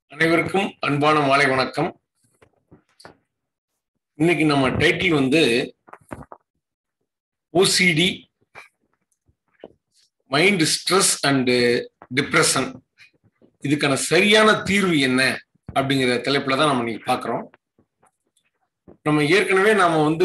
அனைவருக்கும் அன்பான மாலை வணக்கம் இன்னைக்கு நம்ம டைட்டில் வந்து OCD mind stress and depression இதுக்கான சரியான தீர்வு என்ன அப்படிங்கிற தலைப்புல தான் நம்ம இன்னைக்கு பார்க்குறோம் நம்ம ஏற்கனவே நாம வந்து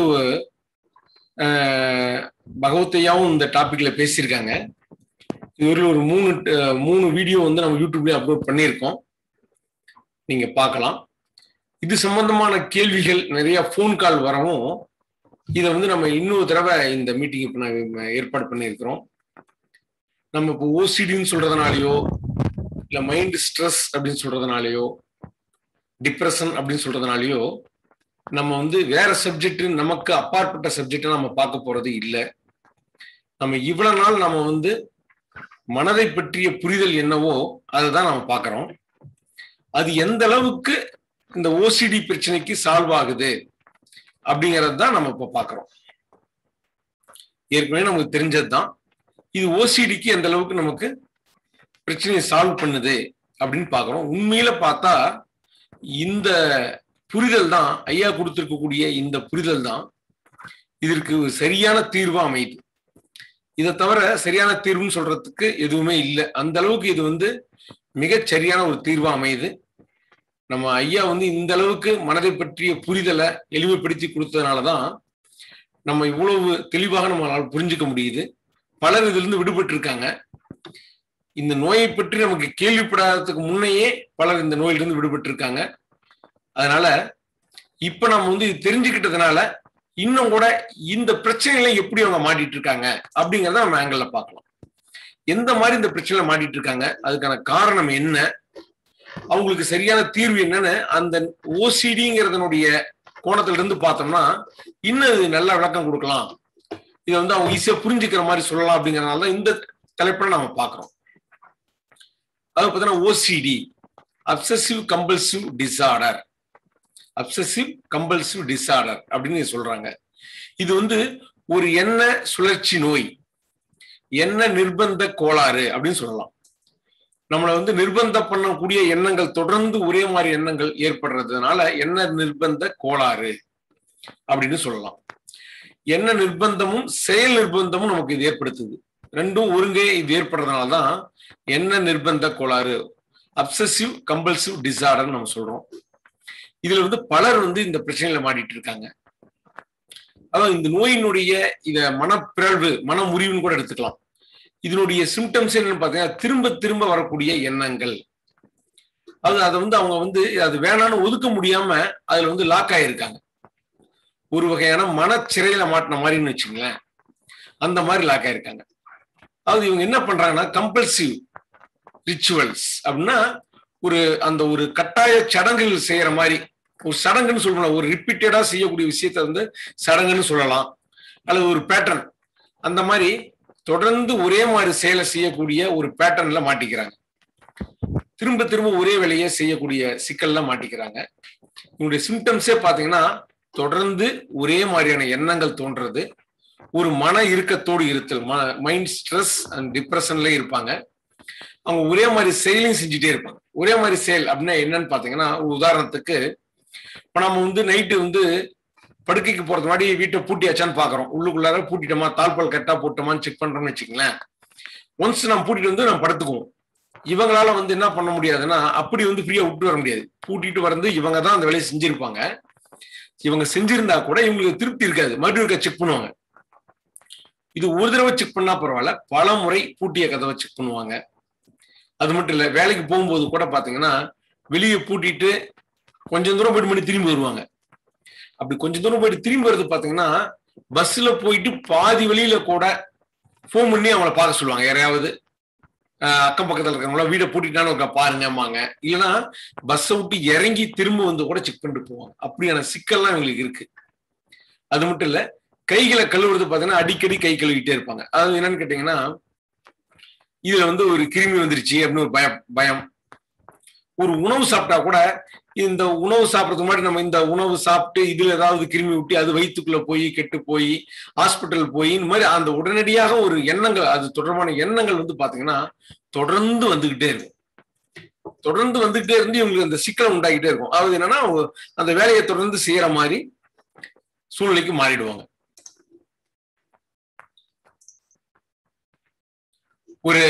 அஹ், பகவத்தையாவும் இந்த டாபிக்ல பேசியிருக்காங்க இதுவரையும் ஒரு மூணு அஹ், மூணு வீடியோ வந்து நம்ம யூடியூப்லயே அப்லோட் பண்ணியிருக்கோம் நீங்க பார்க்கலாம் இது சம்பந்தமான கேள்விகள் நிறைய ஃபோன் கால் வரவும் இதை வந்து நம்ம இன்னொரு தடவை இந்த மீட்டிங் இப்போ நான் ஏற்பாடு பண்ணியிருக்கிறோம் நம்ம இப்போ ஓசிடின்னு சொல்றதுனாலயோ இல்லை மைண்ட் ஸ்ட்ரெஸ் அப்படின்னு சொல்றதுனாலயோ டிப்ரெஷன் அப்படின்னு சொல்றதுனாலயோ நம்ம வந்து வேற சப்ஜெக்ட் நமக்கு அப்பாற்பட்ட சப்ஜெக்டை நம்ம பார்க்க போறது இல்லை நம்ம இவ்வளவு நாள் நம்ம வந்து மனதை பற்றிய புரிதல் என்னவோ அதை தான் நம்ம பார்க்குறோம் அது எந்த அளவுக்கு இந்த ஓசிடி பிரச்சனைக்கு சால்வ் ஆகுது அப்படிங்கிறது தான் நம்ம இப்ப பாக்குறோம் ஏற்கனவே நமக்கு தெரிஞ்சது தான் இது ஓசிடிக்கு எந்த அளவுக்கு நமக்கு பிரச்சனையை சால்வ் பண்ணுது அப்படின்னு பாக்குறோம் உண்மையில பார்த்தா இந்த புரிதல் தான் ஐயா கொடுத்திருக்கக்கூடிய இந்த புரிதல் தான் இதற்கு ஒரு சரியான தீர்வா அமையுது இதை தவிர சரியான தீர்வுன்னு சொல்றதுக்கு எதுவுமே இல்லை அந்த அளவுக்கு இது வந்து மிகச் சரியான ஒரு தீர்வா அமையுது நம்ம ஐயா வந்து இந்த அளவுக்கு மனதை பற்றிய புரிதலை எளிமைப்படுத்தி கொடுத்ததுனாலதான் நம்ம இவ்வளவு தெளிவாக நம்மளால் புரிஞ்சுக்க முடியுது பலர் இதுல இருந்து விடுபட்டு இருக்காங்க இந்த நோயை பற்றி நமக்கு கேள்விப்படாததுக்கு முன்னையே பலர் இந்த நோயிலிருந்து விடுபட்டு இருக்காங்க அதனால இப்ப நம்ம வந்து இது தெரிஞ்சுக்கிட்டதுனால இன்னும் கூட இந்த பிரச்சனைகளை எப்படி அவங்க மாட்டிட்டு இருக்காங்க அப்படிங்கறத நம்ம ஆங்கிள் பார்க்கலாம் எந்த மாதிரி இந்த பிரச்சனையில மாட்டிட்டு இருக்காங்க அதுக்கான காரணம் என்ன அவங்களுக்கு சரியான தீர்வு என்னன்னு அந்த ஓசிடிங்கிறதனுடைய கோணத்துல இருந்து பார்த்தோம்னா இன்னும் இது நல்ல விளக்கம் கொடுக்கலாம் இதை வந்து அவங்க ஈஸியா புரிஞ்சுக்கிற மாதிரி சொல்லலாம் அப்படிங்கறதுனால தான் இந்த தலைப்புல நாம பார்க்கிறோம் அது பார்த்தீங்கன்னா OCD obsessive compulsive disorder obsessive compulsive disorder அப்படின்னு சொல்றாங்க இது வந்து ஒரு எண்ண சுழற்சி நோய் எண்ண நிர்பந்த கோளாறு அப்படின்னு சொல்லலாம் நம்மளை வந்து நிர்பந்தம் பண்ணக்கூடிய எண்ணங்கள் தொடர்ந்து ஒரே மாதிரி எண்ணங்கள் ஏற்படுறதுனால எண்ண நிர்பந்த கோளாறு அப்படின்னு சொல்லலாம் எண்ண நிர்பந்தமும் செயல் நிர்பந்தமும் நமக்கு இது ஏற்படுத்துது ரெண்டும் ஒருங்கே இது ஏற்படுறதுனால தான் எண்ண நிர்பந்த கோளாறு அப்சசிவ் கம்பல்சிவ் டிசார்டர் நம்ம சொல்றோம் இதுல வந்து பலர் வந்து இந்த பிரச்சனையில மாட்டிட்டு இருக்காங்க அதாவது இந்த நோயினுடைய இத மனப்பிறழ்வு மன முறிவுன்னு கூட எடுத்துக்கலாம் இதனுடைய சிம்டம்ஸ் என்னன்னு பார்த்தீங்கன்னா திரும்ப திரும்ப வரக்கூடிய எண்ணங்கள் அது அதை வந்து அவங்க வந்து அது வேணான்னு ஒதுக்க முடியாம அதுல வந்து லாக் ஆயிருக்காங்க ஒரு வகையான மனச்சிறையில மாட்டின மாதிரின்னு வச்சுங்களேன் அந்த மாதிரி லாக் ஆயிருக்காங்க அதாவது இவங்க என்ன பண்றாங்கன்னா கம்பல்சிவ் ரிச்சுவல்ஸ் அப்படின்னா ஒரு அந்த ஒரு கட்டாய சடங்குகள் செய்யற மாதிரி ஒரு சடங்குன்னு சொல்லலாம் ஒரு ரிப்பீட்டடா செய்யக்கூடிய விஷயத்த வந்து சடங்குன்னு சொல்லலாம் அல்லது ஒரு பேட்டர்ன் அந்த மாதிரி தொடர்ந்து ஒரே மாதிரி செயலை செய்யக்கூடிய ஒரு பேட்டர்ன்ல மாட்டிக்கிறாங்க திரும்ப திரும்ப ஒரே வேலையை செய்யக்கூடிய சிக்கல்ல மாட்டிக்கிறாங்க இவங்களுடைய சிம்டம்ஸே பாத்தீங்கன்னா தொடர்ந்து ஒரே மாதிரியான எண்ணங்கள் தோன்றது ஒரு மன இறுக்கத்தோடு இருத்தல் மைண்ட் ஸ்ட்ரெஸ் அண்ட் டிப்ரெஷன்ல இருப்பாங்க அவங்க ஒரே மாதிரி செயலையும் செஞ்சுட்டே இருப்பாங்க ஒரே மாதிரி செயல் அப்படின்னா என்னன்னு பாத்தீங்கன்னா ஒரு உதாரணத்துக்கு இப்ப நம்ம வந்து நைட்டு வந்து படுக்கைக்கு போறது முன்னாடி வீட்டை பூட்டியாச்சான்னு பாக்குறோம் உள்ளுக்குள்ளார பூட்டிட்டோமா தாழ்பால் கரெக்டா போட்டோமான்னு செக் பண்றோம்னு வச்சுங்களேன் ஒன்ஸ் நம்ம பூட்டிட்டு வந்து நம்ம படுத்துக்குவோம் இவங்களால வந்து என்ன பண்ண முடியாதுன்னா அப்படி வந்து ஃப்ரீயா விட்டு வர முடியாது பூட்டிட்டு வந்து இவங்க தான் அந்த வேலையை செஞ்சிருப்பாங்க இவங்க செஞ்சிருந்தா கூட இவங்களுக்கு திருப்தி இருக்காது மறுபடியும் இருக்க செக் பண்ணுவாங்க இது ஒரு தடவை செக் பண்ணா பரவாயில்ல பல முறை பூட்டிய கதவை செக் பண்ணுவாங்க அது மட்டும் இல்ல வேலைக்கு போகும்போது கூட பாத்தீங்கன்னா வெளியே பூட்டிட்டு கொஞ்சம் தூரம் போயிட்டு மணி திரும்பி வருவாங்க அப்படி கொஞ்சம் தூரம் போயிட்டு திரும்பி வருது பாத்தீங்கன்னா பஸ்ல போயிட்டு பாதி வழியில கூட ஃபோன் பண்ணி அவங்கள பார்க்க சொல்லுவாங்க யாரையாவது ஆஹ் அக்கம் பக்கத்துல இருக்கிறவங்கள வீடை பூட்டிட்டான்னு இருக்கா பாருங்கம்மாங்க இல்லைன்னா பஸ்ஸை விட்டு இறங்கி திரும்ப வந்து கூட செக் பண்ணிட்டு போவாங்க அப்படியான சிக்கல்லாம் இவங்களுக்கு இருக்கு அது மட்டும் இல்ல கைகளை கழுவுறது பாத்தீங்கன்னா அடிக்கடி கை கழுவிட்டே இருப்பாங்க அதாவது என்னன்னு கேட்டீங்கன்னா இதுல வந்து ஒரு கிருமி வந்துருச்சு அப்படின்னு ஒரு பயம் பயம் ஒரு உணவு சாப்பிட்டா கூட இந்த உணவு சாப்பிடறதுக்கு முன்னாடி நம்ம இந்த உணவு சாப்பிட்டு இதுல ஏதாவது கிருமி விட்டு அது வயிற்றுக்குள்ள போய் கெட்டு போய் ஹாஸ்பிட்டல் போய் இந்த மாதிரி அந்த உடனடியாக ஒரு எண்ணங்கள் அது தொடர்பான எண்ணங்கள் வந்து பாத்தீங்கன்னா தொடர்ந்து வந்துகிட்டே இருக்கும் தொடர்ந்து வந்துகிட்டே இருந்து இவங்களுக்கு அந்த சிக்கலை உண்டாக்கிட்டே இருக்கும் அதாவது என்னன்னா அவங்க அந்த வேலையை தொடர்ந்து செய்யற மாதிரி சூழ்நிலைக்கு மாறிடுவாங்க ஒரு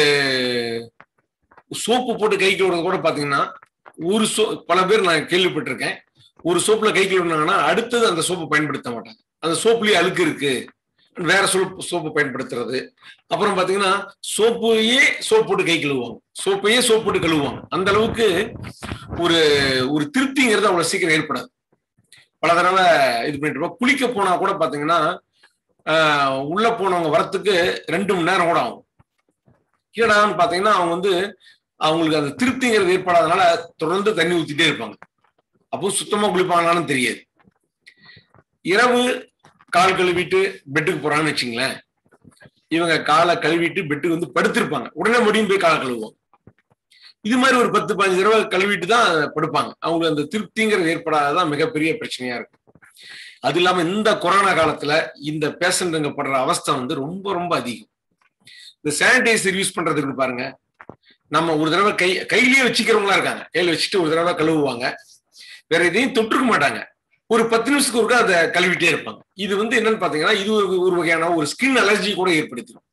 சோப்பு போட்டு கை கழுவுறது கூட பாத்தீங்கன்னா ஒரு சோ பல பேர் நான் கேள்விப்பட்டிருக்கேன் ஒரு சோப்புல கை கழுவுனாங்கன்னா அடுத்தது அந்த சோப்பு பயன்படுத்த மாட்டாங்க அந்த சோப்புலயே அழுக்கு இருக்கு வேற சோப்பு சோப்பு பயன்படுத்துறது அப்புறம் பாத்தீங்கன்னா சோப்பையே சோப்பு போட்டு கை கழுவுவாங்க சோப்பையே சோப்பு போட்டு கழுவுவாங்க அந்த அளவுக்கு ஒரு ஒரு திருப்திங்கிறது அவ்வளவு சீக்கிரம் ஏற்படாது பல தடவை இது பண்ணிட்டு இருப்போம் குளிக்க போனா கூட பாத்தீங்கன்னா ஆஹ் உள்ள போனவங்க வரத்துக்கு ரெண்டு மணி நேரம் கூட ஆகும் கீழடான்னு பாத்தீங்கன்னா அவங்க வந்து அவங்களுக்கு அந்த திருப்திங்கிறது ஏற்படாதனால தொடர்ந்து தண்ணி ஊத்திட்டே இருப்பாங்க அப்போ சுத்தமா குளிப்பாங்களான்னு தெரியாது இரவு கால் கழுவிட்டு பெட்டுக்கு போறாங்கன்னு வச்சுங்களேன் இவங்க காலை கழுவிட்டு பெட்டுக்கு வந்து படுத்திருப்பாங்க உடனே முடியும் போய் காலை கழுவுவாங்க இது மாதிரி ஒரு பத்து பதினஞ்சு தடவை கழுவிட்டு தான் படுப்பாங்க அவங்களுக்கு அந்த திருப்திங்கிறது ஏற்படாததான் மிகப்பெரிய பிரச்சனையா இருக்கும் அது இல்லாம இந்த கொரோனா காலத்துல இந்த பேஷண்ட்டுங்க படுற அவஸ்தை வந்து ரொம்ப ரொம்ப அதிகம் இந்த சானிடைசர் யூஸ் பண்றதுக்கு பாருங்க நம்ம ஒரு தடவை கை கையிலேயே வச்சுக்கிறவங்களா இருக்காங்க கையில வச்சுட்டு ஒரு தடவை கழுவுவாங்க வேற எதையும் தொற்றுக்க மாட்டாங்க ஒரு பத்து நிமிஷத்துக்கு ஒருக்கா அதை கழுவிட்டே இருப்பாங்க இது வந்து என்னன்னு பாத்தீங்கன்னா இது ஒரு ஒரு வகையான ஒரு ஸ்கின் அலர்ஜி கூட ஏற்படுத்திடும்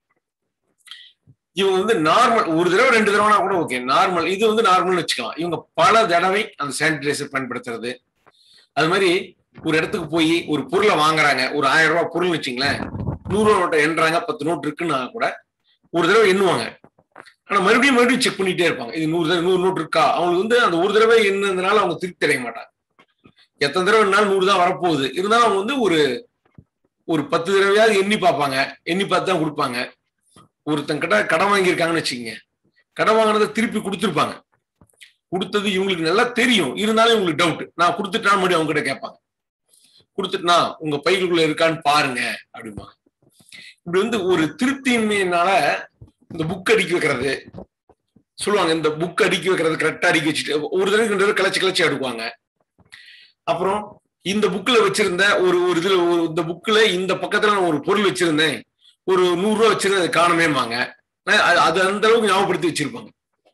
இவங்க வந்து நார்மல் ஒரு தடவை ரெண்டு தடவைனா கூட ஓகே நார்மல் இது வந்து நார்மல்னு வச்சுக்கலாம் இவங்க பல தடவை அந்த சானிடைசர் பயன்படுத்துறது அது மாதிரி ஒரு இடத்துக்கு போய் ஒரு பொருளை வாங்குறாங்க ஒரு ஆயிரம் ரூபாய் பொருள் வச்சுங்களேன் நூறு ரூபா நோட்டை எண்ணுறாங்க பத்து நோட்டு இருக்குன்னா கூட ஒரு தடவை எண்ணுவாங்க ஆனா மறுபடியும் மறுபடியும் செக் பண்ணிட்டே இருப்பாங்க இது நூறு தடவை நூறு நோட்டு இருக்கா அவங்களுக்கு வந்து அந்த ஒரு தடவை என்னதுனால அவங்க திருப்தி அடைய மாட்டாங்க எத்தனை தடவை என்னாலும் நூறு தான் வரப்போகுது இருந்தாலும் அவங்க வந்து ஒரு ஒரு பத்து தடவையாவது எண்ணி பார்ப்பாங்க எண்ணி பார்த்து தான் கொடுப்பாங்க ஒருத்தன் கிட்ட கடன் வாங்கியிருக்காங்கன்னு வச்சுக்கோங்க கடன் வாங்கினதை திருப்பி கொடுத்துருப்பாங்க கொடுத்தது இவங்களுக்கு நல்லா தெரியும் இருந்தாலும் இவங்களுக்கு டவுட் நான் கொடுத்துட்டா மறுபடியும் அவங்க கிட்ட கேட்பாங்க கொடுத்துட்டுனா உங்க பைகளுக்குள்ள இருக்கான்னு பாருங்க அப்படிமா இப்படி வந்து ஒரு திருப்தியின்மையினால இந்த புக் அடிக்க வைக்கிறது சொல்லுவாங்க இந்த புக் அடிக்க வைக்கிறது கரெக்டா அடிக்க வச்சுட்டு ஒரு தடவை ரெண்டு தடவை கிளச்சி கிளச்சி அடுக்குவாங்க அப்புறம் இந்த புக்ல வச்சிருந்த ஒரு ஒரு இதுல ஒரு இந்த புக்ல இந்த பக்கத்துல நான் ஒரு பொருள் வச்சிருந்தேன் ஒரு நூறு ரூபா வச்சிருந்தேன் அது காணமேமாங்க அது அந்த அளவுக்கு ஞாபகப்படுத்தி வச்சிருப்பாங்க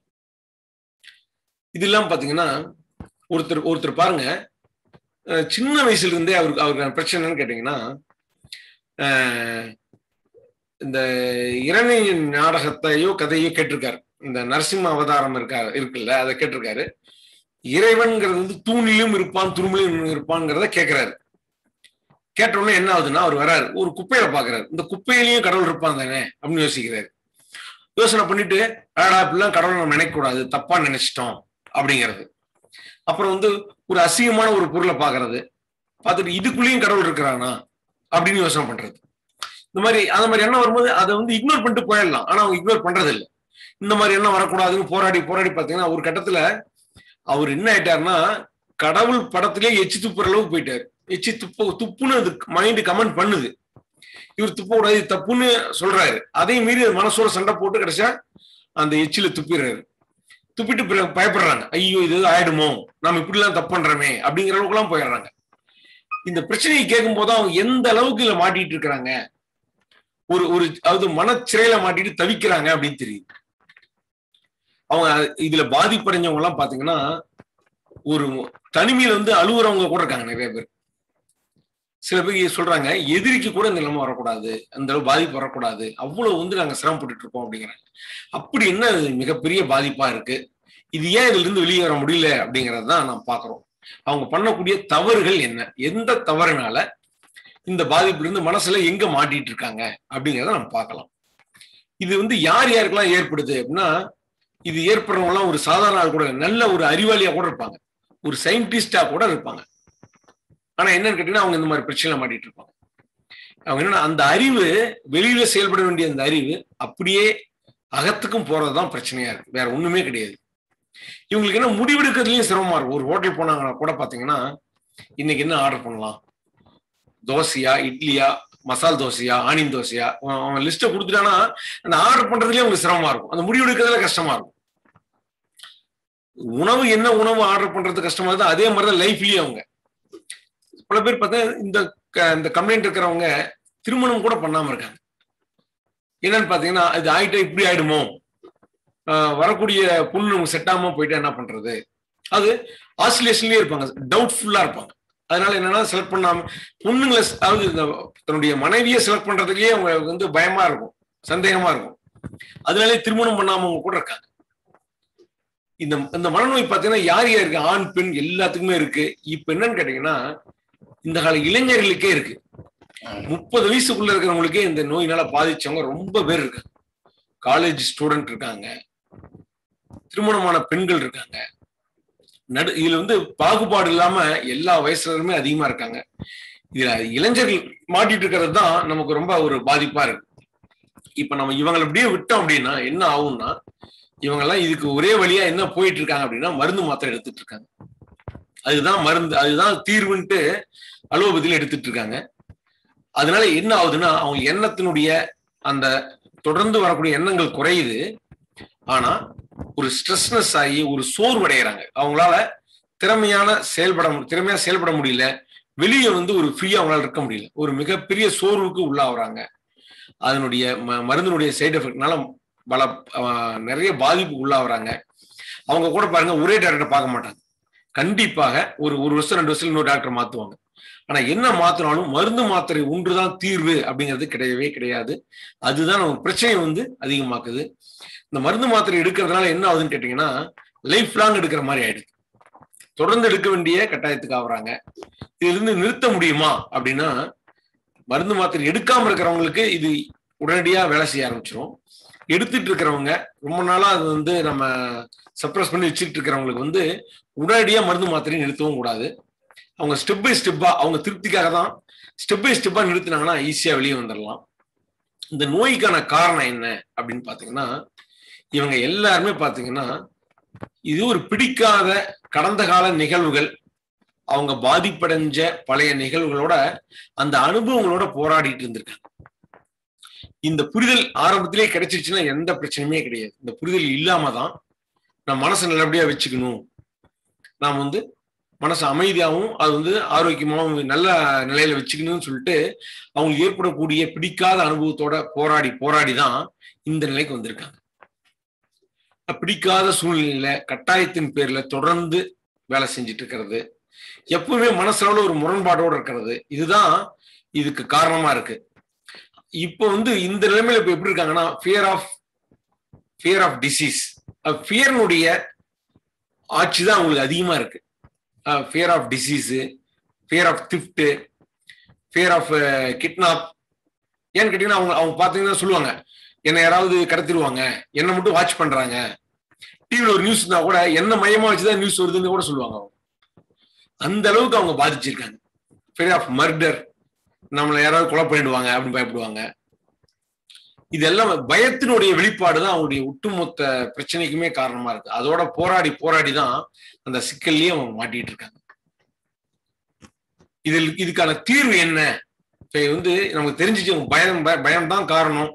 இது இல்லாம பாத்தீங்கன்னா ஒருத்தர் ஒருத்தர் பாருங்க சின்ன வயசுல இருந்தே அவருக்கு அவருக்கு பிரச்சனை என்னன்னு கேட்டீங்கன்னா இந்த இரணி நாடகத்தையோ கதையோ கேட்டிருக்காரு இந்த நரசிம்ம அவதாரம் இருக்கா இருக்குல்ல அதை கேட்டிருக்காரு இறைவன்கிறது வந்து தூணிலும் இருப்பான் துருமிலும் இருப்பான்ங்கிறத கேட்கிறாரு கேட்ட உடனே என்ன ஆகுதுன்னா அவர் வராரு ஒரு குப்பையில பாக்குறாரு இந்த குப்பையிலையும் கடவுள் இருப்பான் தானே அப்படின்னு யோசிக்கிறாரு யோசனை பண்ணிட்டு ஆடா அப்படிலாம் கடவுள் நம்ம நினைக்க கூடாது தப்பா நினைச்சிட்டோம் அப்படிங்கிறது அப்புறம் வந்து ஒரு அசிங்கமான ஒரு பொருளை பாக்குறது பார்த்துட்டு இதுக்குள்ளேயும் கடவுள் இருக்கிறானா அப்படின்னு யோசனை பண்றது இந்த மாதிரி அந்த மாதிரி எண்ணம் வரும்போது அதை வந்து இக்னோர் பண்ணிட்டு போயிடலாம் ஆனா அவங்க இக்னோர் பண்றது இல்லை இந்த மாதிரி எண்ணம் வரக்கூடாதுன்னு போராடி போராடி பார்த்தீங்கன்னா ஒரு கட்டத்துல அவர் என்ன ஆயிட்டாருன்னா கடவுள் படத்திலே எச்சி துப்புற அளவுக்கு போயிட்டாரு எச்சி துப்பு துப்புன்னு அது மைண்டு கமெண்ட் பண்ணுது இவர் துப்ப கூடாது தப்புன்னு சொல்றாரு அதே மீறி மனசோட சண்டை போட்டு கிடைச்சா அந்த எச்சில துப்பிடுறாரு துப்பிட்டு பயப்படுறாங்க ஐயோ இது ஆயிடுமோ நம்ம இப்படி எல்லாம் தப்பு பண்றோமே அப்படிங்கிற அளவுக்கு எல்லாம் போயிடுறாங்க இந்த பிரச்சனையை கேட்கும் போது அவங்க எந்த அளவுக்கு இதுல மாட்டிட்டு இருக்கிறாங்க ஒரு ஒரு அதாவது மனச்சிறையில மாட்டிட்டு தவிக்கிறாங்க அப்படின்னு தெரியுது அவங்க இதுல பாதிப்படைஞ்சவங்க எல்லாம் பாத்தீங்கன்னா ஒரு தனிமையில வந்து அழுகுறவங்க கூட இருக்காங்க நிறைய பேர் சில பேர் சொல்றாங்க எதிரிக்கு கூட இந்த நிலைமை வரக்கூடாது அந்த அளவு பாதிப்பு வரக்கூடாது அவ்வளவு வந்து நாங்க சிரமப்பட்டு இருக்கோம் அப்படிங்கிறாங்க அப்படி என்ன மிகப்பெரிய பாதிப்பா இருக்கு இது ஏன் இதுல இருந்து வெளியே வர முடியல அப்படிங்கறத தான் நாம் பாக்குறோம் அவங்க பண்ணக்கூடிய தவறுகள் என்ன எந்த தவறுனால இந்த பாதிப்புல இருந்து மனசுல எங்க மாட்டிட்டு இருக்காங்க அப்படிங்கிறத நம்ம பார்க்கலாம் இது வந்து யார் யாருக்கெல்லாம் ஏற்படுது அப்படின்னா இது ஏற்படுறவங்க எல்லாம் ஒரு சாதாரண ஆள் கூட நல்ல ஒரு அறிவாளியா கூட இருப்பாங்க ஒரு சயின்டிஸ்டா கூட இருப்பாங்க ஆனா என்னன்னு கேட்டீங்கன்னா அவங்க இந்த மாதிரி பிரச்சனை மாட்டிட்டு இருப்பாங்க அவங்க என்னன்னா அந்த அறிவு வெளியில செயல்பட வேண்டிய அந்த அறிவு அப்படியே அகத்துக்கும் போறதுதான் பிரச்சனையா இருக்கு வேற ஒண்ணுமே கிடையாது இவங்களுக்கு என்ன முடிவெடுக்கிறதுலயும் சிரமமா இருக்கும் ஒரு ஹோட்டல் போனாங்கன்னா கூட பாத்தீங்கன்னா இன்னைக்கு என்ன ஆர்டர் பண்ணலாம் தோசையா இட்லியா மசால் தோசையா ஆனியன் தோசையா அவன் லிஸ்ட்டை கொடுத்துட்டானா அந்த ஆர்டர் பண்றதுலயே அவங்களுக்கு சிரமமா இருக்கும் அந்த முடிவு எடுக்கிறதுல கஷ்டமா இருக்கும் உணவு என்ன உணவு ஆர்டர் பண்றது கஷ்டமா இருக்குது அதே மாதிரிதான் லைஃப்லயும் அவங்க பல பேர் பார்த்தா இந்த இந்த கம்ப்ளைண்ட் இருக்கிறவங்க திருமணம் கூட பண்ணாம இருக்காங்க என்னன்னு பாத்தீங்கன்னா இது ஆயிட்டா இப்படி ஆயிடுமோ ஆஹ் வரக்கூடிய பொண்ணு நமக்கு செட் ஆகாம போயிட்டு என்ன பண்றது அது ஆசிலேஷன்லயே இருப்பாங்க டவுட்ஃபுல்லா இருப்பாங்க அதனால என்னன்னா செலக்ட் பண்ணாம பொண்ணுங்களை அதாவது இந்த தன்னுடைய மனைவியை செலக்ட் பண்றதுலயே அவங்க வந்து பயமா இருக்கும் சந்தேகமா இருக்கும் அதனாலே திருமணம் பண்ணாம அவங்க கூட இருக்காங்க இந்த இந்த மனநோய் பார்த்தீங்கன்னா யார் யார் இருக்கு ஆண் பெண் எல்லாத்துக்குமே இருக்கு இப்ப என்னன்னு கேட்டீங்கன்னா இந்த கால இளைஞர்களுக்கே இருக்கு முப்பது வயசுக்குள்ள இருக்கிறவங்களுக்கே இந்த நோயினால பாதிச்சவங்க ரொம்ப பேர் இருக்காங்க காலேஜ் ஸ்டூடெண்ட் இருக்காங்க திருமணமான பெண்கள் இருக்காங்க நடு இதுல வந்து பாகுபாடு இல்லாம எல்லா வயசுலருமே அதிகமா இருக்காங்க இதுல இளைஞர்கள் மாட்டிட்டு இருக்கிறது தான் நமக்கு ரொம்ப ஒரு பாதிப்பா இருக்கு இப்ப நம்ம இவங்களை அப்படியே விட்டோம் அப்படின்னா என்ன ஆகும்னா இவங்க எல்லாம் இதுக்கு ஒரே வழியா என்ன போயிட்டு இருக்காங்க அப்படின்னா மருந்து மாத்திரை எடுத்துட்டு இருக்காங்க அதுதான் மருந்து அதுதான் தீர்வுன்ட்டு அலோபதியில் எடுத்துட்டு இருக்காங்க அதனால என்ன ஆகுதுன்னா அவங்க எண்ணத்தினுடைய அந்த தொடர்ந்து வரக்கூடிய எண்ணங்கள் குறையுது ஆனா ஒரு ஸ்ட்ரெஸ்னஸ் ஆகி ஒரு சோர்வடைகிறாங்க அவங்களால திறமையான செயல்பட மு- திறமையா செயல்பட முடியல வெளியே வந்து ஒரு ஃப்ரீயா அவங்களால இருக்க முடியல ஒரு மிகப்பெரிய சோர்வுக்கு உள்ளாகுறாங்க அதனுடைய ம- மருந்தினுடைய சைடு எஃபெக்ட்னால பல அஹ், நிறைய பாதிப்புக்கு உள்ளாகுறாங்க அவங்க கூட பாருங்க ஒரே டாக்டரை பார்க்க மாட்டாங்க கண்டிப்பாக ஒரு ஒரு வருஷம் ரெண்டு வருஷம் இன்னொரு டாக்டர் மாத்துவாங்க ஆனா என்ன மாத்தினாலும் மருந்து மாத்திரை ஒன்றுதான் தீர்வு அப்படிங்கிறது கிடையவே கிடையாது அதுதான் நம்ம பிரச்சனையை வந்து அதிகமாக்குது இந்த மருந்து மாத்திரை எடுக்கிறதுனால என்ன ஆகுதுன்னு கேட்டீங்கன்னா லைஃப் லாங் எடுக்கிற மாதிரி ஆயிடுது தொடர்ந்து எடுக்க வேண்டிய கட்டாயத்துக்கு ஆகுறாங்க இதுல இருந்து நிறுத்த முடியுமா அப்படின்னா மருந்து மாத்திரை எடுக்காம இருக்கிறவங்களுக்கு இது உடனடியா வேலை செய்ய ஆரம்பிச்சிரும் எடுத்துட்டு இருக்கிறவங்க ரொம்ப நாளா அது வந்து நம்ம சப்ரஸ் பண்ணி வச்சுட்டு இருக்கிறவங்களுக்கு வந்து உடனடியா மருந்து மாத்திரை நிறுத்தவும் கூடாது அவங்க ஸ்டெப் பை ஸ்டெப்பா அவங்க திருப்திக்காக தான் ஸ்டெப் பை ஸ்டெப்பா நிறுத்தினாங்கன்னா ஈஸியா வெளியே வந்துடலாம் இந்த நோய்க்கான காரணம் என்ன அப்படின்னு பாத்தீங்கன்னா இவங்க எல்லாருமே பாத்தீங்கன்னா இது ஒரு பிடிக்காத கடந்த கால நிகழ்வுகள் அவங்க பாதிப்படைஞ்ச பழைய நிகழ்வுகளோட அந்த அனுபவங்களோட போராடிட்டு இருந்திருக்காங்க இந்த புரிதல் ஆரம்பத்திலே கிடைச்சிருச்சுன்னா எந்த பிரச்சனையுமே கிடையாது இந்த புரிதல் இல்லாம தான் நான் மனசை நல்லபடியா வச்சுக்கணும் நாம் வந்து மனசு அமைதியாகவும் அது வந்து ஆரோக்கியமாகவும் நல்ல நிலையில வச்சுக்கணும்னு சொல்லிட்டு அவங்களுக்கு ஏற்படக்கூடிய பிடிக்காத அனுபவத்தோட போராடி போராடி தான் இந்த நிலைக்கு வந்திருக்காங்க பிடிக்காத சூழ்நிலையில கட்டாயத்தின் பேர்ல தொடர்ந்து வேலை செஞ்சுட்டு இருக்கிறது எப்பவுமே மனசுல ஒரு முரண்பாடோட இருக்கிறது இதுதான் இதுக்கு காரணமா இருக்கு இப்போ வந்து இந்த நிலைமையில இப்ப எப்படி இருக்காங்கன்னா fear of fear of disease ஃபியர்னுடைய ஆட்சி தான் அவங்களுக்கு அதிகமா இருக்கு fear of disease fear of theft fear of kidnap ஏன்னு கேட்டீங்கன்னா அவங்க அவங்க பார்த்தீங்கன்னா சொல்லுவாங்க என்னை யாராவது கடத்திடுவாங்க என்னை மட்டும் வாட்ச் பண்றாங்க டிவியில் ஒரு நியூஸ் இருந்தா கூட என்ன மையமா வச்சுதான் நியூஸ் வருதுன்னு கூட சொல்லுவாங்க அவங்க அந்த அளவுக்கு அவங்க பாதிச்சிருக்காங்க ஃபியர் ஆஃப் மர்டர் நம்மளை யாராவது கொலை பண்ணிடுவாங்க அப்படின்னு பயப்படுவாங்க இதெல்லாம் பயத்தினுடைய வெளிப்பாடு தான் அவங்களுடைய ஒட்டுமொத்த பிரச்சனைக்குமே காரணமா இருக்கு அதோட போராடி போராடி தான் அந்த சிக்கல்லையே அவங்க மாட்டிட்டு இருக்காங்க இதில் இதுக்கான தீர்வு என்ன இப்ப வந்து நமக்கு தெரிஞ்சிச்சு அவங்க பயம் பயம் தான் காரணம்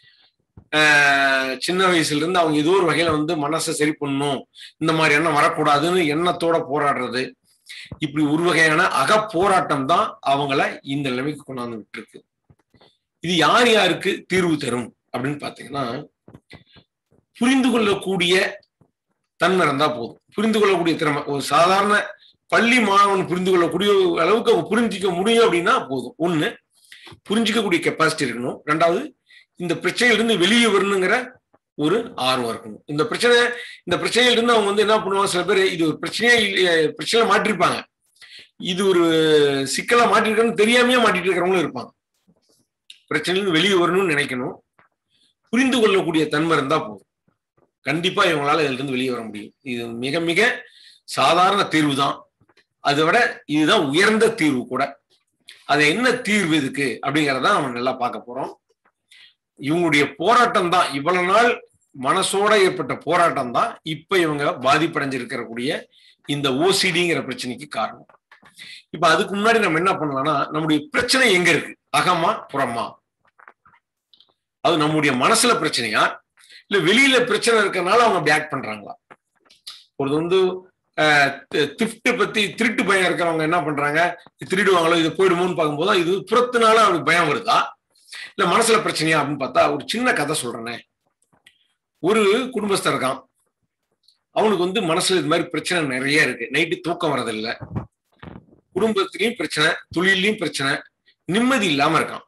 சின்ன வயசுல இருந்து அவங்க ஏதோ ஒரு வகையில வந்து மனசை சரி பண்ணணும் இந்த மாதிரி எண்ணம் வரக்கூடாதுன்னு எண்ணத்தோட போராடுறது இப்படி ஒரு வகையான அக போராட்டம் தான் அவங்கள இந்த நிலைமைக்கு கொண்டாந்து விட்டுருக்கு இது யார் யாருக்கு தீர்வு தரும் அப்படின்னு பாத்தீங்கன்னா புரிந்து கொள்ளக்கூடிய தன்மை இருந்தா போதும் புரிந்து கொள்ளக்கூடிய திறமை ஒரு சாதாரண பள்ளி மாணவன் புரிந்து கொள்ளக்கூடிய அளவுக்கு அவங்க புரிஞ்சிக்க முடியும் அப்படின்னா போதும் ஒண்ணு புரிஞ்சிக்கக்கூடிய கெப்பாசிட்டி இருக்கணும் ரெண்டாவது இந்த பிரச்சனையிலிருந்து வெளியே வரணுங்கிற ஒரு ஆர்வம் இருக்கணும் இந்த பிரச்சனை இந்த பிரச்சனையிலிருந்து அவங்க வந்து என்ன பண்ணுவாங்க சில பேர் இது ஒரு பிரச்சனையே பிரச்சனை மாட்டிருப்பாங்க இது ஒரு சிக்கலா மாட்டிருக்கன்னு தெரியாமையே மாட்டிட்டு இருக்கிறவங்களும் இருப்பாங்க பிரச்சனையிலிருந்து வெளியே வரணும்னு நினைக்கணும் புரிந்து கொள்ளக்கூடிய தன்மை இருந்தா போதும் கண்டிப்பா இவங்களால இதுல இருந்து வெளியே வர முடியும் இது மிக மிக சாதாரண தீர்வு தான் அதை விட இதுதான் உயர்ந்த தீர்வு கூட அது என்ன தீர்வு இதுக்கு அப்படிங்கிறத நம்ம நல்லா பார்க்க போறோம் இவங்களுடைய போராட்டம் தான் இவ்வளவு நாள் மனசோட ஏற்பட்ட போராட்டம் தான் இப்ப இவங்க பாதிப்படைஞ்சிருக்கக்கூடிய இந்த ஓசிடிங்கிற பிரச்சனைக்கு காரணம் இப்ப அதுக்கு முன்னாடி நம்ம என்ன பண்ணலாம்னா நம்முடைய பிரச்சனை எங்க இருக்கு அகமா புறமா அது நம்முடைய மனசுல பிரச்சனையா இல்ல வெளியில பிரச்சனை இருக்கறனால அவங்க அப்படி ஆக்ட் பண்றாங்களா ஒரு வந்து திஃப்ட் பத்தி திருட்டு பயம் இருக்கிறவங்க என்ன பண்றாங்க திருடுவாங்களோ இது போயிடுமோன்னு பார்க்கும்போது இது புறத்தினால அவருக்கு பயம் வருதா இல்ல மனசுல பிரச்சனையா அப்படின்னு பார்த்தா ஒரு சின்ன கதை சொல்றேனே ஒரு குடும்பஸ்தர் இருக்கான் அவனுக்கு வந்து மனசுல இது மாதிரி பிரச்சனை நிறைய இருக்கு நைட்டு தூக்கம் வரதில்லை குடும்பத்திலயும் பிரச்சனை தொழிலையும் பிரச்சனை நிம்மதி இல்லாம இருக்கான்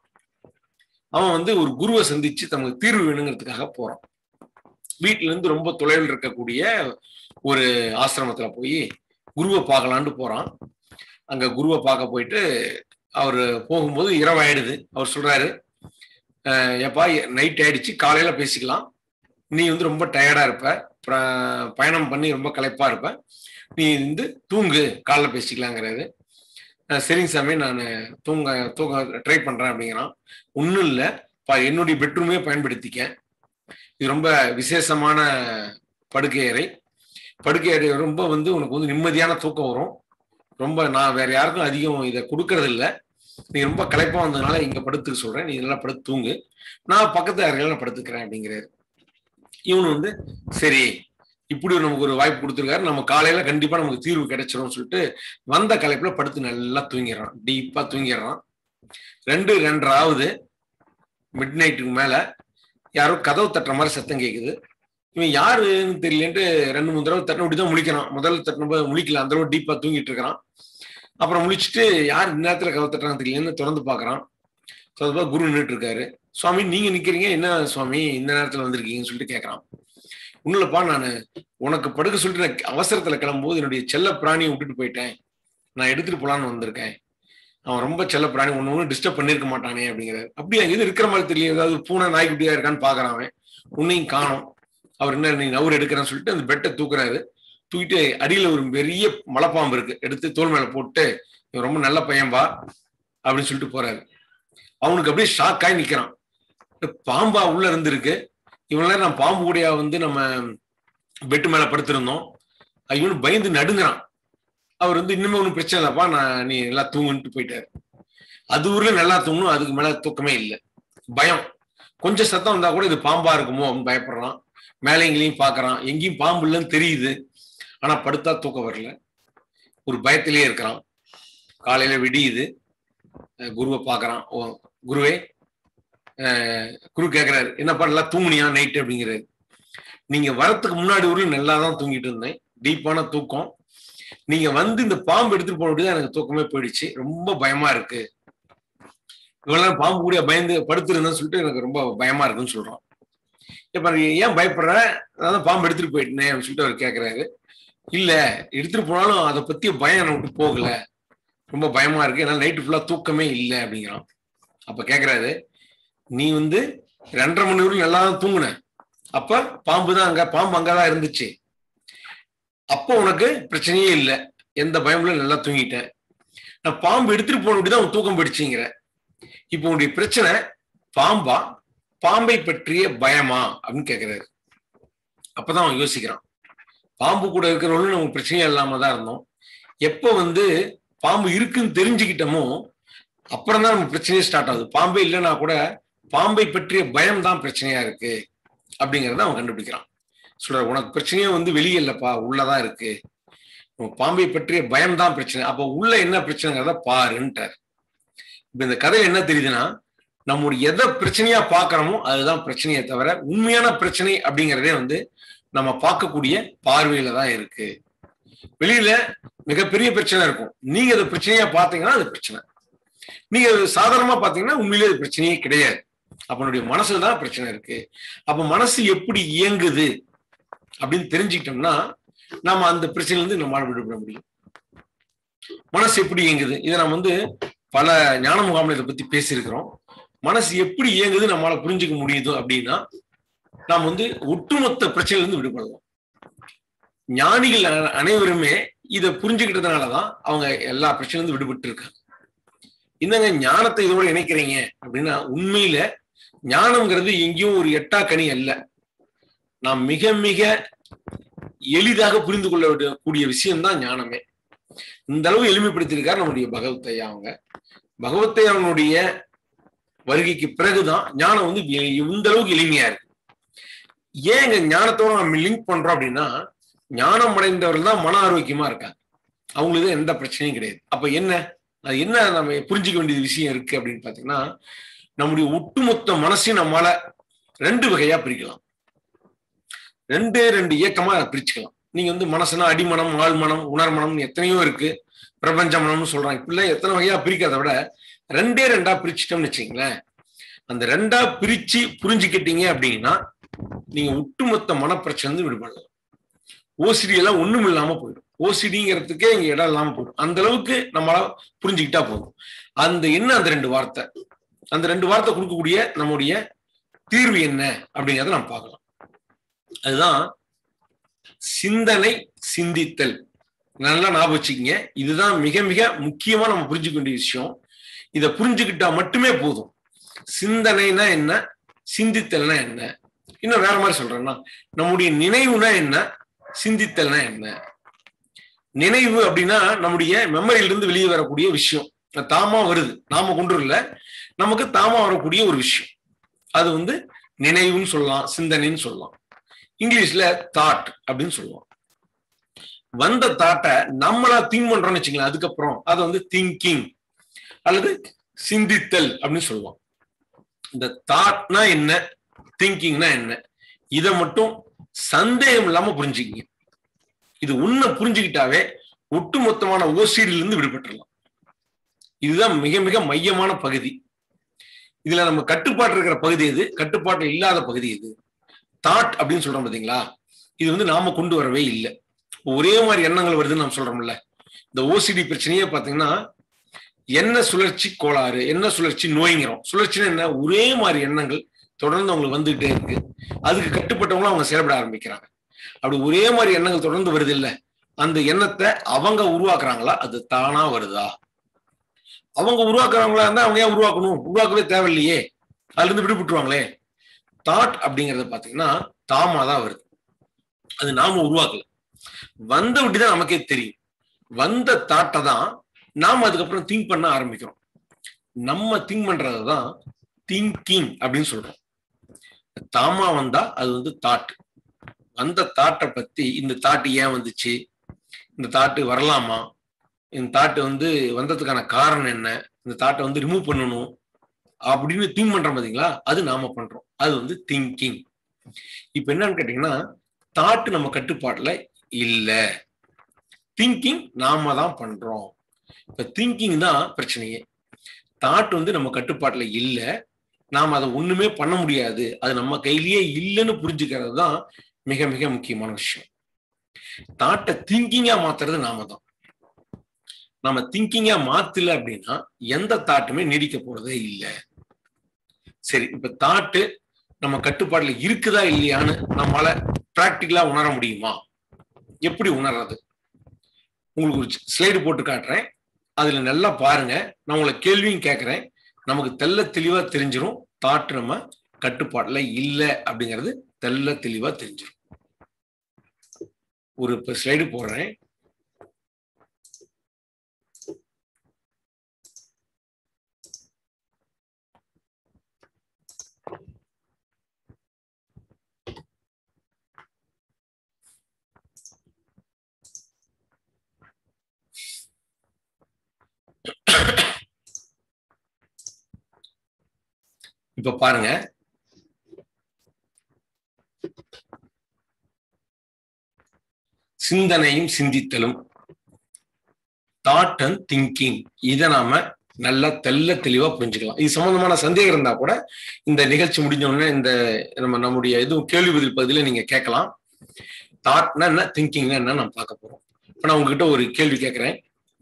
அவன் வந்து ஒரு குருவை சந்திச்சு தமக்கு தீர்வு வேணுங்கிறதுக்காக போறான் வீட்டுல இருந்து ரொம்ப தொலைவில் இருக்கக்கூடிய ஒரு ஆசிரமத்துல போய் குருவை பார்க்கலான்ட்டு போறான் அங்க குருவை பார்க்க போயிட்டு அவர் போகும்போது இரவாயிடுது அவர் சொல்றாரு "அஹ், ஏப்பா நைட் ஆயிடுச்சு காலையில பேசிக்கலாம் நீ வந்து ரொம்ப டயர்டா இருப்ப பிர- பயணம் பண்ணி ரொம்ப களைப்பா இருப்ப நீ வந்து தூங்கு காலைல பேசிக்கலாங்கிறாரு அஹ், சரிங்க சாமி நான் தூங்க தூங்க ட்ரை பண்றேன் அப்படிங்கிறான் ஒன்றும் இல்லை என்னுடைய பெட்ரூமே பயன்படுத்திக்க இது ரொம்ப விசேஷமான படுக்கை அறை படுக்கை அறை ரொம்ப வந்து உனக்கு வந்து நிம்மதியான தூக்கம் வரும் ரொம்ப நான் வேற யாருக்கும் அதிகம் இதை கொடுக்கறது இல்ல நீ ரொம்ப களைப்பா வந்ததுனால இங்க படுத்துக்க சொல்றேன் நீ நல்லா படுத்து தூங்கு நான் பக்கத்து அறையில நான் படுத்துக்கிறேன் அப்படிங்கிறாரு இவனு வந்து சரி இப்படி ஒரு நமக்கு ஒரு வாய்ப்பு கொடுத்துருக்காரு நம்ம காலையில கண்டிப்பா நமக்கு தீர்வு கிடைச்சிரும்னு சொல்லிட்டு வந்த களைப்புல படுத்து நல்லா தூங்கிடுறான் டீப்பா தூங்கிடுறான் ரெண்டு ரெண்டராவது மிட் நைட்டுக்கு மேல யாரோ கதவு தட்டுற மாதிரி சத்தம் கேக்குது இவன் யாருன்னு தெரியலன்ட்டு ரெண்டு மூணு தடவை தட்டின தான் முழிக்கிறான் முதல்ல தட்டினப்ப முழிக்கல அந்த அளவு டீப்பா தூங்கிட்டு இருக்கிறான் அப்புறம் முழிச்சிட்டு யார் இந்நேரத்துல கதவு தட்டுறாங்க தெரியலன்னு திறந்து பாக்குறான் திறந்து குரு நின்றுட்டு இருக்காரு சுவாமி நீங்க நிக்கிறீங்க என்ன சுவாமி இந்த நேரத்துல வந்திருக்கீங்கன்னு சொல்லிட்டு கேட்கறான் ஒண்ணுலப்பா நான் உனக்கு படுக்க சொல்லிட்டு நான் அவசரத்துல கிளம்பும்போது என்னுடைய செல்ல பிராணியை விட்டுட்டு போயிட்டேன் நான் எடுத்துட்டு போலான்னு வந்திருக்கேன் அவன் ரொம்ப செல்ல பிராணி ஒண்ணு ஒண்ணு டிஸ்டர்ப் பண்ணிருக்க மாட்டானே அப்படிங்கிறாரு அப்படியா இது இருக்கிற மாதிரி தெரியல ஏதாவது பூனை நாய்க்குட்டியா இருக்கான்னு பாக்குறான் அவன் உன்னையும் காணும் அவர் என்ன நீ நவுறு எடுக்கிறேன்னு சொல்லிட்டு அந்த பெட்டை தூக்குறாரு தூக்கிட்டு அடியில ஒரு பெரிய மலைப்பாம்பு இருக்கு எடுத்து தோல் மேல போட்டு இவன் ரொம்ப நல்ல பையன்பா அப்படின்னு சொல்லிட்டு போறாரு அவனுக்கு அப்படியே ஷாக் ஆகி நிக்கிறான் பாம்பா உள்ள இருந்திருக்கு இவனால நான் பாம்பு கூடயா வந்து நம்ம பெட்டு மேல படுத்திருந்தோம் ஐயோன்னு பயந்து நடுங்குறான் அவர் வந்து இன்னுமே ஒன்றும் பிரச்சனை இல்லப்பா நான் நீ நல்லா தூங்குன்ட்டு போயிட்டாரு அது ஊர்ல நல்லா தூங்கணும் அதுக்கு மேல தூக்கமே இல்லை பயம் கொஞ்சம் சத்தம் வந்தா கூட இது பாம்பா இருக்குமோ அப்படின்னு பயப்படுறான் மேலே எங்கேயும் பாக்குறான் எங்கேயும் பாம்பு இல்லைன்னு தெரியுது ஆனா படுத்தா தூக்கம் வரல ஒரு பயத்திலேயே இருக்கிறான் காலையில விடியுது அஹ் குருவை பாக்குறான் ஓ குருவே அஹ் குரு கேக்குறாரு என்னப்பா நல்லா தூங்குனியா நைட்டு அப்படிங்கிறாரு நீங்க வரத்துக்கு முன்னாடி ஊர்ல நல்லா தான் தூங்கிட்டு இருந்தேன் டீப்பான தூக்கம் நீங்க வந்து இந்த பாம்பு எடுத்துட்டு போனபடிதான் எனக்கு தூக்கமே போயிடுச்சு ரொம்ப பயமா இருக்கு இவ்வளவு நேரம் பாம்பு கூட பயந்து படுத்திருந்தேன்னு சொல்லிட்டு எனக்கு ரொம்ப பயமா இருக்குன்னு சொல்றான் இப்ப நீ ஏன் பயப்படுற அதான் பாம்பு எடுத்துட்டு போயிட்டேனே அப்படின்னு சொல்லிட்டு அவர் கேக்குறாரு இல்ல எடுத்துட்டு போனாலும் அதை பத்தி பயம் எனக்கு விட்டு போகல ரொம்ப பயமா இருக்கு என்னால நைட்டு ஃபுல்லா தூக்கமே இல்லை அப்படிங்கிறான் அப்ப கேக்குறாரு நீ வந்து ரெண்டரை மணி நேரம் நல்லா தான் தூங்குன அப்ப பாம்பு தான் அங்க பாம்பு அங்கதான் இருந்துச்சு அப்போ உனக்கு பிரச்சனையே இல்லை எந்த பயமும் நல்லா தூங்கிட்டேன் நான் பாம்பு எடுத்துட்டு போன தான் உன் தூக்கம் போயிடுச்சுங்கிற இப்போ உன்னுடைய பிரச்சனை பாம்பா பாம்பை பற்றிய பயமா அப்படின்னு கேக்குறாரு அப்பதான் அவன் யோசிக்கிறான் பாம்பு கூட இருக்கிறவங்களும் நமக்கு பிரச்சனையே இல்லாம தான் இருந்தோம் எப்போ வந்து பாம்பு இருக்குன்னு தெரிஞ்சுக்கிட்டோமோ அப்புறம் தான் நமக்கு பிரச்சனையே ஸ்டார்ட் ஆகுது பாம்பே இல்லைன்னா கூட பாம்பை பற்றிய பயம் தான் பிரச்சனையா இருக்கு அப்படிங்கிறத அவன் கண்டுபிடிக்கிறான் சொல்ற உனக்கு பிரச்சனையே வந்து வெளியே இல்லப்பா உள்ளதான் இருக்கு உன் பாம்பை பற்றிய பயம் தான் பிரச்சனை அப்போ உள்ள என்ன பிரச்சனைங்கிறத பாருன்ட்டார் இப்ப இந்த கதை என்ன தெரியுதுன்னா நம்முடைய எதை பிரச்சனையா பாக்குறோமோ அதுதான் பிரச்சனையே தவிர உண்மையான பிரச்சனை அப்படிங்கிறதே வந்து நம்ம பார்க்கக்கூடிய பார்வையில தான் இருக்கு வெளியில மிகப்பெரிய பிரச்சனை இருக்கும் நீங்க அதை பிரச்சனையா பார்த்தீங்கன்னா அது பிரச்சனை நீங்க அது சாதாரணமா பாத்தீங்கன்னா உண்மையிலே அது பிரச்சனையே கிடையாது அப்பனுடைய மனசுல தான் பிரச்சனை இருக்கு அப்ப மனசு எப்படி இயங்குது அப்படின்னு தெரிஞ்சுக்கிட்டோம்னா நாம அந்த பிரச்சனையில இருந்து நம்மளால விடுபட முடியும் மனசு எப்படி இயங்குது இதை நம்ம வந்து பல ஞான முகாமில் இதை பத்தி பேசியிருக்கிறோம் மனசு எப்படி இயங்குது நம்மளால புரிஞ்சுக்க முடியுது அப்படின்னா நாம் வந்து ஒட்டுமொத்த பிரச்சனையில இருந்து விடுபடலாம் ஞானிகள் அ- அனைவருமே இதை புரிஞ்சுக்கிட்டதுனாலதான் அவங்க எல்லா பிரச்சனையிலிருந்து விடுபட்டு இருக்காங்க என்னங்க ஞானத்தை இதோட இணைக்கிறீங்க அப்படின்னா உண்மையில ஞானம்ங்கிறது எங்கேயும் ஒரு எட்டா கனி அல்ல நாம் மிக மிக எளிதாக புரிந்து கொள்ள வேண்டிய- கூடிய விஷயம்தான் ஞானமே இந்த அளவு எளிமைப்படுத்தியிருக்காரு நம்முடைய பகவத்தையா அவங்க பகவத்தையாவனுடைய வருகைக்கு பிறகுதான் ஞானம் வந்து எ- இந்த அளவுக்கு எளிமையா இருக்கு ஏன் இங்க ஞானத்தோட நம்ம லிங்க் பண்றோம் அப்படின்னா ஞானம் அடைந்தவர்கள் தான் மன ஆரோக்கியமா இருக்காங்க அவங்களுக்கு எந்த பிரச்சனையும் கிடையாது அப்ப என்ன அது என்ன நம்ம புரிஞ்சுக்க வேண்டிய விஷயம் இருக்கு அப்படின்னு பாத்தீங்கன்னா நம்முடைய ஒட்டுமொத்த மனசையும் நம்மால ரெண்டு வகையா பிரிக்கலாம் ரெண்டே ரெண்டு இயக்கமா அதை பிரிச்சுக்கலாம் நீங்க வந்து மனசுனா அடிமனம் ஆழ்மனம் உணர்மனம் எத்தனையோ இருக்கு பிரபஞ்ச மனம்னு சொல்றாங்க இப்படில எத்தனை வகையா பிரிக்கிறத விட ரெண்டே ரெண்டா பிரிச்சுட்டோம்னு வச்சுங்களேன் அந்த ரெண்டா பிரிச்சு புரிஞ்சுக்கிட்டீங்க அப்படின்னா நீங்க ஒட்டுமொத்த மனப்பிரச்சனை வந்து விடுபடலாம் ஓசிடி எல்லாம் ஒண்ணும் இல்லாம போயிடும் ஓசிடிங்கிறதுக்கே இங்க இடம் இல்லாம போயிடும் அந்த அளவுக்கு நம்மளால புரிஞ்சுக்கிட்டா போதும் அந்த என்ன அந்த ரெண்டு வார்த்தை அந்த ரெண்டு வார்த்தை கொடுக்கக்கூடிய நம்முடைய தீர்வு என்ன அப்படிங்கிறத நம்ம பார்க்கலாம் அதுதான் சிந்தனை சிந்தித்தல் நல்லா ஞாபகம் வச்சுக்கங்க இதுதான் மிக மிக முக்கியமா நம்ம புரிஞ்சுக்க வேண்டிய விஷயம் இதை புரிஞ்சுக்கிட்டா மட்டுமே போதும் சிந்தனைனா என்ன சிந்தித்தல்னா என்ன இன்னும் வேற மாதிரி சொல்றேன்னா நம்முடைய நினைவுனா என்ன சிந்தித்தல்னா என்ன நினைவு அப்படின்னா நம்முடைய மெமரியில இருந்து வெளியே வரக்கூடிய விஷயம் தாமா வருது நாம கொண்டு வரல நமக்கு தாமா வரக்கூடிய ஒரு விஷயம் அது வந்து நினைவுன்னு சொல்லலாம் சிந்தனைன்னு சொல்லலாம் இங்கிலீஷ்ல தாட் அப்படின்னு சொல்லுவோம் வந்த தாட்டை நம்மளா திங்க் பண்றோம்னு வச்சுங்களேன் அதுக்கப்புறம் அதை வந்து திங்கிங் அல்லது சிந்தித்தல் அப்படின்னு சொல்லுவோம் இந்த தாட்னா என்ன திங்கிங்னா என்ன இதை மட்டும் சந்தேகம் இல்லாம புரிஞ்சுக்கிங்க இது உன்னை புரிஞ்சுக்கிட்டாவே ஒட்டுமொத்தமான ஓசிடில இருந்து விடுபட்டுடலாம் இதுதான் மிக மிக மையமான பகுதி இதுல நம்ம கட்டுப்பாட்டு இருக்கிற பகுதி எது கட்டுப்பாட்டு இல்லாத பகுதி எது தாட் அப்படின்னு சொல்றோம் பாத்தீங்களா இது வந்து நாம கொண்டு வரவே இல்லை ஒரே மாதிரி எண்ணங்கள் வருதுன்னு நம்ம சொல்றோம்ல இந்த ஓசிடி பிரச்சனையே பாத்தீங்கன்னா என்ன சுழற்சி கோளாறு என்ன சுழற்சி நோய்ங்கிறோம் சுழற்சினா என்ன ஒரே மாதிரி எண்ணங்கள் தொடர்ந்து அவங்களுக்கு வந்துகிட்டே இருக்கு அதுக்கு கட்டுப்பட்டவங்களும் அவங்க செயல்பட ஆரம்பிக்கிறாங்க அப்படி ஒரே மாதிரி எண்ணங்கள் தொடர்ந்து வருது இல்ல அந்த எண்ணத்தை அவங்க உருவாக்குறாங்களா அது தானா வருதா அவங்க உருவாக்குறவங்களா இருந்தா அவங்க ஏன் உருவாக்கணும் உருவாக்கவே தேவையில்லையே அதுல இருந்து விடுபட்டுருவாங்களே தாட் அப்படிங்கறது பாத்தீங்கன்னா தாமா தான் வருது அது நாம உருவாக்கல வந்த விட்டுதான் நமக்கே தெரியும் வந்த தாட்டை தான் நாம அதுக்கப்புறம் திங்க் பண்ண ஆரம்பிக்கிறோம் நம்ம திங்க் பண்றதை தான் திங்கிங் அப்படின்னு சொல்றோம் தாமா வந்தா அது வந்து தாட் வந்த தாட்டை பத்தி இந்த தாட்டு ஏன் வந்துச்சு இந்த தாட்டு வரலாமா இந்த தாட்டு வந்து வந்ததுக்கான காரணம் என்ன இந்த தாட்டை வந்து ரிமூவ் பண்ணணும் அப்படின்னு திங்க் பண்றோம் பாத்தீங்களா அது நாம பண்றோம் அது வந்து திங்கிங் இப்ப என்னன்னு கேட்டீங்கன்னா தாட்டு நம்ம கட்டுப்பாட்டுல இல்ல திங்கிங் நாம தான் பண்றோம் இப்ப திங்கிங் தான் பிரச்சனையே தாட் வந்து நம்ம கட்டுப்பாட்டுல இல்ல நாம் அதை ஒண்ணுமே பண்ண முடியாது அது நம்ம கையிலேயே இல்லைன்னு புரிஞ்சுக்கிறது தான் மிக மிக முக்கியமான விஷயம் தாட்டை திங்கிங்கா மாத்துறது நாம தான் நம்ம திங்கிங்கா மாத்தல அப்படின்னா எந்த தாட்டுமே நீடிக்க போறதே இல்லை சரி இப்ப தாட்டு நம்ம கட்டுப்பாட்டுல இருக்குதா இல்லையான்னு நம்மளால பிராக்டிக்கலா உணர முடியுமா எப்படி உணர்றது உங்களுக்கு ஒரு ஸ்லைடு போட்டு காட்டுறேன் அதுல நல்லா பாருங்க நான் உங்களை கேள்வியும் கேட்கிறேன் நமக்கு தெல்ல தெளிவா தெரிஞ்சிடும் தாட்டு நம்ம கட்டுப்பாட்டுல இல்லை அப்படிங்கிறது தெல்ல தெளிவா தெரிஞ்சிடும் ஒரு இப்ப ஸ்லைடு போடுறேன் இப்ப பாருங்க சிந்தனையும் சிந்தித்தலும் தாட் அண்ட் திங்கிங் இதை நாம நல்லா தெல்ல தெளிவா புரிஞ்சுக்கலாம் இது சம்பந்தமான சந்தேகம் இருந்தா கூட இந்த நிகழ்ச்சி முடிஞ்ச உடனே இந்த நம்ம நம்முடைய எதுவும் கேள்வி பதில் பகுதியில நீங்க கேட்கலாம் தாட்னா என்ன திங்கிங்னா என்ன நம்ம பார்க்க போறோம் இப்ப நான் உங்ககிட்ட ஒரு கேள்வி கேட்கிறேன்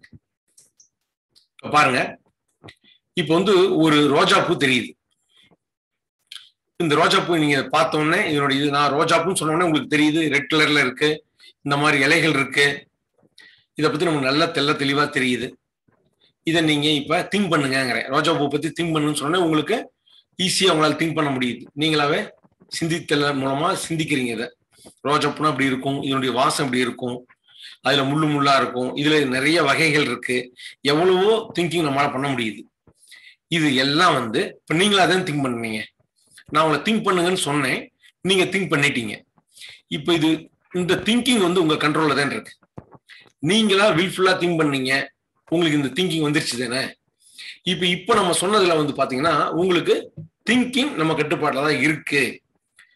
பாருங்க இப்ப வந்து ஒரு ரோஜா பூ தெரியுது இந்த ரோஜா பூ நீங்க பார்த்த உடனே இதனுடைய இது நான் ரோஜா பூன்னு சொன்ன உடனே உங்களுக்கு தெரியுது ரெட் கலர்ல இருக்கு இந்த மாதிரி இலைகள் இருக்கு இதை பத்தி நமக்கு நல்லா தெல்ல தெளிவா தெரியுது இதை நீங்க இப்ப திங்க் பண்ணுங்கிறேன் ரோஜா பூ பத்தி திங்க் பண்ணுன்னு சொன்னா உங்களுக்கு ஈஸியா உங்களால திங்க் பண்ண முடியுது நீங்களாவே சிந்தித்தல மூலமா சிந்திக்கிறீங்க இதை ரோஜா பூனா அப்படி இருக்கும் இதனுடைய வாசம் இப்படி இருக்கும் அதுல முள்ளு முள்ளா இருக்கும் இதுல நிறைய வகைகள் இருக்கு எவ்வளவோ திங்கிங் நம்மளால பண்ண முடியுது இது எல்லாம் வந்து இப்ப நீங்களா தான் திங்க் பண்ணுவீங்க நான் உங்களை திங்க் பண்ணுங்கன்னு சொன்னேன் நீங்க திங்க் பண்ணிட்டீங்க இப்போ இது இந்த திங்கிங் வந்து உங்க கண்ட்ரோல்ல தான் இருக்கு நீங்களா வில்ஃபுல்லா திங்க் பண்ணீங்க உங்களுக்கு இந்த திங்கிங் வந்துருச்சு தானே இப்போ இப்போ நம்ம சொன்னதுல வந்து பாத்தீங்கன்னா உங்களுக்கு திங்கிங் நம்ம கட்டுப்பாட்டில் தான் இருக்கு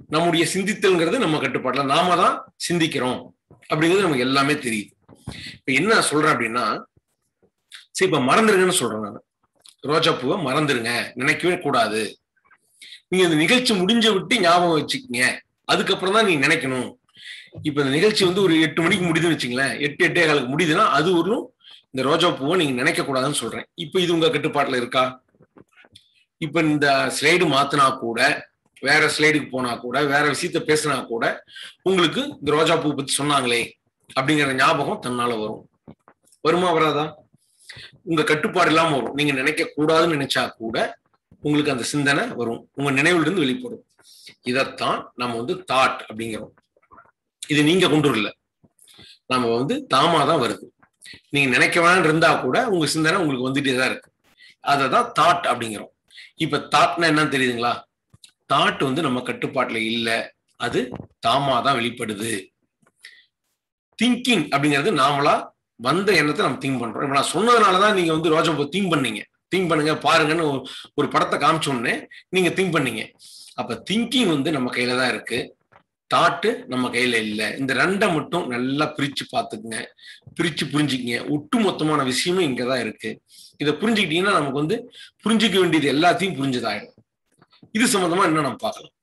நம்முடைய சிந்தித்தல்ங்கிறது நம்ம கட்டுப்பாட்டுல நாம தான் சிந்திக்கிறோம் அப்படிங்கிறது நமக்கு எல்லாமே தெரியுது இப்ப என்ன சொல்றேன் அப்படின்னா சரி இப்ப மறந்துருங்கன்னு சொல்றேன் நான் ரோஜா பூவை மறந்துருங்க நினைக்கவே கூடாது நீங்க இந்த நிகழ்ச்சி முடிஞ்ச விட்டு ஞாபகம் வச்சுக்கங்க அதுக்கப்புறம் தான் நீங்க நினைக்கணும் இப்ப இந்த நிகழ்ச்சி வந்து ஒரு எட்டு மணிக்கு முடியுதுன்னு வச்சுங்களேன் எட்டு எட்டே காலுக்கு முடியுதுன்னா அது ஒரு இந்த ரோஜா பூவை நீங்க நினைக்க கூடாதுன்னு சொல்றேன் இப்ப இது உங்க கட்டுப்பாட்டுல இருக்கா இப்ப இந்த ஸ்லைடு மாத்தினா கூட வேற ஸ்லைடுக்கு போனா கூட வேற விஷயத்த பேசினா கூட உங்களுக்கு இந்த ரோஜா பூ பத்தி சொன்னாங்களே அப்படிங்கிற ஞாபகம் தன்னால வரும் வருமா வராதா உங்க கட்டுப்பாடு இல்லாம வரும் நீங்க நினைக்க கூடாதுன்னு நினைச்சா கூட உங்களுக்கு அந்த சிந்தனை வரும் உங்க நினைவுல இருந்து வெளிப்படும் இதைத்தான் நம்ம வந்து தாட் அப்படிங்கிறோம் இது நீங்க கொண்டு வரல நம்ம வந்து தாமா தான் வருது நீங்க நினைக்க வேணாம் இருந்தா கூட உங்க சிந்தனை உங்களுக்கு வந்துட்டே தான் இருக்கு அதை தான் தாட் அப்படிங்கிறோம் இப்ப தாட்னா என்னன்னு தெரியுதுங்களா தாட் வந்து நம்ம கட்டுப்பாட்டுல இல்ல அது தாமா தான் வெளிப்படுது திங்கிங் அப்படிங்கிறது நாமளா வந்த எண்ணத்தை நம்ம திங்க் பண்றோம் இப்ப நான் சொன்னதுனாலதான் நீங்க வந்து ரோஜா பூ திங்க் பண்ணீங்க திங்க் பண்ணுங்க பாருங்கன்னு ஒரு படத்தை காமிச்ச உடனே நீங்க திங்க் பண்ணீங்க அப்ப திங்கிங் வந்து நம்ம கையில தான் இருக்கு தாட்டு நம்ம கையில இல்லை இந்த ரெண்டை மட்டும் நல்லா பிரிச்சு பார்த்துக்குங்க பிரிச்சு புரிஞ்சுக்கங்க ஒட்டு மொத்தமான விஷயமும் இங்கதான் இருக்கு இதை புரிஞ்சுக்கிட்டீங்கன்னா நமக்கு வந்து புரிஞ்சுக்க வேண்டியது எல்லாத்தையும் புரிஞ்சதாயிடும் இது சம்பந்தமா என்ன நம்ம பார்க்கலாம்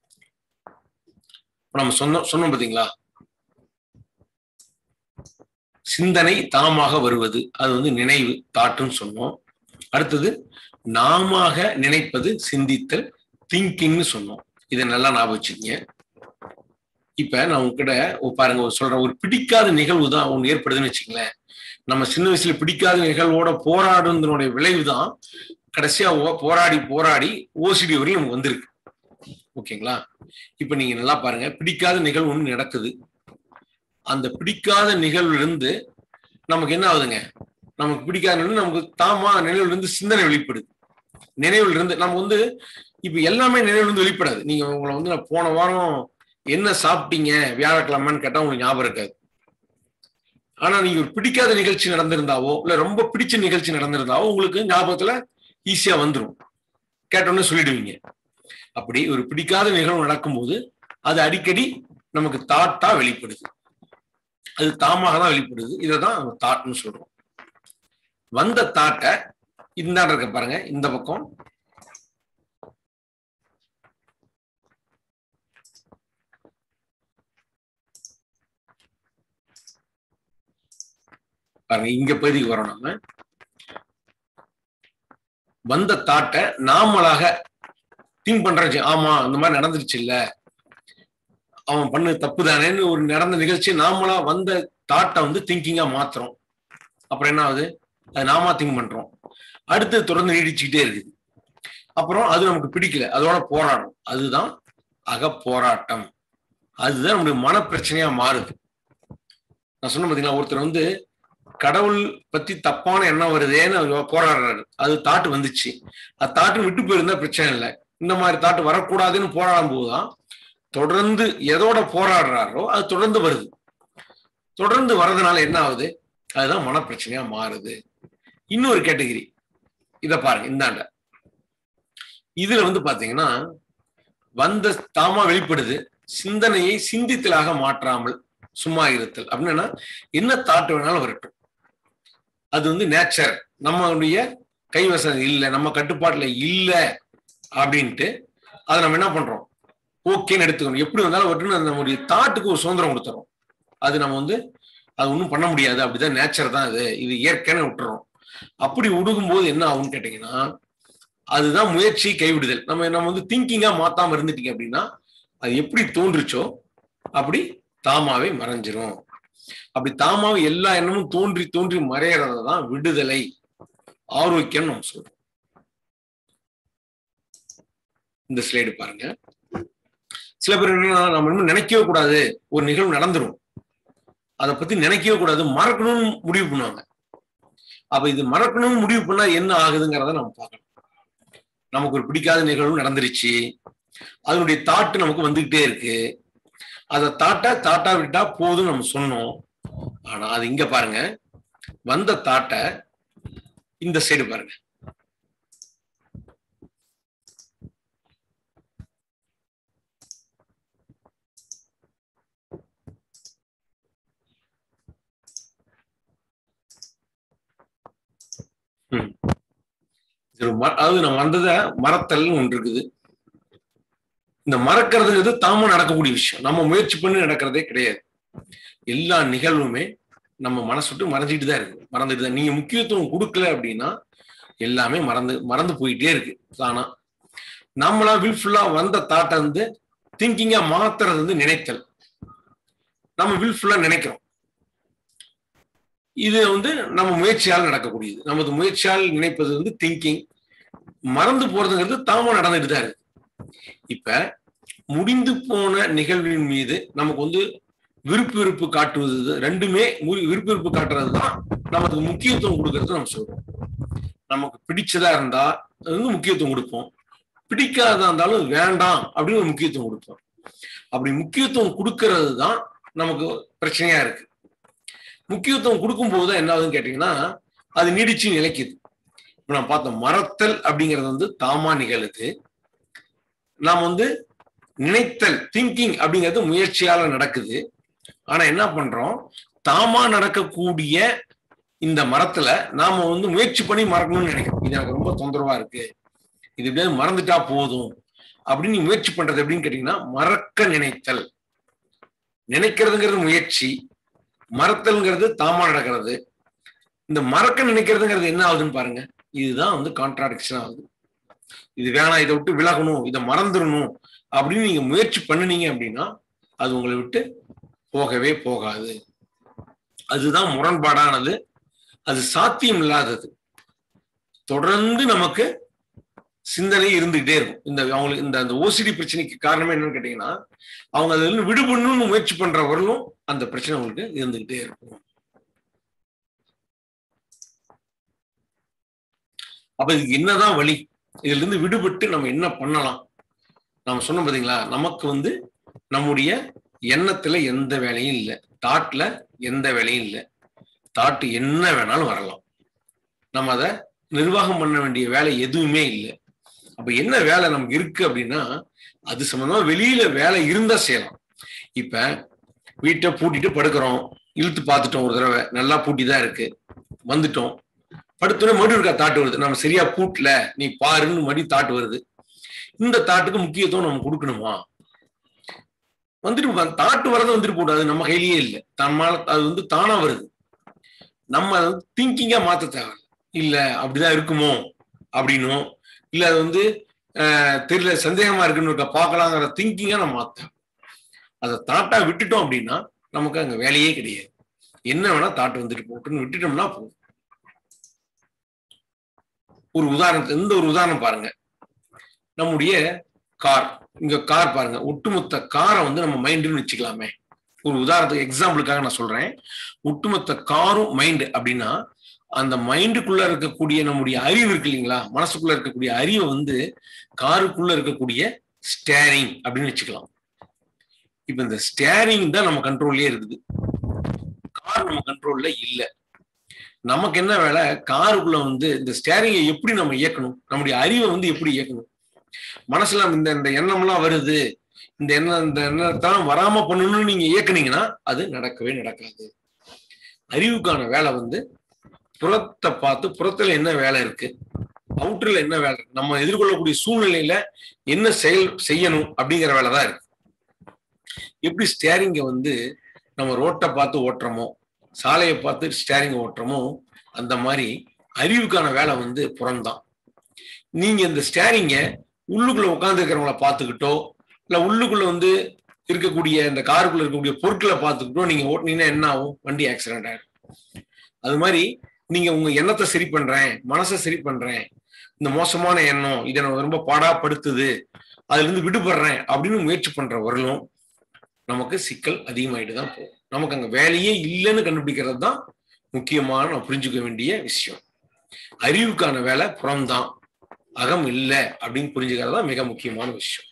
நம்ம சொன்னோம் சொன்னோம் பாத்தீங்களா சிந்தனை தாமாக வருவது அது வந்து நினைவு தாட்டுன்னு சொன்னோம் அடுத்தது நாம நினைப்பது சிந்தித்தல் திங்கிங்னு சொன்னோம் இதை நல்லா ஞாபகம் வச்சுக்கங்க இப்ப நான் உங்ககிட்ட பாருங்க சொல்றேன் ஒரு பிடிக்காத நிகழ்வு தான் ஒன்று ஏற்படுதுன்னு வச்சுங்களேன் நம்ம சின்ன வயசுல பிடிக்காத நிகழ்வோட போராடுனதனுடைய விளைவு தான் கடைசியா போராடி போராடி ஓசிடி வரையும் நமக்கு வந்திருக்கு ஓகேங்களா இப்ப நீங்க நல்லா பாருங்க பிடிக்காத நிகழ்வு ஒன்று நடக்குது அந்த பிடிக்காத நிகழ்வுல இருந்து நமக்கு என்ன ஆகுதுங்க நமக்கு பிடிக்காத நமக்கு தாமா நினைவுல இருந்து சிந்தனை வெளிப்படுது நினைவுல இருந்து நம்ம வந்து இப்ப எல்லாமே நினைவுல இருந்து வெளிப்படாது நீங்க உங்களை வந்து நான் போன வாரம் என்ன சாப்பிட்டீங்க வியாழக்கிழமைன்னு கேட்டா உங்களுக்கு ஞாபகம் இருக்காது ஆனா நீங்க ஒரு பிடிக்காத நிகழ்ச்சி நடந்திருந்தாவோ இல்ல ரொம்ப பிடிச்ச நிகழ்ச்சி நடந்திருந்தாவோ உங்களுக்கு ஞாபகத்துல ஈஸியா வந்துடும் கேட்டோன்னு சொல்லிடுவீங்க அப்படி ஒரு பிடிக்காத நிகழ்வு நடக்கும்போது அது அடிக்கடி நமக்கு தாட்டா வெளிப்படுது அது தாமாக தான் வெளிப்படுது இதை தான் தாட்னு சொல்றோம் வந்த தாட்டை இந்த இருக்க பாருங்க இந்த பக்கம் பாருங்க இங்க பகுதிக்கு வரோம் நம்ம வந்த தாட்டை நாமளாக திங்க் பண்றச்சு ஆமா இந்த மாதிரி நடந்துருச்சு இல்ல அவன் பண்ணு தப்பு தானேன்னு ஒரு நடந்த நிகழ்ச்சி நாமளா வந்த தாட்டை வந்து திங்கிங்கா மாத்துறோம் அப்புறம் என்ன ஆகுது அது நாமா திங்க் பண்றோம் அடுத்து தொடர்ந்து நீடிச்சுக்கிட்டே இருக்குது அப்புறம் அது நமக்கு பிடிக்கல அதோட போராடும் அதுதான் அக போராட்டம் அதுதான் நம்முடைய மன பிரச்சனையா மாறுது நான் சொன்ன பாத்தீங்களா ஒருத்தர் வந்து கடவுள் பத்தி தப்பான எண்ணம் வருதேன்னு போராடுறாரு அது தாட்டு வந்துச்சு அது தாட்டு விட்டு போயிருந்தா பிரச்சனை இல்லை இந்த மாதிரி தாட்டு வரக்கூடாதுன்னு போராடும் போதுதான் தொடர்ந்து எதோட போராடுறாரோ அது தொடர்ந்து வருது தொடர்ந்து வர்றதுனால என்ன ஆகுது அதுதான் மனப்பிரச்சனையா மாறுது இன்னொரு கேட்டகிரி இத பாருங்க இந்தாண்ட இதுல வந்து பாத்தீங்கன்னா வந்த தாமா வெளிப்படுது சிந்தனையை சிந்தித்தலாக மாற்றாமல் சும்மா இருத்தல் அப்படின்னா என்ன தாட்டு வேணாலும் வரட்டும் அது வந்து நேச்சர் நம்மளுடைய கைவசம் இல்லை நம்ம கட்டுப்பாட்டுல இல்லை அப்படின்ட்டு அதை நம்ம என்ன பண்றோம் ஓகேன்னு எடுத்துக்கணும் எப்படி வந்தாலும் வரட்டும் நம்முடைய தாட்டுக்கு ஒரு சுதந்திரம் கொடுத்துறோம் அது நம்ம வந்து அது ஒன்றும் பண்ண முடியாது அப்படிதான் நேச்சர் தான் இது இது இயற்கைன்னு விட்டுறோம் அப்படி உடுகும் போது என்ன ஆகும்னு கேட்டீங்கன்னா அதுதான் முயற்சி கைவிடுதல் நம்ம நம்ம வந்து திங்கிங்கா மாத்தாம இருந்துட்டீங்க அப்படின்னா அது எப்படி தோன்றுச்சோ அப்படி தாமாவே மறைஞ்சிரும் அப்படி தாமாவே எல்லா எண்ணமும் தோன்றி தோன்றி மறையறத தான் விடுதலை ஆரோக்கியம் நம்ம சொல்றோம் இந்த ஸ்லைடு பாருங்க சில பேர் என்ன நம்ம இன்னும் நினைக்கவே கூடாது ஒரு நிகழ்வு நடந்துரும் அதை பத்தி நினைக்கவே கூடாது மறக்கணும்னு முடிவு பண்ணுவாங்க அப்ப இது மறக்கணும்னு முடிவு பண்ணா என்ன ஆகுதுங்கிறத நம்ம பார்க்கணும் நமக்கு ஒரு பிடிக்காத நிகழ்வு நடந்துருச்சு அதனுடைய தாட்டு நமக்கு வந்துகிட்டே இருக்கு அதை தாட்டா தாட்டா விட்டா போதும் நம்ம சொன்னோம் ஆனா அது இங்க பாருங்க வந்த தாட்டை இந்த சைடு பாருங்க அதாவது நம்ம வந்ததை மறத்தல்னு ஒன்று இருக்குது இந்த மறக்கிறதுங்கிறது தாம நடக்கக்கூடிய விஷயம் நம்ம முயற்சி பண்ணி நடக்கிறதே கிடையாது எல்லா நிகழ்வுமே நம்ம மனசு விட்டு மறைஞ்சிட்டு தான் இருக்கு மறந்துட்டு தான் நீங்க முக்கியத்துவம் கொடுக்கல அப்படின்னா எல்லாமே மறந்து மறந்து போயிட்டே இருக்கு தானா நம்மளா வில்ஃபுல்லா வந்த தாட்டை வந்து திங்கிங்கா மாத்துறது வந்து நினைத்தல் நம்ம வில்ஃபுல்லா நினைக்கிறோம் இது வந்து நம்ம முயற்சியால் நடக்கக்கூடியது நமது முயற்சியால் நினைப்பது வந்து திங்கிங் மறந்து போறதுங்கிறது தாம நடந்துட்டு தான் இருக்கு இப்ப முடிந்து போன நிகழ்வின் மீது நமக்கு வந்து விருப்பு விருப்பு காட்டுவது ரெண்டுமே விருப்பு விருப்பு காட்டுறது தான் நமக்கு முக்கியத்துவம் கொடுக்கறது நம்ம சொல்றோம் நமக்கு பிடிச்சதா இருந்தா அது வந்து முக்கியத்துவம் கொடுப்போம் பிடிக்காததா இருந்தாலும் வேண்டாம் அப்படின்னு ஒரு முக்கியத்துவம் கொடுப்போம் அப்படி முக்கியத்துவம் கொடுக்கறது தான் நமக்கு பிரச்சனையா இருக்கு முக்கியத்துவம் கொடுக்கும் போது என்ன ஆகுதுன்னு கேட்டீங்கன்னா அது நீடிச்சு நிலைக்குது இப்ப நான் பார்த்தோம் மறத்தல் அப்படிங்கிறது வந்து தாமா நிகழுது நாம் வந்து நினைத்தல் திங்கிங் அப்படிங்கிறது முயற்சியால நடக்குது ஆனா என்ன பண்றோம் தாமா நடக்கக்கூடிய இந்த மரத்துல நாம வந்து முயற்சி பண்ணி மறக்கணும்னு நினைக்கிறோம் இது எனக்கு ரொம்ப தொந்தரவா இருக்கு இது எப்படியாவது மறந்துட்டா போதும் அப்படின்னு நீ முயற்சி பண்றது எப்படின்னு கேட்டீங்கன்னா மறக்க நினைத்தல் நினைக்கிறதுங்கிறது முயற்சி மறத்தல்ங்கிறது தாமா நடக்கிறது இந்த மறக்க நினைக்கிறதுங்கிறது என்ன ஆகுதுன்னு பாருங்க இதுதான் வந்து கான்ட்ராடிக்ஷன் ஆகுது இது வேணாம் இதை விட்டு விலகணும் இதை மறந்துடணும் அப்படின்னு நீங்க முயற்சி பண்ணுனீங்க அப்படின்னா அது உங்களை விட்டு போகவே போகாது அதுதான் முரண்பாடானது அது சாத்தியம் இல்லாதது தொடர்ந்து நமக்கு சிந்தனை இருந்துகிட்டே இருக்கும் இந்த அவங்களுக்கு இந்த அந்த ஓசிடி பிரச்சனைக்கு காரணமே என்னன்னு கேட்டீங்கன்னா அவங்க அதுல இருந்து விடுபடணும்னு முயற்சி பண்றவர்களும் அந்த பிரச்சனை அவங்களுக்கு இருந்துகிட்டே இருக்கும் அப்ப இதுக்கு என்னதான் வழி இதுல இருந்து விடுபட்டு நம்ம என்ன பண்ணலாம் நாம சொன்னோம் பாத்தீங்களா நமக்கு வந்து நம்முடைய எண்ணத்துல எந்த வேலையும் இல்லை தாட்ல எந்த வேலையும் இல்லை தாட்டு என்ன வேணாலும் வரலாம் நம்ம அதை நிர்வாகம் பண்ண வேண்டிய வேலை எதுவுமே இல்லை அப்ப என்ன வேலை நமக்கு இருக்கு அப்படின்னா அது சம்பந்தமா வெளியில வேலை இருந்தா செய்யலாம் இப்ப வீட்டை பூட்டிட்டு படுக்கிறோம் இழுத்து பார்த்துட்டோம் ஒரு தடவை நல்லா பூட்டி தான் இருக்கு வந்துட்டோம் படுத்தோடனே மறுபடியும் இருக்கா தாட்டு வருது நம்ம சரியா பூட்டல நீ பாருன்னு மறுபடியும் தாட்டு வருது இந்த தாட்டுக்கு முக்கியத்துவம் நம்ம கொடுக்கணுமா வந்துட்டு தாட்டு வரது வந்துட்டு போடாது நம்ம கையிலேயே இல்லை தம்மால அது வந்து தானா வருது நம்ம அதை வந்து திங்கிங்கா மாத்த தேவை இல்ல அப்படிதான் இருக்குமோ அப்படின்னும் இல்ல அது வந்து தெரியல சந்தேகமா இருக்குன்னு பார்க்கலாங்கிற திங்கிங்கா நம்ம மாத்த அதை தாட்டா விட்டுட்டோம் அப்படின்னா நமக்கு அங்க வேலையே கிடையாது என்ன வேணா தாட்டு வந்துட்டு போட்டுன்னு விட்டுட்டோம்னா போதும் ஒரு உதாரணத்தை இந்த ஒரு உதாரணம் பாருங்க நம்முடைய கார் இங்க கார் பாருங்க ஒட்டுமொத்த காரை வந்து நம்ம மைண்டுன்னு வச்சுக்கலாமே ஒரு உதாரணத்துக்கு எக்ஸாம்பிளுக்காக நான் சொல்றேன் ஒட்டுமொத்த காரும் மைண்டு அப்படின்னா அந்த மைண்டுக்குள்ள இருக்கக்கூடிய நம்முடைய அறிவு இருக்கு இல்லைங்களா மனசுக்குள்ள இருக்கக்கூடிய அறிவை வந்து காருக்குள்ள இருக்கக்கூடிய ஸ்டேரிங் அப்படின்னு வச்சுக்கலாம் இப்ப இந்த ஸ்டேரிங் தான் நம்ம கண்ட்ரோல்லே இருக்குது கார் நம்ம கண்ட்ரோல்ல இல்லை நமக்கு என்ன வேலை காருக்குள்ள வந்து இந்த ஸ்டேரிங்கை எப்படி நம்ம இயக்கணும் நம்முடைய அறிவை வந்து எப்படி இயக்கணும் மனசுல இந்த இந்த எண்ணம்லாம் வருது இந்த எண்ணம் இந்த எண்ணத்தான் வராம பண்ணணும்னு நீங்க இயக்குனீங்கன்னா அது நடக்கவே நடக்காது அறிவுக்கான வேலை வந்து புறத்தை பார்த்து புறத்துல என்ன வேலை இருக்கு அவுட்டர்ல என்ன வேலை இருக்கு நம்ம எதிர்கொள்ளக்கூடிய சூழ்நிலையில என்ன செயல் செய்யணும் அப்படிங்கிற வேலை தான் இருக்கு எப்படி ஸ்டேரிங்க வந்து நம்ம ரோட்டை பார்த்து ஓட்டுறோமோ சாலையை பார்த்து ஸ்டேரிங் ஓட்டுறோமோ அந்த மாதிரி அறிவுக்கான வேலை வந்து புறம்தான் நீங்க இந்த ஸ்டேரிங்க உள்ளுக்குள்ள உட்காந்துருக்கிறவங்கள பார்த்துக்கிட்டோ இல்ல உள்ளுக்குள்ள வந்து இருக்கக்கூடிய இந்த காருக்குள்ள இருக்கக்கூடிய பொருட்களை பார்த்துக்கிட்டோ நீங்க ஓட்டுனீங்கன்னா என்ன ஆகும் வண்டி ஆக்சிடென்ட் ஆயிடும் அது மாதிரி நீங்க உங்க எண்ணத்தை சரி பண்றேன் மனசை சரி பண்றேன் இந்த மோசமான எண்ணம் இதை நான் ரொம்ப பாடாப்படுத்துது அதுல இருந்து விடுபடுறேன் அப்படின்னு முயற்சி பண்ற வரலும் நமக்கு சிக்கல் அதிகமாயிட்டு தான் போகும் நமக்கு அங்க வேலையே இல்லைன்னு கண்டுபிடிக்கிறது தான் முக்கியமான நம்ம புரிஞ்சுக்க வேண்டிய விஷயம் அறிவுக்கான வேலை புறம்தான் அகம் இல்லை அப்படின்னு புரிஞ்சுக்கிறது தான் மிக முக்கியமான விஷயம்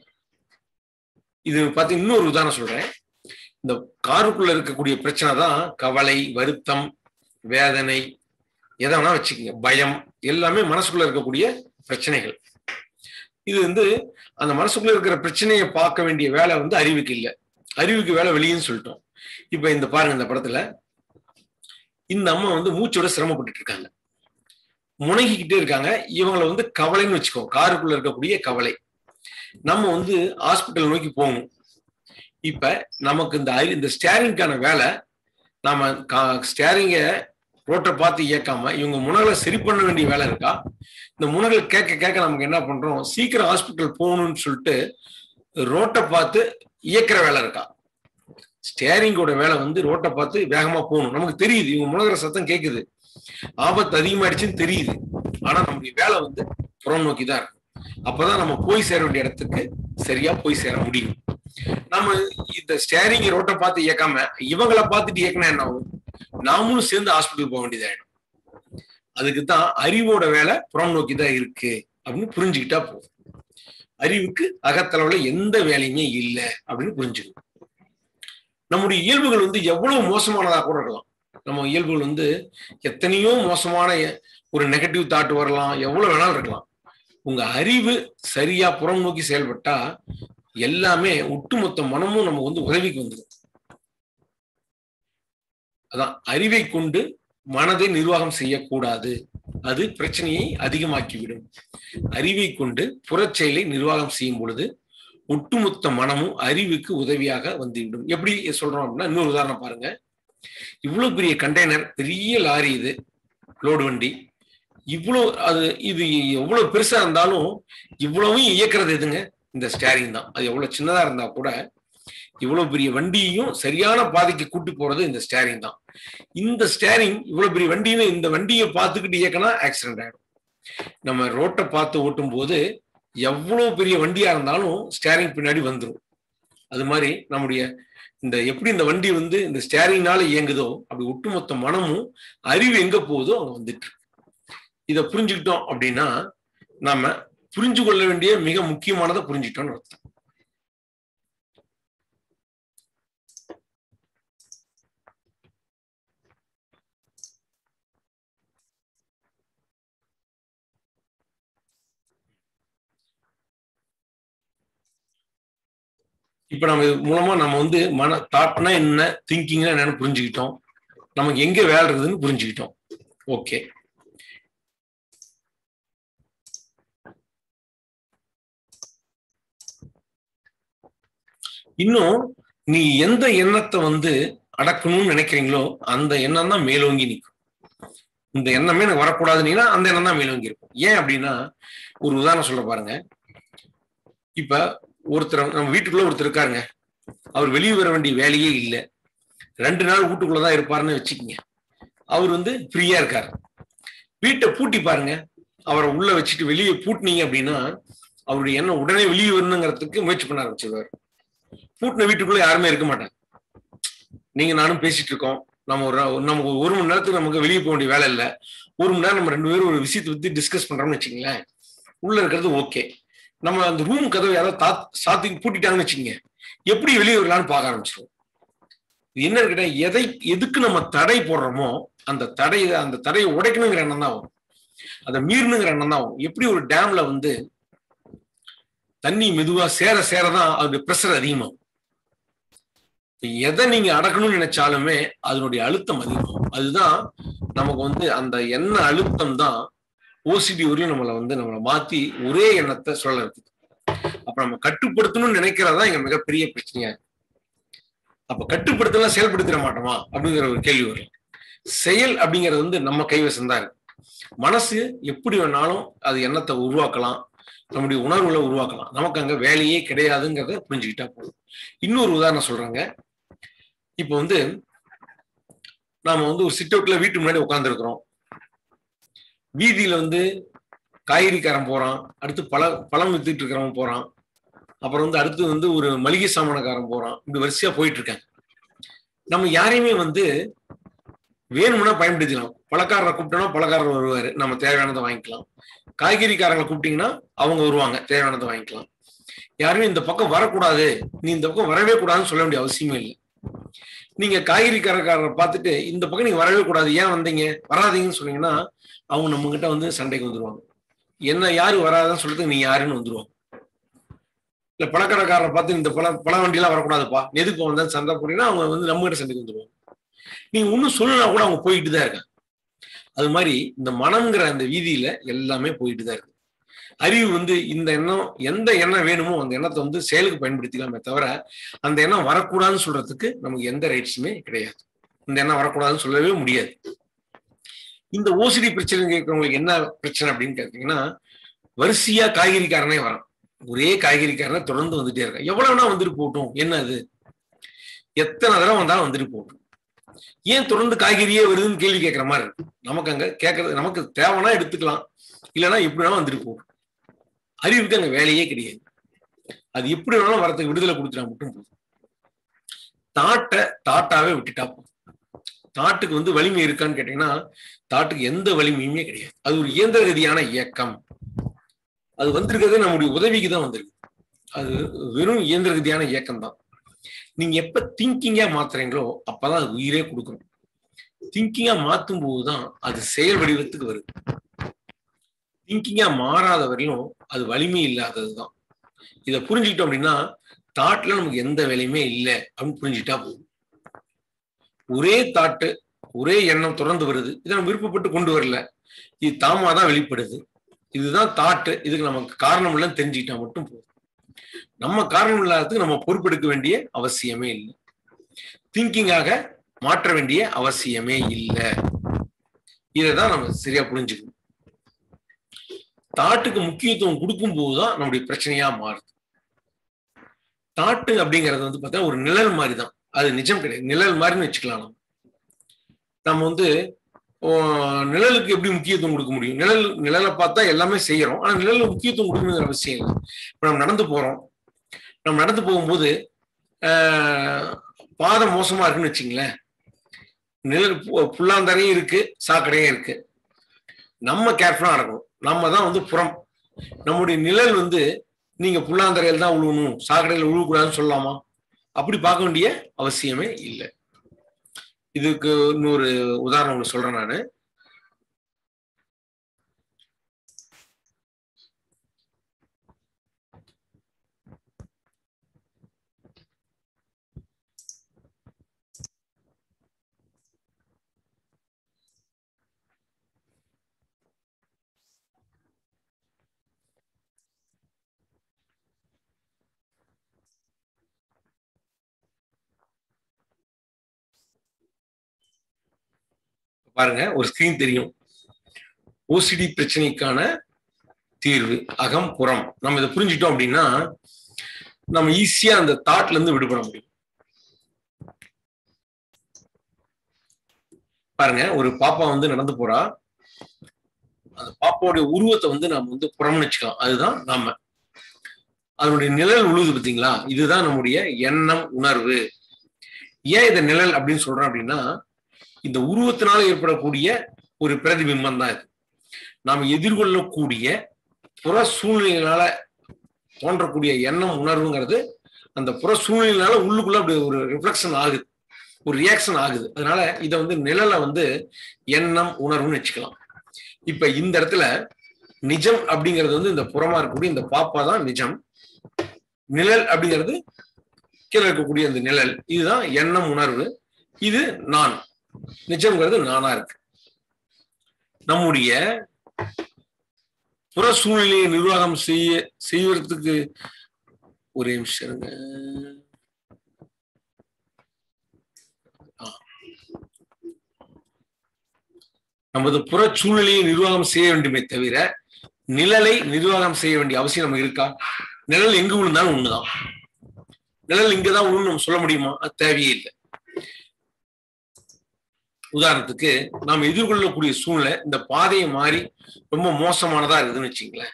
இது பார்த்து இன்னொரு உதாரணம் சொல்றேன் இந்த காருக்குள்ள இருக்கக்கூடிய பிரச்சனை தான் கவலை வருத்தம் வேதனை எதை வேணா வச்சுக்கோங்க பயம் எல்லாமே மனசுக்குள்ள இருக்கக்கூடிய பிரச்சனைகள் இது வந்து அந்த மனசுக்குள்ள இருக்கிற பிரச்சனையை பார்க்க வேண்டிய வேலை வந்து அறிவுக்கு இல்லை அறிவுக்கு வேலை வெளியேன்னு சொல்லிட்டோம் இப்ப இந்த பாருங்க இந்த படத்துல இந்த அம்மா வந்து மூச்சோட சிரமப்பட்டுட்டு இருக்காங்க முனகிக்கிட்டே இருக்காங்க இவங்களை வந்து கவலைன்னு வச்சுக்கோ காருக்குள்ள இருக்கக்கூடிய கவலை நம்ம வந்து ஹாஸ்பிட்டல் நோக்கி போகணும் இப்ப நமக்கு இந்த அறி இந்த ஸ்டேரிங்கான வேலை நாம ஸ்டேரிங்க ரோட்டை பார்த்து இயக்காம இவங்க முனகளை சரி பண்ண வேண்டிய வேலை இருக்கா இந்த முனகள் கேட்க கேட்க நமக்கு என்ன பண்றோம் சீக்கிரம் ஹாஸ்பிட்டல் போகணும்னு சொல்லிட்டு ரோட்டை பார்த்து இயக்கிற வேலை இருக்கா ஸ்டேரிங்கோட வேலை வந்து ரோட்டை பார்த்து வேகமா போகணும் நமக்கு தெரியுது இவங்க முனகிற சத்தம் கேட்குது ஆபத்து அதிகமாயிடுச்சுன்னு தெரியுது ஆனா நம்முடைய வேலை வந்து புறம் நோக்கி தான் இருக்கும் அப்பதான் நம்ம போய் சேர வேண்டிய இடத்துக்கு சரியா போய் சேர முடியும் நம்ம இந்த ஸ்டேரிங் ரோட்டை பார்த்து இயக்காம இவங்களை பார்த்துட்டு இயக்கினா என்ன ஆகும் நாமளும் சேர்ந்து ஹாஸ்பிட்டல் போக வேண்டியதாயிடும் அதுக்கு தான் அறிவோட வேலை புறம் நோக்கி தான் இருக்கு அப்படின்னு புரிஞ்சுக்கிட்டா போதும் அறிவுக்கு அகத்தளவுல எந்த வேலையுமே இல்லை அப்படின்னு புரிஞ்சுக்கணும் நம்முடைய இயல்புகள் வந்து எவ்வளவு மோசமானதா கூட இருக்கலாம் நம்ம இயல்புகள் வந்து எத்தனையோ மோசமான ஒரு நெகட்டிவ் தாட் வரலாம் எவ்வளவு வேணாலும் இருக்கலாம் உங்க அறிவு சரியா புறம் நோக்கி செயல்பட்டா எல்லாமே ஒட்டுமொத்த மனமும் நமக்கு வந்து உதவிக்கு வந்துடும் அதான் அறிவை கொண்டு மனதை நிர்வாகம் செய்யக்கூடாது அது பிரச்சனையை அதிகமாக்கிவிடும் அறிவை கொண்டு புறச்செயலை நிர்வாகம் செய்யும் பொழுது ஒட்டுமொத்த மனமும் அறிவுக்கு உதவியாக வந்துவிடும் எப்படி சொல்றோம் அப்படின்னா இன்னொரு உதாரணம் பாருங்க இவ்வளவு பெரிய கண்டெய்னர் பெரிய லாரி இது லோடு வண்டி இவ்வளவு அது இது எவ்வளவு பெருசா இருந்தாலும் இவ்வளவும் இயக்குறது எதுங்க இந்த ஸ்டேரிங் தான் அது எவ்வளவு சின்னதா இருந்தா கூட இவ்வளவு பெரிய வண்டியையும் சரியான பாதைக்கு கூட்டி போறது இந்த ஸ்டேரிங் தான் இந்த ஸ்டேரிங் இவ்வளவு பெரிய வண்டின்னு இந்த வண்டியை பார்த்துக்கிட்டு இயக்கினா ஆக்சிடென்ட் ஆயிடும் நம்ம ரோட்டை பார்த்து ஓட்டும் போது எவ்வளவு பெரிய வண்டியா இருந்தாலும் ஸ்டேரிங் பின்னாடி வந்துடும் அது மாதிரி நம்முடைய இந்த எப்படி இந்த வண்டி வந்து இந்த ஸ்டேரிங்னால இயங்குதோ அப்படி ஒட்டுமொத்த மனமும் அறிவு எங்க போகுதோ அங்க வந்துட்டு இதை புரிஞ்சுக்கிட்டோம் அப்படின்னா நாம புரிஞ்சு கொள்ள வேண்டிய மிக முக்கியமானதை புரிஞ்சுக்கிட்டோம்னு அர்த்தம் இப்ப நம்ம இது மூலமா நம்ம வந்து மன தாட்னா என்ன திங்கிங்னா என்னன்னு புரிஞ்சுக்கிட்டோம் நமக்கு எங்க வேலை இருக்குதுன்னு புரிஞ்சுக்கிட்டோம் ஓகே இன்னும் நீ எந்த எண்ணத்தை வந்து அடக்கணும்னு நினைக்கிறீங்களோ அந்த எண்ணம் தான் மேலோங்கி நிற்கும் இந்த எண்ணமே எனக்கு வரக்கூடாதுன்னா அந்த எண்ணம் தான் மேலோங்கி இருக்கும் ஏன் அப்படின்னா ஒரு உதாரணம் சொல்ல பாருங்க இப்ப ஒருத்தர் நம்ம வீட்டுக்குள்ள ஒருத்தர் இருக்காருங்க அவர் வெளியே வர வேண்டிய வேலையே இல்லை ரெண்டு நாள் வீட்டுக்குள்ளதான் இருப்பாருன்னு வச்சுக்கோங்க அவர் வந்து ஃப்ரீயா இருக்காரு வீட்டை பூட்டி பாருங்க அவரை உள்ள வச்சுட்டு வெளியே பூட்டினீங்க அப்படின்னா அவருடைய எண்ணம் உடனே வெளியே வரணுங்கிறதுக்கு முயற்சி பண்ண ஆரம்பிச்சிருவாரு பூட்டின வீட்டுக்குள்ள யாருமே இருக்க மாட்டாங்க நீங்க நானும் பேசிட்டு இருக்கோம் நம்ம ஒரு நமக்கு ஒரு மணி நேரத்துக்கு நமக்கு வெளியே போக வேண்டிய வேலை இல்லை ஒரு மணி நேரம் நம்ம ரெண்டு பேரும் ஒரு விஷயத்தை பத்தி டிஸ்கஸ் பண்றோம்னு வச்சுங்களேன் உள்ள இருக்கிறது ஓகே நம்ம அந்த ரூம் கதவை யாராவது தா சாத்தி பூட்டிட்டாங்கன்னு வச்சுக்கோங்க எப்படி வெளியே வரலான்னு பார்க்க ஆரம்பிச்சிருவோம் என்னன்னு கேட்டா எதை எதுக்கு நம்ம தடை போடுறோமோ அந்த தடை அந்த தடையை உடைக்கணுங்கிற எண்ணம் தான் வரும் அதை மீறணுங்கிற எண்ணம் தான் வரும் எப்படி ஒரு டேம்ல வந்து தண்ணி மெதுவா சேர சேரதான் அதோட ப்ரெஷர் அதிகமாகும் எதை நீங்க அடக்கணும்னு நினைச்சாலுமே அதனுடைய அழுத்தம் அதிகமாகும் அதுதான் நமக்கு வந்து அந்த எண்ண அழுத்தம் தான் ஓசிடி வரையும் நம்மளை வந்து நம்மளை மாத்தி ஒரே எண்ணத்தை சொல்ல இருக்குது அப்ப நம்ம கட்டுப்படுத்தணும்னு நினைக்கிறதா எங்க மிகப்பெரிய பிரச்சனையா இருக்கு அப்ப கட்டுப்படுத்தலாம் செயல்படுத்திட மாட்டோமா அப்படிங்கிற ஒரு கேள்வி வரும் செயல் அப்படிங்கிறது வந்து நம்ம கைவசம் தான் இருக்கு மனசு எப்படி வேணாலும் அது எண்ணத்தை உருவாக்கலாம் நம்முடைய உணர்வுகளை உருவாக்கலாம் நமக்கு அங்க வேலையே கிடையாதுங்கிறத புரிஞ்சுக்கிட்டா போதும் இன்னொரு உதாரணம் சொல்றாங்க இப்போ வந்து நாம வந்து ஒரு சிட் அவுட்ல வீட்டு முன்னாடி உட்காந்துருக்கிறோம் வீதியில வந்து காய்கறிக்காரன் போறான் அடுத்து பழ பழம் வித்துட்டு இருக்கிறவன் போறான் அப்புறம் வந்து அடுத்து வந்து ஒரு மளிகை சாமானக்காரன் போறான் இப்படி வரிசையா போயிட்டு இருக்காங்க நம்ம யாரையுமே வந்து வேணும்னா பயன்படுத்திக்கலாம் பழக்காரரை கூப்பிட்டோம்னா பழக்காரர் வருவாரு நம்ம தேவையானதை வாங்கிக்கலாம் காய்கறிக்காரங்களை கூப்பிட்டீங்கன்னா அவங்க வருவாங்க தேவையானதை வாங்கிக்கலாம் யாருமே இந்த பக்கம் வரக்கூடாது நீ இந்த பக்கம் வரவே கூடாதுன்னு சொல்ல வேண்டிய அவசியமே இல்லை நீங்க காய்கறி கடைக்காரரை பார்த்துட்டு இந்த பக்கம் நீங்க வரவே கூடாது ஏன் வந்தீங்க வராதீங்கன்னு சொன்னீங்கன்னா அவங்க நம்ம கிட்ட வந்து சண்டைக்கு வந்துருவாங்க என்ன யாரு வராதுன்னு சொல்றதுக்கு நீ யாருன்னு வந்துருவாங்க இல்ல பழக்கடைக்காரரை பார்த்து இந்த பழ பழ வண்டியெல்லாம் வரக்கூடாதுப்பா எதுக்கு வந்தா சண்டை போனீங்கன்னா அவங்க வந்து நம்ம கிட்ட சண்டைக்கு வந்துருவாங்க நீங்க ஒன்னும் சொல்லலாம் கூட அவங்க போயிட்டு தான் இருக்காங்க அது மாதிரி இந்த மனம்ங்கிற அந்த வீதியில எல்லாமே போயிட்டு தான் இருக்கு அறிவு வந்து இந்த எண்ணம் எந்த எண்ணம் வேணுமோ அந்த எண்ணத்தை வந்து செயலுக்கு பயன்படுத்திக்கலாமே தவிர அந்த எண்ணம் வரக்கூடாதுன்னு சொல்றதுக்கு நமக்கு எந்த ரைட்ஸுமே கிடையாது இந்த எண்ணம் வரக்கூடாதுன்னு சொல்லவே முடியாது இந்த ஓசிடி பிரச்சனை கேட்கறவங்களுக்கு என்ன பிரச்சனை அப்படின்னு கேட்டீங்கன்னா வரிசையா காய்கறிக்காரனே வரான் ஒரே காய்கறிக்காரனை தொடர்ந்து வந்துட்டே இருக்கான் எவ்வளவு வேணா வந்துட்டு போகட்டும் என்ன அது எத்தனை தடவை வந்தாலும் வந்துட்டு போகட்டும் ஏன் தொடர்ந்து காய்கறியே வருதுன்னு கேள்வி கேட்கற மாதிரி இருக்கு நமக்கு அங்க கேட்கறது நமக்கு தேவைன்னா எடுத்துக்கலாம் இல்லைன்னா எப்படி வேணாலும் வந்துட்டு போகும் அறிவுக்கு அங்க வேலையே கிடையாது அது எப்படி வேணாலும் வரதுக்கு விடுதலை கொடுத்துட்டா மட்டும் போதும் தாட்டை தாட்டாவே விட்டுட்டா போதும் தாட்டுக்கு வந்து வலிமை இருக்கான்னு கேட்டீங்கன்னா தாட்டுக்கு எந்த வலிமையுமே கிடையாது அது ஒரு இயந்திர ரீதியான இயக்கம் அது வந்திருக்கிறது நம்முடைய உதவிக்கு தான் வந்திருக்கு அது வெறும் இயந்திர ரீதியான இயக்கம் தான் நீங்க எப்ப திங்கிங்கா மாத்துறீங்களோ அப்பதான் அது உயிரே கொடுக்கணும் திங்கிங்கா மாத்தும் போதுதான் அது செயல் வடிவத்துக்கு வருது திங்கிங்கா மாறாத வரையிலும் அது வலிமை இல்லாததுதான் இதை புரிஞ்சுக்கிட்டோம் அப்படின்னா தாட்ல நமக்கு எந்த வேலையுமே இல்லை அப்படின்னு புரிஞ்சுட்டா போதும் ஒரே தாட்டு ஒரே எண்ணம் தொடர்ந்து வருது இதை நம்ம விருப்பப்பட்டு கொண்டு வரல இது தாமா தான் வெளிப்படுது இதுதான் தாட்டு இதுக்கு நமக்கு காரணம் இல்லைன்னு தெரிஞ்சுக்கிட்டா மட்டும் போதும் நம்ம காரணம் இல்லாததுக்கு நம்ம பொறுப்பெடுக்க வேண்டிய அவசியமே இல்லை திங்கிங்காக மாற்ற வேண்டிய அவசியமே இல்லை இதை தான் நம்ம சரியா புரிஞ்சுக்கணும் தாட்டுக்கு முக்கியத்துவம் கொடுக்கும் போதுதான் நம்முடைய பிரச்சனையா மாறுது தாட்டு அப்படிங்கிறது வந்து பார்த்தா ஒரு நிழல் மாதிரி தான் அது நிஜம் கிடையாது நிழல் மாதிரின்னு வச்சுக்கலாம் நம்ம நம்ம வந்து நிழலுக்கு எப்படி முக்கியத்துவம் கொடுக்க முடியும் நிழல் நிழலை பார்த்தா எல்லாமே செய்யறோம் ஆனா நிழலுக்கு முக்கியத்துவம் கொடுக்கணுங்கிற அவசியம் இல்லை இப்போ நம்ம நடந்து போறோம் நம்ம நடந்து போகும்போது பாதம் மோசமா இருக்குன்னு வச்சுங்களேன் நிழல் புல்லாந்தரையும் இருக்கு சாக்கடையும் இருக்கு நம்ம கேர்ஃபுல்லா நடக்கணும் நம்ம தான் வந்து புறம் நம்முடைய நிழல் வந்து நீங்க புல்லாந்தரையில் தான் உழுவணும் சாக்கடையில் உழுவக்கூடாதுன்னு சொல்லலாமா அப்படி பார்க்க வேண்டிய அவசியமே இல்லை இதுக்கு இன்னொரு உதாரணம் உங்களுக்கு சொல்றேன் நான் பாருங்க ஒரு ஸ்கிரீன் தெரியும் ஓசிடி பிரச்சனைக்கான தீர்வு அகம் புறம் நம்ம இதை புரிஞ்சிட்டோம் அப்படின்னா நம்ம ஈஸியா அந்த தாட்ல இருந்து விடுபட முடியும் பாருங்க ஒரு பாப்பா வந்து நடந்து போறா அந்த பாப்பாவுடைய உருவத்தை வந்து நம்ம வந்து புறம்னு வச்சுக்கலாம் அதுதான் நாம அதனுடைய நிழல் உழுது பார்த்தீங்களா இதுதான் நம்முடைய எண்ணம் உணர்வு ஏன் இதை நிழல் அப்படின்னு சொல்றோம் அப்படின்னா இந்த உருவத்தினால ஏற்படக்கூடிய ஒரு பிரதிபிம்பம் தான் இது நாம் எதிர்கொள்ளக்கூடிய புற சூழ்நிலையினால தோன்றக்கூடிய எண்ணம் உணர்வுங்கிறது அந்த புற சூழ்நிலையினால உள்ளுக்குள்ள அப்படி ஒரு ரிஃப்ளெக்ஷன் ஆகுது ஒரு ரியாக்ஷன் ஆகுது அதனால இதை வந்து நிழலை வந்து எண்ணம் உணர்வுன்னு வச்சுக்கலாம் இப்ப இந்த இடத்துல நிஜம் அப்படிங்கிறது வந்து இந்த புறமா இருக்கக்கூடிய இந்த பாப்பா தான் நிஜம் நிழல் அப்படிங்கிறது கீழே இருக்கக்கூடிய இந்த நிழல் இதுதான் எண்ணம் உணர்வு இது நான் நிஜம்ங்கிறது நானா இருக்கு நம்முடைய புற சூழ்நிலையை நிர்வாகம் செய்ய செய்வதற்கு ஒரே நிமிஷம் இருங்க நமது புற சூழ்நிலையை நிர்வாகம் செய்ய வேண்டுமே தவிர நிழலை நிர்வாகம் செய்ய வேண்டிய அவசியம் நமக்கு இருக்கா நிழல் எங்க விழுந்தாலும் ஒண்ணுதான் நிழல் இங்கதான் விழுன்னு நம்ம சொல்ல முடியுமா அது தேவையே இல்லை உதாரணத்துக்கு நாம் எதிர்கொள்ளக்கூடிய சூழ்நிலை இந்த பாதையை மாறி ரொம்ப மோசமானதா இருக்குதுன்னு வச்சுங்களேன்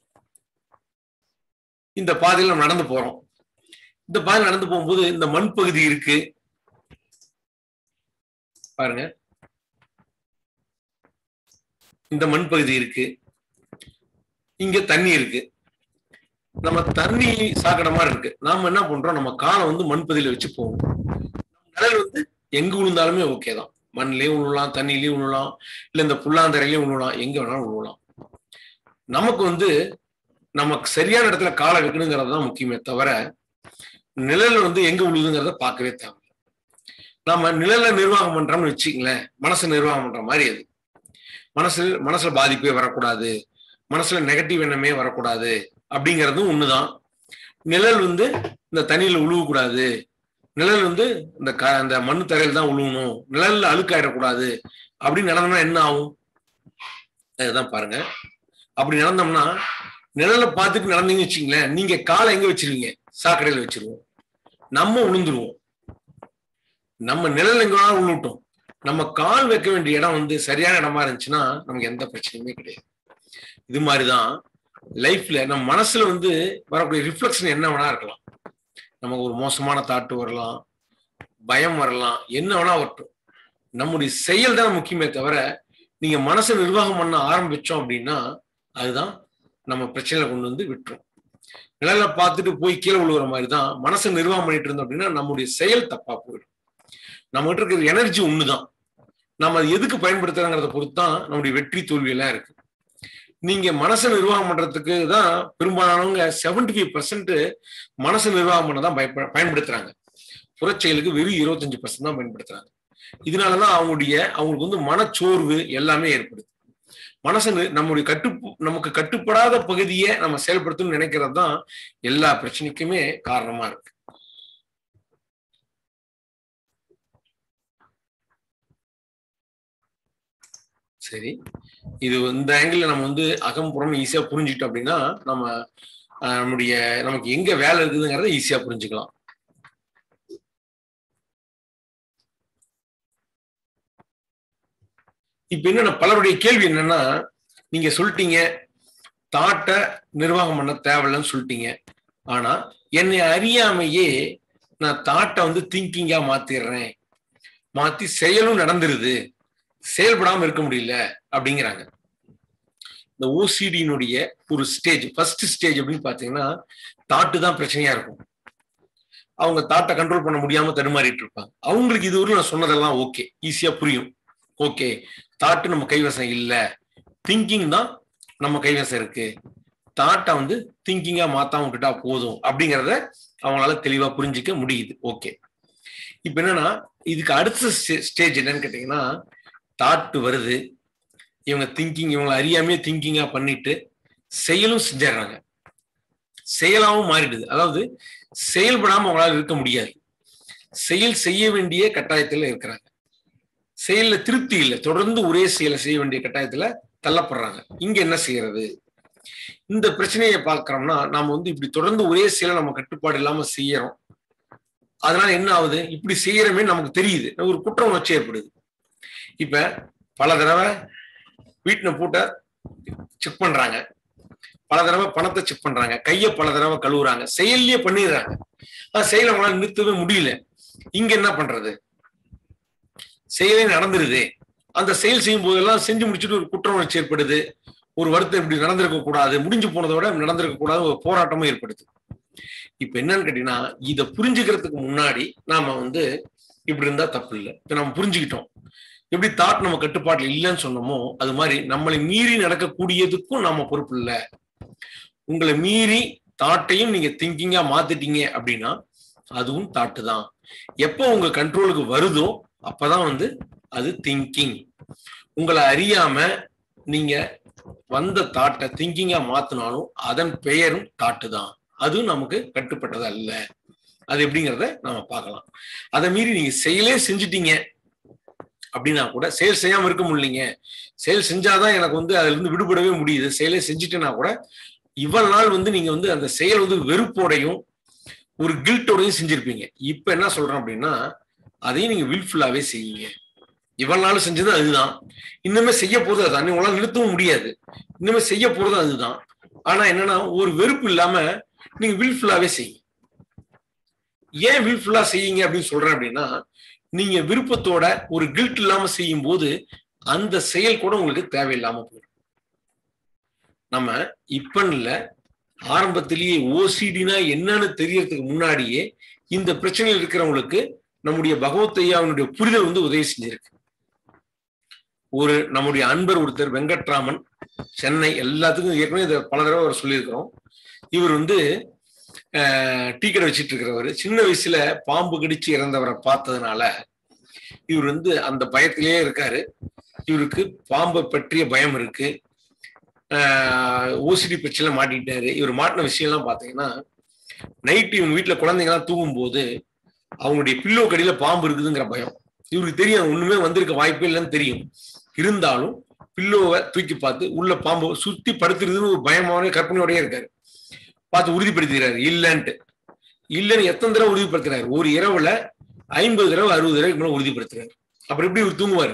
இந்த பாதையில நம்ம நடந்து போறோம் இந்த பாதையில் நடந்து போகும்போது இந்த மண் பகுதி இருக்கு பாருங்க இந்த மண் பகுதி இருக்கு இங்க தண்ணி இருக்கு நம்ம தண்ணி சாக்கடை மாதிரி இருக்கு நாம என்ன பண்றோம் நம்ம காலை வந்து மண் பகுதியில வச்சு போவோம் நிழல் வந்து எங்க விழுந்தாலுமே ஓகே தான் மண்ணிலையும் விழுலாம் தண்ணிலையும் விழுலாம் இல்ல இந்த புல்லாந்தரையிலையும் விழுலாம் எங்க வேணாலும் விழுலாம் நமக்கு வந்து நமக்கு சரியான இடத்துல காலை வைக்கணுங்கிறது தான் முக்கியமே தவிர நிழல் வந்து எங்க விழுதுங்கிறத பார்க்கவே தேவை நாம நிழலை நிர்வாகம் பண்றோம்னு வச்சுக்கங்களேன் மனசை நிர்வாகம் பண்ற மாதிரி அது மனசு மனசுல பாதிப்பே வரக்கூடாது மனசுல நெகட்டிவ் எண்ணமே வரக்கூடாது அப்படிங்கிறதும் ஒண்ணுதான் நிழல் வந்து இந்த தண்ணியில உழுவக்கூடாது நிழல் வந்து இந்த க அந்த மண்ணு தரையில் தான் உழுவணும் நிழல்ல அழுக்காயிடக்கூடாது அப்படின்னு நடந்தோம்னா என்ன ஆகும் அதுதான் பாருங்க அப்படி நடந்தோம்னா நிழலை பார்த்துட்டு நடந்தீங்கன்னு வச்சுங்களேன் நீங்க காலை எங்க வச்சிருவீங்க சாக்கடையில வச்சிருவோம் நம்ம உளுந்துருவோம் நம்ம நிழல் எங்க வேணாலும் உழுவிட்டோம் நம்ம கால் வைக்க வேண்டிய இடம் வந்து சரியான இடமா இருந்துச்சுன்னா நமக்கு எந்த பிரச்சனையுமே கிடையாது இது மாதிரிதான் லைஃப்ல நம்ம மனசுல வந்து வரக்கூடிய ரிஃப்ளெக்ஷன் என்ன வேணா இருக்கலாம் நமக்கு ஒரு மோசமான தாட்டு வரலாம் பயம் வரலாம் என்ன வேணா வரட்டும் நம்முடைய செயல் தான் முக்கியமே தவிர நீங்க மனசை நிர்வாகம் பண்ண ஆரம்பிச்சோம் அப்படின்னா அதுதான் நம்ம பிரச்சனையில கொண்டு வந்து விட்டுரும் நிழல பார்த்துட்டு போய் கீழே விழுகிற மாதிரி தான் மனசை நிர்வாகம் பண்ணிட்டு இருந்தோம் அப்படின்னா நம்முடைய செயல் தப்பா போயிடும் நம்ம கிட்ட இருக்கிற எனர்ஜி ஒண்ணுதான் நம்ம அது எதுக்கு பயன்படுத்துறோங்கிறத பொறுத்து தான் நம்முடைய வெற்றி தோல்வி எல்லாம் இருக்கு நீங்க மனசை நிர்வாகம் பண்றதுக்கு தான் பெரும்பாலானவங்க செவன்டி ஃபைவ் பர்சன்ட் மனசை நிர்வாகம் பண்ண தான் பயப்ப பயன்படுத்துறாங்க புறச்செயலுக்கு வெறும் இருபத்தஞ்சு பர்சன்ட் தான் பயன்படுத்துறாங்க இதனாலதான் அவங்களுடைய அவங்களுக்கு வந்து மனச்சோர்வு எல்லாமே ஏற்படுது மனசு நம்முடைய கட்டு நமக்கு கட்டுப்படாத பகுதியை நம்ம செயல்படுத்தணும்னு நினைக்கிறது தான் எல்லா பிரச்சனைக்குமே காரணமா இருக்கு சரி இது இந்த ஆங்கிள் நம்ம வந்து அகம்புறம் ஈஸியா புரிஞ்சுக்கிட்டோம் அப்படின்னா நம்ம நம்முடைய நமக்கு எங்க வேலை இருக்குதுங்கிறத ஈஸியா புரிஞ்சுக்கலாம் இப்ப என்னன்னா பலருடைய கேள்வி என்னன்னா நீங்க சொல்லிட்டீங்க தாட்டை நிர்வாகம் பண்ண தேவையில்லைன்னு சொல்லிட்டீங்க ஆனா என்னை அறியாமையே நான் தாட்டை வந்து திங்கிங்கா மாத்திடுறேன் மாத்தி செயலும் நடந்துருது செயல்படாம இருக்க முடியல அப்படிங்கிறாங்க இந்த ஓசிடியினுடைய ஒரு ஸ்டேஜ் ஃபர்ஸ்ட் ஸ்டேஜ் அப்படின்னு பாத்தீங்கன்னா தாட்டு தான் பிரச்சனையா இருக்கும் அவங்க தாட்டை கண்ட்ரோல் பண்ண முடியாம தடுமாறிட்டு இருப்பாங்க அவங்களுக்கு இது நான் சொன்னதெல்லாம் ஓகே ஈஸியா புரியும் ஓகே தாட்டு நம்ம கைவசம் இல்ல திங்கிங் தான் நம்ம கைவசம் இருக்கு தாட்டை வந்து திங்கிங்கா மாத்தாம விட்டுட்டா போதும் அப்படிங்கிறத அவங்களால தெளிவா புரிஞ்சிக்க முடியுது ஓகே இப்ப என்னன்னா இதுக்கு அடுத்த ஸ்டேஜ் என்னன்னு கேட்டீங்கன்னா தாட்டு வருது இவங்க திங்கிங் இவங்களை அறியாமே திங்கிங்கா பண்ணிட்டு செயலும் செஞ்சிடறாங்க செயலாவும் மாறிடுது அதாவது செயல்படாம அவங்களால இருக்க முடியாது செயல் செய்ய வேண்டிய கட்டாயத்துல இருக்கிறாங்க செயல்ல திருப்தி இல்லை தொடர்ந்து ஒரே செயலை செய்ய வேண்டிய கட்டாயத்துல தள்ளப்படுறாங்க இங்க என்ன செய்யறது இந்த பிரச்சனையை பார்க்கிறோம்னா நாம வந்து இப்படி தொடர்ந்து ஒரே செயலை நம்ம கட்டுப்பாடு இல்லாம செய்யறோம் அதனால என்ன ஆகுது இப்படி செய்யறமே நமக்கு தெரியுது ஒரு குற்ற உணர்ச்சி ஏற்படுது இப்ப பல தடவை வீட்டின பூட்டை செக் பண்றாங்க பல தடவை பணத்தை செக் பண்றாங்க கையை பல தடவை கழுவுறாங்க செயல்லயே பண்ணிடுறாங்க ஆனா செயலை அவங்களால நிறுத்தவே முடியல இங்க என்ன பண்றது செயலே நடந்துருது அந்த செயல் செய்யும் போதெல்லாம் செஞ்சு முடிச்சுட்டு ஒரு குற்ற உணர்ச்சி ஏற்படுது ஒரு வருத்தம் இப்படி நடந்திருக்க கூடாது முடிஞ்சு போனதை விட நடந்திருக்க கூடாது ஒரு போராட்டமும் ஏற்படுது இப்ப என்னன்னு கேட்டீங்கன்னா இதை புரிஞ்சுக்கிறதுக்கு முன்னாடி நாம வந்து இப்படி இருந்தா தப்பு இல்லை இப்ப நம்ம புரிஞ்சுக்கிட்டோம் எப்படி தாட் நம்ம கட்டுப்பாட்டுல இல்லைன்னு சொன்னோமோ அது மாதிரி நம்மளை மீறி நடக்கக்கூடியதுக்கும் நாம பொறுப்பு இல்லை உங்களை மீறி தாட்டையும் நீங்க திங்கிங்கா மாத்திட்டீங்க அப்படின்னா அதுவும் தாட்டு தான் எப்போ உங்க கண்ட்ரோலுக்கு வருதோ அப்பதான் வந்து அது திங்கிங் உங்களை அறியாம நீங்க வந்த தாட்டை திங்கிங்கா மாத்தினாலும் அதன் பெயரும் தாட்டு தான் அதுவும் நமக்கு கட்டுப்பட்டது அல்ல அது எப்படிங்கிறத நாம பார்க்கலாம் அதை மீறி நீங்க செயலே செஞ்சுட்டீங்க அப்படின்னா கூட செயல் செய்யாம இருக்க முடியலைங்க செயல் செஞ்சாதான் எனக்கு வந்து அதுல இருந்து விடுபடவே முடியுது செயலே செஞ்சுட்டேன்னா கூட இவ்வளவு நாள் வந்து நீங்க வந்து அந்த செயல் வந்து வெறுப்போடையும் ஒரு கில்ட்டோடையும் செஞ்சிருப்பீங்க இப்ப என்ன சொல்றேன் அப்படின்னா அதையும் நீங்க வில்ஃபுல்லாவே செய்யுங்க இவ்வளவு நாள் செஞ்சது அதுதான் இன்னுமே செய்ய போறது அதுதான் உங்களால் நிறுத்தவும் முடியாது இன்னுமே செய்ய போறது அதுதான் ஆனா என்னன்னா ஒரு வெறுப்பு இல்லாம நீங்க வில்ஃபுல்லாவே செய்யுங்க ஏன் வில்ஃபுல்லா செய்யுங்க அப்படின்னு சொல்றேன் அப்படின்னா நீங்க விருப்பத்தோட ஒரு கில்ட் இல்லாம செய்யும் போது அந்த செயல் கூட உங்களுக்கு தேவையில்லாம போயிடும் நம்ம இப்பன்னு இல்ல ஆரம்பத்திலேயே ஓசிடினா என்னன்னு தெரியறதுக்கு முன்னாடியே இந்த பிரச்சனையில் இருக்கிறவங்களுக்கு நம்முடைய பகவத் ஐயாவினுடைய புரிதல் வந்து உதவி செஞ்சிருக்கு ஒரு நம்முடைய அன்பர் ஒருத்தர் வெங்கட்ராமன் சென்னை எல்லாத்துக்கும் ஏற்கனவே இதை பல தடவை அவர் சொல்லியிருக்கிறோம் இவர் வந்து டீ கடை வச்சுட்டு இருக்கிறவர் சின்ன வயசுல பாம்பு கடிச்சு இறந்தவரை பார்த்ததுனால இவர் வந்து அந்த பயத்திலேயே இருக்காரு இவருக்கு பாம்பை பற்றிய பயம் இருக்கு ஓசிடி பிரச்சனை மாட்டிட்டாரு இவர் மாட்டின விஷயம்லாம் பார்த்தீங்கன்னா நைட்டு இவங்க வீட்டில் குழந்தைங்கலாம் தூங்கும்போது அவங்களுடைய பில்லோ கடியில பாம்பு இருக்குதுங்கிற பயம் இவருக்கு தெரியும் ஒண்ணுமே வந்திருக்க வாய்ப்பே இல்லைன்னு தெரியும் இருந்தாலும் பில்லோவை தூக்கி பார்த்து உள்ள பாம்பு சுத்தி படுத்துறதுன்னு ஒரு பயமான கற்பனையோடய இருக்காரு பார்த்து உறுதிப்படுத்திக்கிறாரு இல்லைன்ட்டு இல்லைன்னு எத்தனை தடவை உறுதிப்படுத்துறாரு ஒரு இரவுல ஐம்பது தடவை அறுபது தடவைக்கு மேலே உறுதிப்படுத்துறாரு அப்புறம் எப்படி இவர் தூங்குவாரு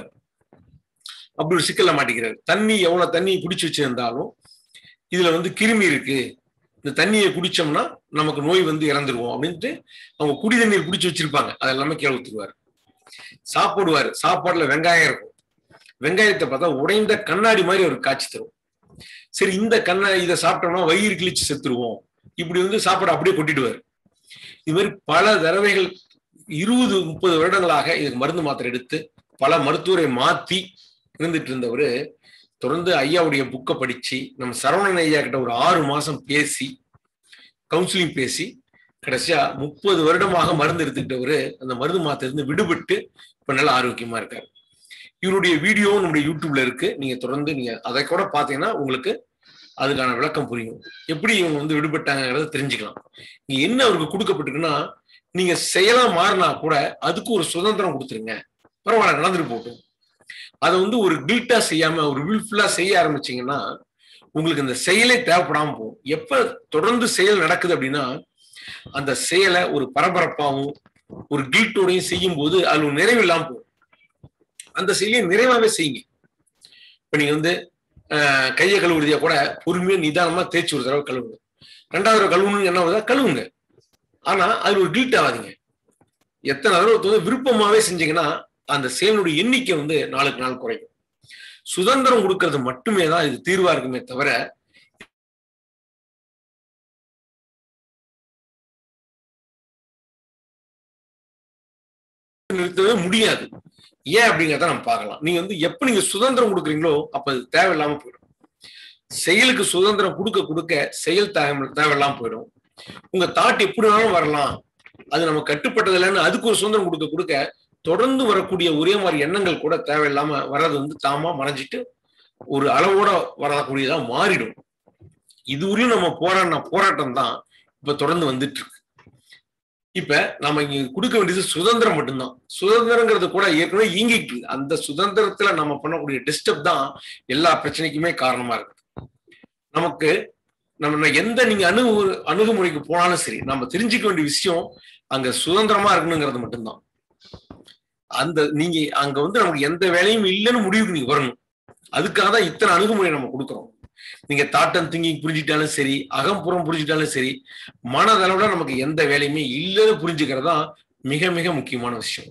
அப்படி ஒரு சிக்கல்ல மாட்டிக்கிறாரு தண்ணி எவ்வளவு தண்ணி பிடிச்சி வச்சிருந்தாலும் இதுல வந்து கிருமி இருக்கு இந்த தண்ணியை குடிச்சோம்னா நமக்கு நோய் வந்து இறந்துருவோம் அப்படின்ட்டு அவங்க குடி தண்ணீர் பிடிச்சி வச்சிருப்பாங்க அது எல்லாமே கீழே ஊத்துருவாரு சாப்பிடுவாரு சாப்பாடுல வெங்காயம் இருக்கும் வெங்காயத்தை பார்த்தா உடைந்த கண்ணாடி மாதிரி ஒரு காட்சி தரும் சரி இந்த கண்ணாடி இதை சாப்பிட்டோம்னா வயிறு கிழிச்சு செத்துருவோம் இப்படி வந்து சாப்பாடு அப்படியே கொட்டிடுவார் இது மாதிரி பல தடவைகள் இருபது முப்பது வருடங்களாக இதுக்கு மருந்து மாத்திரை எடுத்து பல மருத்துவரை மாத்தி இருந்துட்டு இருந்தவர் தொடர்ந்து ஐயாவுடைய புக்கை படிச்சு நம்ம சரவணன் ஐயா கிட்ட ஒரு ஆறு மாசம் பேசி கவுன்சிலிங் பேசி கடைசியா முப்பது வருடமாக மருந்து எடுத்துக்கிட்டவர் அந்த மருந்து மாத்திரை இருந்து விடுபட்டு இப்ப நல்ல ஆரோக்கியமா இருக்காரு இவருடைய வீடியோ நம்முடைய யூடியூப்ல இருக்கு நீங்க தொடர்ந்து நீங்க அதை கூட பாத்தீங்கன்னா உங்களுக்கு அதுக்கான விளக்கம் புரியும் எப்படி இவங்க வந்து விடுபட்டாங்கிறத தெரிஞ்சுக்கலாம் இங்க என்ன அவருக்கு கொடுக்கப்பட்டிருக்குன்னா நீங்க செயலா மாறினா கூட அதுக்கு ஒரு சுதந்திரம் கொடுத்துருங்க பரவாயில்ல நடந்துட்டு போட்டும் அதை வந்து ஒரு கில்ட்டா செய்யாம ஒரு வில்ஃபுல்லா செய்ய ஆரம்பிச்சீங்கன்னா உங்களுக்கு இந்த செயலே தேவைப்படாம போகும் எப்ப தொடர்ந்து செயல் நடக்குது அப்படின்னா அந்த செயலை ஒரு பரபரப்பாகவும் ஒரு கில்ட்டோடையும் செய்யும் போது அது ஒரு நிறைவு இல்லாம போகும் அந்த செயலியை நிறைவாவே செய்யுங்க இப்ப நீங்க வந்து கையை கழுவுறதையா கூட பொறுமையா நிதானமா தேய்ச்சி ஒரு தடவை கழுவுங்க ரெண்டாவது தடவை கழுவுணும்னு என்ன வருதா கழுவுங்க ஆனா அது ஒரு கில்ட் ஆகாதீங்க எத்தனை தடவை வந்து விருப்பமாவே செஞ்சீங்கன்னா அந்த செயலுடைய எண்ணிக்கை வந்து நாளுக்கு நாள் குறையும் சுதந்திரம் கொடுக்கறது மட்டுமே தான் இது தீர்வா இருக்குமே தவிர நிறுத்தவே முடியாது ஏன் அப்படிங்கிறத நம்ம பார்க்கலாம் நீங்க வந்து எப்ப நீங்க சுதந்திரம் கொடுக்குறீங்களோ அப்ப அது தேவையில்லாம போயிடும் செயலுக்கு சுதந்திரம் கொடுக்க கொடுக்க செயல் தேவை தேவையில்லாம போயிடும் உங்க தாட் எப்படி வேணாலும் வரலாம் அது நம்ம கட்டுப்பட்டது இல்லைன்னு அதுக்கு ஒரு சுதந்திரம் கொடுக்க கொடுக்க தொடர்ந்து வரக்கூடிய ஒரே மாதிரி எண்ணங்கள் கூட தேவையில்லாம வர்றது வந்து தாமா மறைஞ்சிட்டு ஒரு அளவோட வரக்கூடியதா மாறிடும் இதுவரையும் நம்ம போராடின போராட்டம் தான் இப்ப தொடர்ந்து வந்துட்டு இருக்கு இப்ப நம்ம இங்க கொடுக்க வேண்டியது சுதந்திரம் மட்டும்தான் சுதந்திரங்கிறது கூட ஏற்கனவே இயங்கிட்டு அந்த சுதந்திரத்துல நம்ம பண்ணக்கூடிய டிஸ்டர்ப் தான் எல்லா பிரச்சனைக்குமே காரணமா இருக்கு நமக்கு நம்ம எந்த நீங்க அணுகு அணுகுமுறைக்கு போனாலும் சரி நம்ம தெரிஞ்சுக்க வேண்டிய விஷயம் அங்க சுதந்திரமா இருக்கணுங்கிறது மட்டும்தான் அந்த நீங்க அங்க வந்து நமக்கு எந்த வேலையும் இல்லைன்னு முடிவுக்கு நீங்க வரணும் அதுக்காக தான் இத்தனை அணுகுமுறை நம்ம கொடுக்குறோம் நீங்க தாட்டம் திங்கிங் புரிஞ்சுட்டாலும் சரி அகம்புறம் புரிஞ்சுட்டாலும் சரி மனதளவுல நமக்கு எந்த வேலையுமே இல்லைன்னு புரிஞ்சுக்கிறது தான் மிக மிக முக்கியமான விஷயம்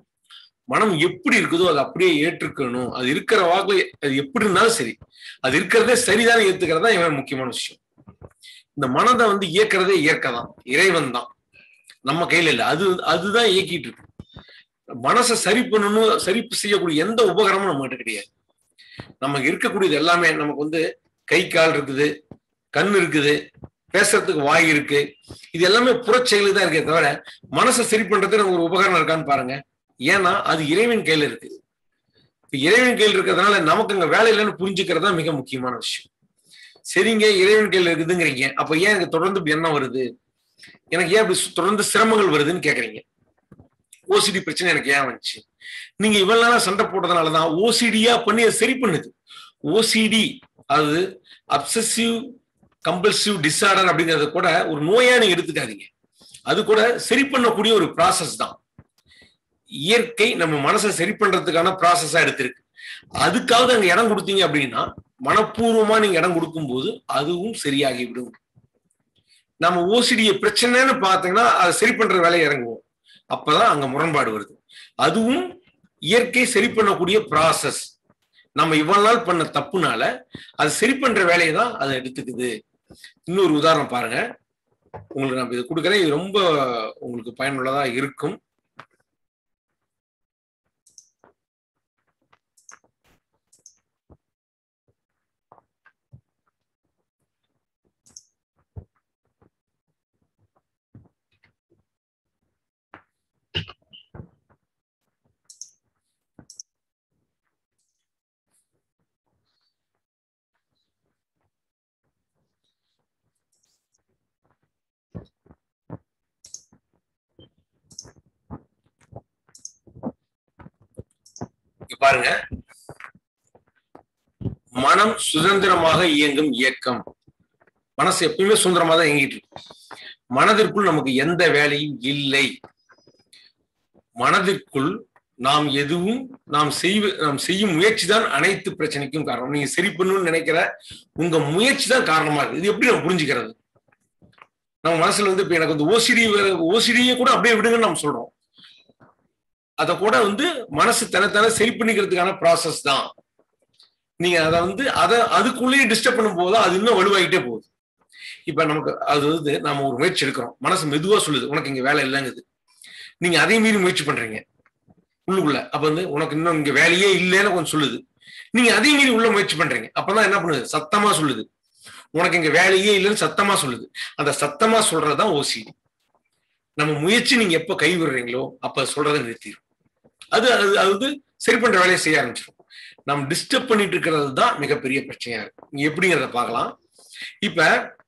மனம் எப்படி இருக்குதோ அது அப்படியே ஏற்றுக்கணும் அது இருக்கிற வாக்கு அது எப்படி இருந்தாலும் சரி அது இருக்கிறதே சரிதானே ஏத்துக்கிறதா இவன் முக்கியமான விஷயம் இந்த மனதை வந்து இயக்கிறதே இயற்கை தான் இறைவன் தான் நம்ம கையில இல்லை அது அதுதான் இயக்கிட்டு இருக்கு மனசை சரி பண்ணணும் சரி செய்யக்கூடிய எந்த உபகரணமும் நம்ம கிட்ட கிடையாது நமக்கு இருக்கக்கூடியது எல்லாமே நமக்கு வந்து கை கால் இருக்குது கண் இருக்குது பேசுறதுக்கு வாய் இருக்கு இது எல்லாமே புறச்செயலு தான் இருக்கே தவிர மனசை சரி பண்றதுக்கு நமக்கு ஒரு உபகரணம் இருக்கான்னு பாருங்க ஏன்னா அது இறைவன் கையில இருக்கு இறைவன் கையில் இருக்கிறதுனால நமக்கு அங்க வேலை இல்லைன்னு புரிஞ்சுக்கிறது தான் மிக முக்கியமான விஷயம் சரிங்க இறைவன் கையில் இருக்குதுங்கிறீங்க அப்ப ஏன் எனக்கு தொடர்ந்து என்ன வருது எனக்கு ஏன் அப்படி தொடர்ந்து சிரமங்கள் வருதுன்னு கேக்குறீங்க ஓசிடி பிரச்சனை எனக்கு ஏன் வந்துச்சு நீங்க இவ்வளவு நாளா சண்டை போட்டதுனாலதான் ஓசிடியா பண்ணி அதை சரி பண்ணுது ஓசிடி அது அப்சசிவ் கம்பல்சிவ் டிஸார்டர் அப்படிங்கறத கூட ஒரு நோயா நீங்க எடுத்துக்காதீங்க அது கூட சரி பண்ணக்கூடிய ஒரு ப்ராசஸ் தான் இயற்கை நம்ம மனசை சரி பண்றதுக்கான ப்ராசஸா எடுத்திருக்கு அதுக்காக அங்க இடம் கொடுத்தீங்க அப்படின்னா மனப்பூர்வமா நீங்க இடம் கொடுக்கும் போது அதுவும் சரியாகி விடும் நம்ம ஓசிடிய பிரச்சனைன்னு பார்த்தீங்கன்னா அதை சரி பண்ற வேலையை இறங்குவோம் அப்பதான் அங்க முரண்பாடு வருது அதுவும் இயற்கை சரி பண்ணக்கூடிய ப்ராசஸ் நம்ம இவ்வளவு நாள் பண்ண தப்புனால அது சரி பண்ற வேலையை தான் அதை எடுத்துக்குது இன்னொரு உதாரணம் பாருங்க உங்களுக்கு நான் இது கொடுக்குறேன் இது ரொம்ப உங்களுக்கு பயனுள்ளதா இருக்கும் இங்க பாருங்க மனம் சுதந்திரமாக இயங்கும் இயக்கம் மனசு எப்பயுமே சுதந்திரமா தான் இயங்கிட்டு இருக்கு மனதிற்குள் நமக்கு எந்த வேலையும் இல்லை மனதிற்குள் நாம் எதுவும் நாம் செய்வ நாம் செய்யும் முயற்சி தான் அனைத்து பிரச்சனைக்கும் காரணம் நீங்க சரி பண்ணணும்னு நினைக்கிற உங்க முயற்சி தான் காரணமா இருக்கு இது எப்படி நம்ம புரிஞ்சுக்கிறது நம்ம மனசுல வந்து இப்ப எனக்கு வந்து ஓசிடி ஓசிடியை கூட அப்படியே விடுங்கன்னு நம்ம சொல்றோம் அத கூட வந்து மனசு தனத்தான சரி பண்ணிக்கிறதுக்கான ப்ராசஸ் தான் நீங்க அதை வந்து அதை அதுக்குள்ளேயே டிஸ்டர்ப் பண்ணும் போது அது இன்னும் வலுவாகிட்டே போகுது இப்ப நமக்கு அது வந்து நம்ம ஒரு முயற்சி எடுக்கிறோம் மனசு மெதுவா சொல்லுது உனக்கு இங்க வேலை இல்லைங்குது நீங்க அதே மீறி முயற்சி பண்றீங்க உள்ளுக்குள்ள அப்ப வந்து உனக்கு இன்னும் இங்க வேலையே இல்லைன்னு கொஞ்சம் சொல்லுது நீங்க அதே மீறி உள்ள முயற்சி பண்றீங்க அப்பதான் என்ன பண்ணுது சத்தமா சொல்லுது உனக்கு இங்க வேலையே இல்லைன்னு சத்தமா சொல்லுது அந்த சத்தமா சொல்றதுதான் ஓசிடி நம்ம முயற்சி நீங்க எப்ப கை விடுறீங்களோ அப்ப சொல்றதை நிறுத்திடும் அது அது அது வந்து சரி பண்ற வேலையை செய்ய ஆரம்பிச்சிடும் நம்ம டிஸ்டர்ப் பண்ணிட்டு இருக்கிறது தான் மிகப்பெரிய பிரச்சனையா இருக்கு நீங்க எப்படிங்கிறத பார்க்கலாம் இப்ப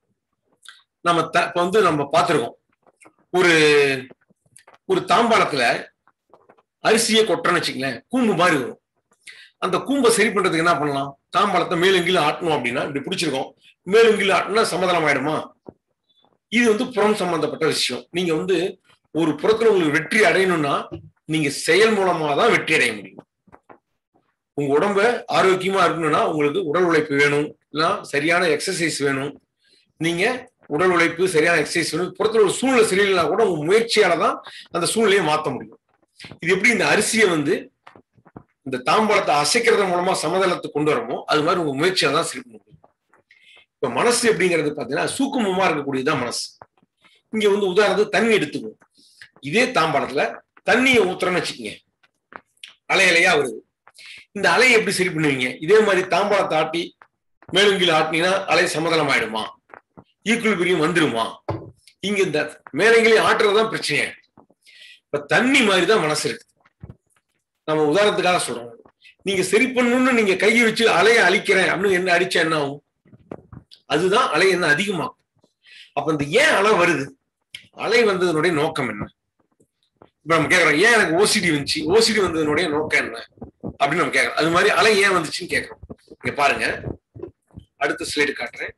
நம்ம த இப்ப வந்து நம்ம பார்த்துருக்கோம் ஒரு ஒரு தாம்பாளத்துல அரிசியை கொட்டுறோன்னு வச்சுங்களேன் கூம்பு மாதிரி வரும் அந்த கூம்பை சரி பண்றதுக்கு என்ன பண்ணலாம் தாம்பாளத்தை மேலும் கீழே ஆட்டணும் அப்படின்னா இப்படி பிடிச்சிருக்கோம் மேலும் கீழே ஆட்டினா சமாதானம் ஆயிடுமா இது வந்து புறம் சம்பந்தப்பட்ட விஷயம் நீங்க வந்து ஒரு புறத்துல உங்களுக்கு வெற்றி அடையணும்னா நீங்க செயல் மூலமா தான் வெற்றி அடைய முடியும் உங்க உடம்ப ஆரோக்கியமா இருக்கணும்னா உங்களுக்கு உடல் உழைப்பு வேணும் இல்லைன்னா சரியான எக்ஸசைஸ் வேணும் நீங்க உடல் உழைப்பு சரியான எக்ஸசைஸ் வேணும் புறத்துல ஒரு சூழ்நிலை சரியில்லைனா கூட உங்க முயற்சியால தான் அந்த சூழ்நிலையை மாற்ற முடியும் இது எப்படி இந்த அரிசியை வந்து இந்த தாம்பாளத்தை அசைக்கிறது மூலமா சமதளத்துக்கு கொண்டு வரமோ அது மாதிரி உங்க முயற்சியால தான் சரி பண்ண முடியும் இப்ப மனசு அப்படிங்கிறது பாத்தீங்கன்னா சூக்குமமா இருக்கக்கூடியதுதான் மனசு இங்க வந்து உதாரணத்துக்கு தண்ணி எடுத்துக்குவோம் இதே தாம்பாளத்துல தண்ணியை ஊத்துறோம்னு வச்சுக்கோங்க அலை அலையா வருது இந்த அலையை எப்படி சரி பண்ணுவீங்க இதே மாதிரி தாம்பாளத்தை ஆட்டி மேலும் கீழே ஆட்டினீங்கன்னா அலை சமதளம் ஆயிடுமா ஈக்குவல் பிரியம் வந்துருமா இங்க இந்த மேலங்கிலே ஆட்டுறதுதான் பிரச்சனையா இப்ப தண்ணி மாதிரி தான் மனசு இருக்கு நம்ம உதாரணத்துக்காக சொல்றோம் நீங்க சரி பண்ணணும்னு நீங்க கையை வச்சு அலையை அழிக்கிறேன் அப்படின்னு என்ன அடிச்சா என்ன ஆகும் அதுதான் அலை என்ன அதிகமாகும் அப்ப இந்த ஏன் அலை வருது அலை வந்ததனுடைய நோக்கம் என்ன இப்ப நம்ம கேக்குறோம் ஏன் எனக்கு ஓசிடி வந்துச்சு ஓசிடி வந்ததனுடைய நோக்கம் என்ன அப்படின்னு நம்ம கேக்குறோம் அது மாதிரி அலை ஏன் வந்துச்சுன்னு கேக்குறோம் இங்க பாருங்க அடுத்த ஸ்லைடு காட்டுறேன்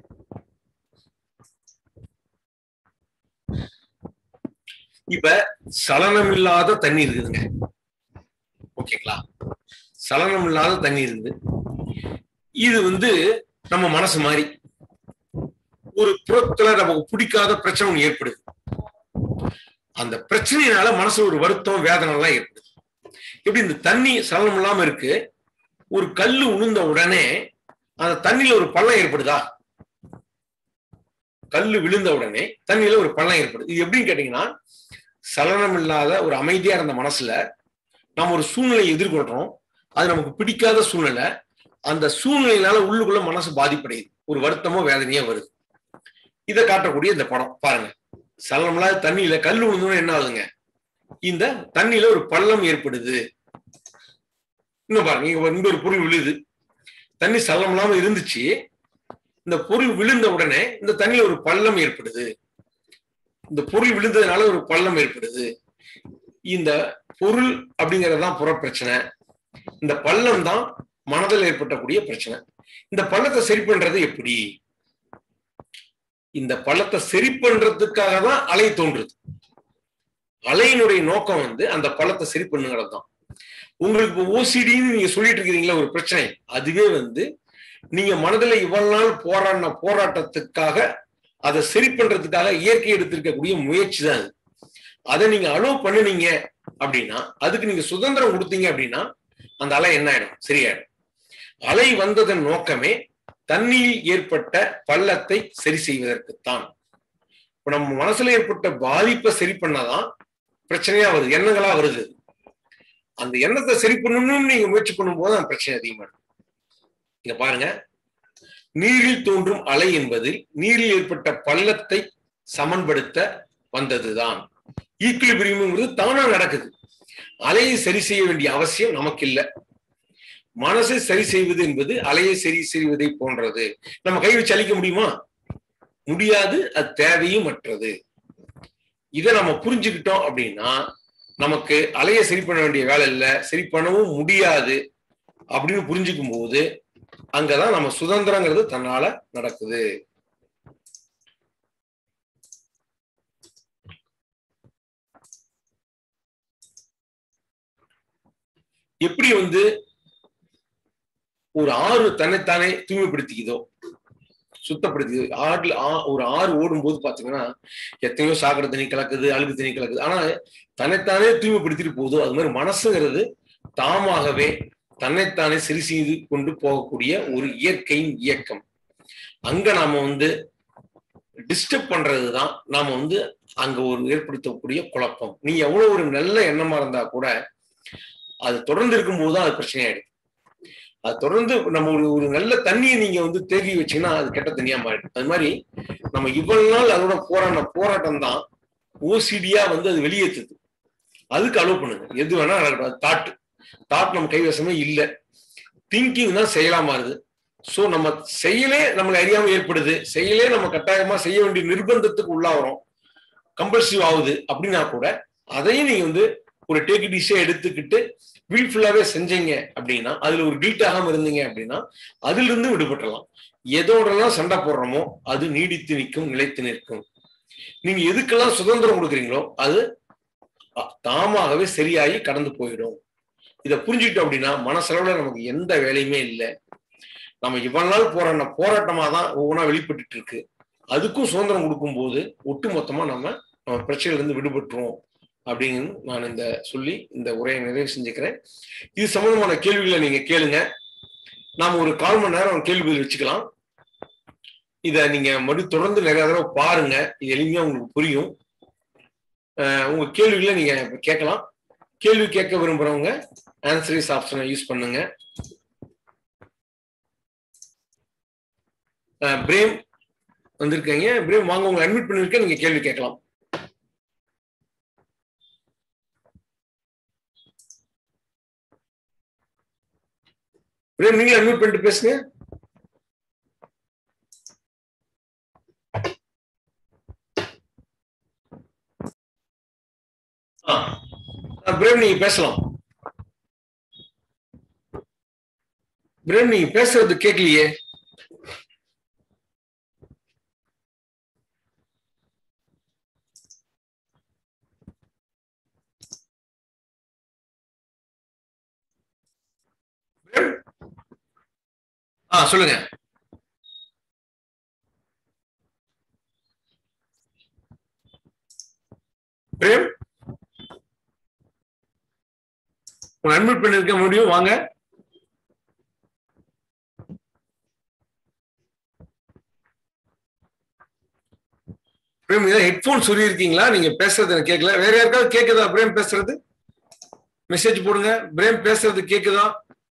இப்ப சலனம் இல்லாத தண்ணி இருக்குதுங்க ஓகேங்களா சலனம் இல்லாத தண்ணி இருக்குது இது வந்து நம்ம மனசு மாதிரி ஒரு புறத்துல நமக்கு பிடிக்காத பிரச்சனை ஒண்ணு ஏற்படுது அந்த பிரச்சனையினால மனசு ஒரு வருத்தம் வேதனை எல்லாம் ஏற்படுது எப்படி இந்த தண்ணி சலனம் இல்லாம இருக்கு ஒரு கல்லு உளுந்த உடனே அந்த தண்ணியில ஒரு பள்ளம் ஏற்படுதா கல்லு விழுந்த உடனே தண்ணியில ஒரு பள்ளம் ஏற்படுது இது எப்படின்னு கேட்டீங்கன்னா சலனம் இல்லாத ஒரு அமைதியா இருந்த மனசுல நம்ம ஒரு சூழ்நிலையை எதிர்கொள்றோம் அது நமக்கு பிடிக்காத சூழ்நிலை அந்த சூழ்நிலையினால உள்ளுக்குள்ள மனசு பாதிப்படையுது ஒரு வருத்தமோ வேதனையோ வருது இதை காட்டக்கூடிய இந்த படம் பாருங்க சலனம் இல்லாத தண்ணியில கல் விழுந்தோன்னு என்ன ஆகுதுங்க இந்த தண்ணியில ஒரு பள்ளம் ஏற்படுது இன்னும் பாருங்க இங்க இந்த ஒரு பொருள் விழுது தண்ணி சலனம் இல்லாம இருந்துச்சு இந்த பொருள் விழுந்த உடனே இந்த தண்ணியில ஒரு பள்ளம் ஏற்படுது இந்த பொருள் விழுந்ததுனால ஒரு பள்ளம் ஏற்படுது இந்த பொருள் அப்படிங்கறதுதான் புற பிரச்சனை இந்த பள்ளம் தான் மனதில் ஏற்பட்டக்கூடிய பிரச்சனை இந்த பள்ளத்தை சரி பண்றது எப்படி இந்த பள்ளத்தை சரி பண்றதுக்காக தான் அலை தோன்றுது அலையினுடைய நோக்கம் வந்து அந்த பள்ளத்தை சரி பண்ணுங்கிறது தான் உங்களுக்கு இப்போ ஓசிடின்னு நீங்க சொல்லிட்டு இருக்கிறீங்களா ஒரு பிரச்சனை அதுவே வந்து நீங்க மனதில் இவ்வளவு நாள் போராடின போராட்டத்துக்காக அதை சரி பண்றதுக்காக இயற்கை எடுத்திருக்கக்கூடிய முயற்சி தான் அது அதை நீங்க அலோவ் பண்ணுனீங்க அப்படின்னா அதுக்கு நீங்க சுதந்திரம் கொடுத்தீங்க அப்படின்னா அந்த அலை என்ன ஆயிடும் சரியாயிடும் அலை வந்ததன் நோக்கமே தண்ணியில் ஏற்பட்ட பள்ளத்தை சரி செய்வதற்குத்தான் இப்ப நம்ம மனசுல ஏற்பட்ட பாதிப்பை சரி பண்ணாதான் பிரச்சனையா வருது எண்ணங்களா வருது அந்த எண்ணத்தை சரி பண்ணணும்னு நீங்க முயற்சி பண்ணும்போது அந்த பிரச்சனை அதிகமா இருக்கு இங்க பாருங்க நீரில் தோன்றும் அலை என்பது நீரில் ஏற்பட்ட பள்ளத்தை சமன்படுத்த வந்ததுதான் ஈக்குலிபிரியம்ங்கிறது தானா நடக்குது அலையை சரி செய்ய வேண்டிய அவசியம் நமக்கு இல்லை மனசை சரி செய்வது என்பது அலையை சரி செய்வதை போன்றது நம்ம கை வச்சு அழிக்க முடியுமா முடியாது அது தேவையும் மற்றது இதை நம்ம புரிஞ்சுக்கிட்டோம் அப்படின்னா நமக்கு அலைய சரி பண்ண வேண்டிய வேலை இல்லை சரி பண்ணவும் முடியாது அப்படின்னு புரிஞ்சுக்கும் போது அங்கதான் நம்ம சுதந்திரங்கிறது தன்னால நடக்குது எப்படி வந்து ஒரு ஆறு தன்னைத்தானே தூய்மைப்படுத்திக்குதோ சுத்தப்படுத்திக்குது ஆறுல ஆ- ஒரு ஆறு ஓடும் போது பாத்தீங்கன்னா எத்தனையோ சாக்கடை தண்ணி கலக்குது அழுக்கு தண்ணி கலக்குது ஆனா தன்னைத்தானே தூய்மைப்படுத்திட்டு போகுதோ அது மாதிரி மனசுங்கிறது தாமாகவே தன்னைத்தானே சரி செய்து கொண்டு போகக்கூடிய ஒரு இயற்கையின் இயக்கம் அங்க நாம வந்து டிஸ்டர்ப் பண்றதுதான் நாம வந்து அங்க ஒரு ஏற்படுத்தக்கூடிய குழப்பம் நீ எவ்வளவு ஒரு நல்ல எண்ணமா இருந்தா கூட அது தொடர்ந்து இருக்கும்போது தான் அது பிரச்சனையாயிடுது அது தொடர்ந்து நம்ம ஒரு ஒரு நல்ல தண்ணியை நீங்க வந்து தேக்கி வச்சீங்கன்னா அது கெட்ட தண்ணியா மாறிடும் அது மாதிரி நம்ம இவ்வளவு நாள் அதோட போராட்ட போராட்டம் தான் ஓசிடியா வந்து அது வெளியேற்றுது அதுக்கு அலோவ் பண்ணுங்க எது வேணா நடக்கட்டும் அது தாட் தாட் நம்ம கைவசமே இல்லை திங்கிங் தான் செயலா மாறுது ஸோ நம்ம செயலே நம்மளை அறியாம ஏற்படுது செயலே நம்ம கட்டாயமா செய்ய வேண்டிய நிர்பந்தத்துக்கு உள்ளாகிறோம் கம்பல்சிவ் ஆகுது அப்படின்னா கூட அதையும் நீங்க வந்து ஒரு டேக் டிஷே எடுத்துக்கிட்டு வில்ஃபுல்லாவே செஞ்சீங்க அப்படின்னா அதுல ஒரு கில்ட் ஆகாம இருந்தீங்க அப்படின்னா அதுல இருந்து விடுபட்டுறலாம் எதோடலாம் சண்டை போடுறோமோ அது நீடித்து நிற்கும் நிலைத்து நிற்கும் நீங்க எதுக்கெல்லாம் சுதந்திரம் கொடுக்குறீங்களோ அது அ- தாமாகவே சரியாகி கடந்து போயிடும் இதை புரிஞ்சுக்கிட்டோம் அப்படின்னா மனசளவுல நமக்கு எந்த வேலையுமே இல்லை நம்ம இவ்வளவு நாள் போராட்ட போராட்டமா தான் ஒவ்வொன்றா வெளிப்பட்டுட்டு இருக்கு அதுக்கும் சுதந்திரம் கொடுக்கும்போது ஒட்டு மொத்தமா நம்ம நம்ம பிரச்சனையில இருந்து விடுபட்டுருவோம் அப்படின்னு நான் இந்த சொல்லி இந்த உரையை நிறைவு செஞ்சுக்கிறேன் இது சம்பந்தமான கேள்விகளை நீங்க கேளுங்க நாம ஒரு கால் மணி நேரம் கேள்வி பதில் வச்சுக்கலாம் இதை நீங்க மறுபடியும் தொடர்ந்து நிறைய தடவை பாருங்க இது எளிமையா உங்களுக்கு புரியும் அஹ் உங்க கேள்விகளை நீங்க இப்ப கேட்கலாம் கேள்வி கேட்க விரும்புறவங்க ஆன்சரிஸ் ஆப்ஷனை யூஸ் பண்ணுங்க அஹ் பிரேம் வந்திருக்கீங்க பிரேம் வாங்க உங்களை அட்மிட் பண்ணிருக்கேன் நீங்க கேள்வி கேட்கலாம் பிரேம் நீங்க அட்மிட் பண்ணிட்டு பேசுங்க ஆ. ஆ, பிரேம் நீங்க பேசலாம் பிரேம் நீங்க பேசுறது கேட்கலையே பிரேம்? ஆ சொல்லுங்க பிரேம் உங்களை அட்மிட் பண்ணிருக்க முடியும் வாங்க பிரேம் ஏதாவது ஹெட்போன் சொல்லி இருக்கீங்களா நீங்க பேசுறது எனக்கு கேட்கல வேற யாருக்காவது கேக்குதா பிரேம் பேசுறது மெசேஜ் போடுங்க பிரேம் பேசுறது கேக்குதா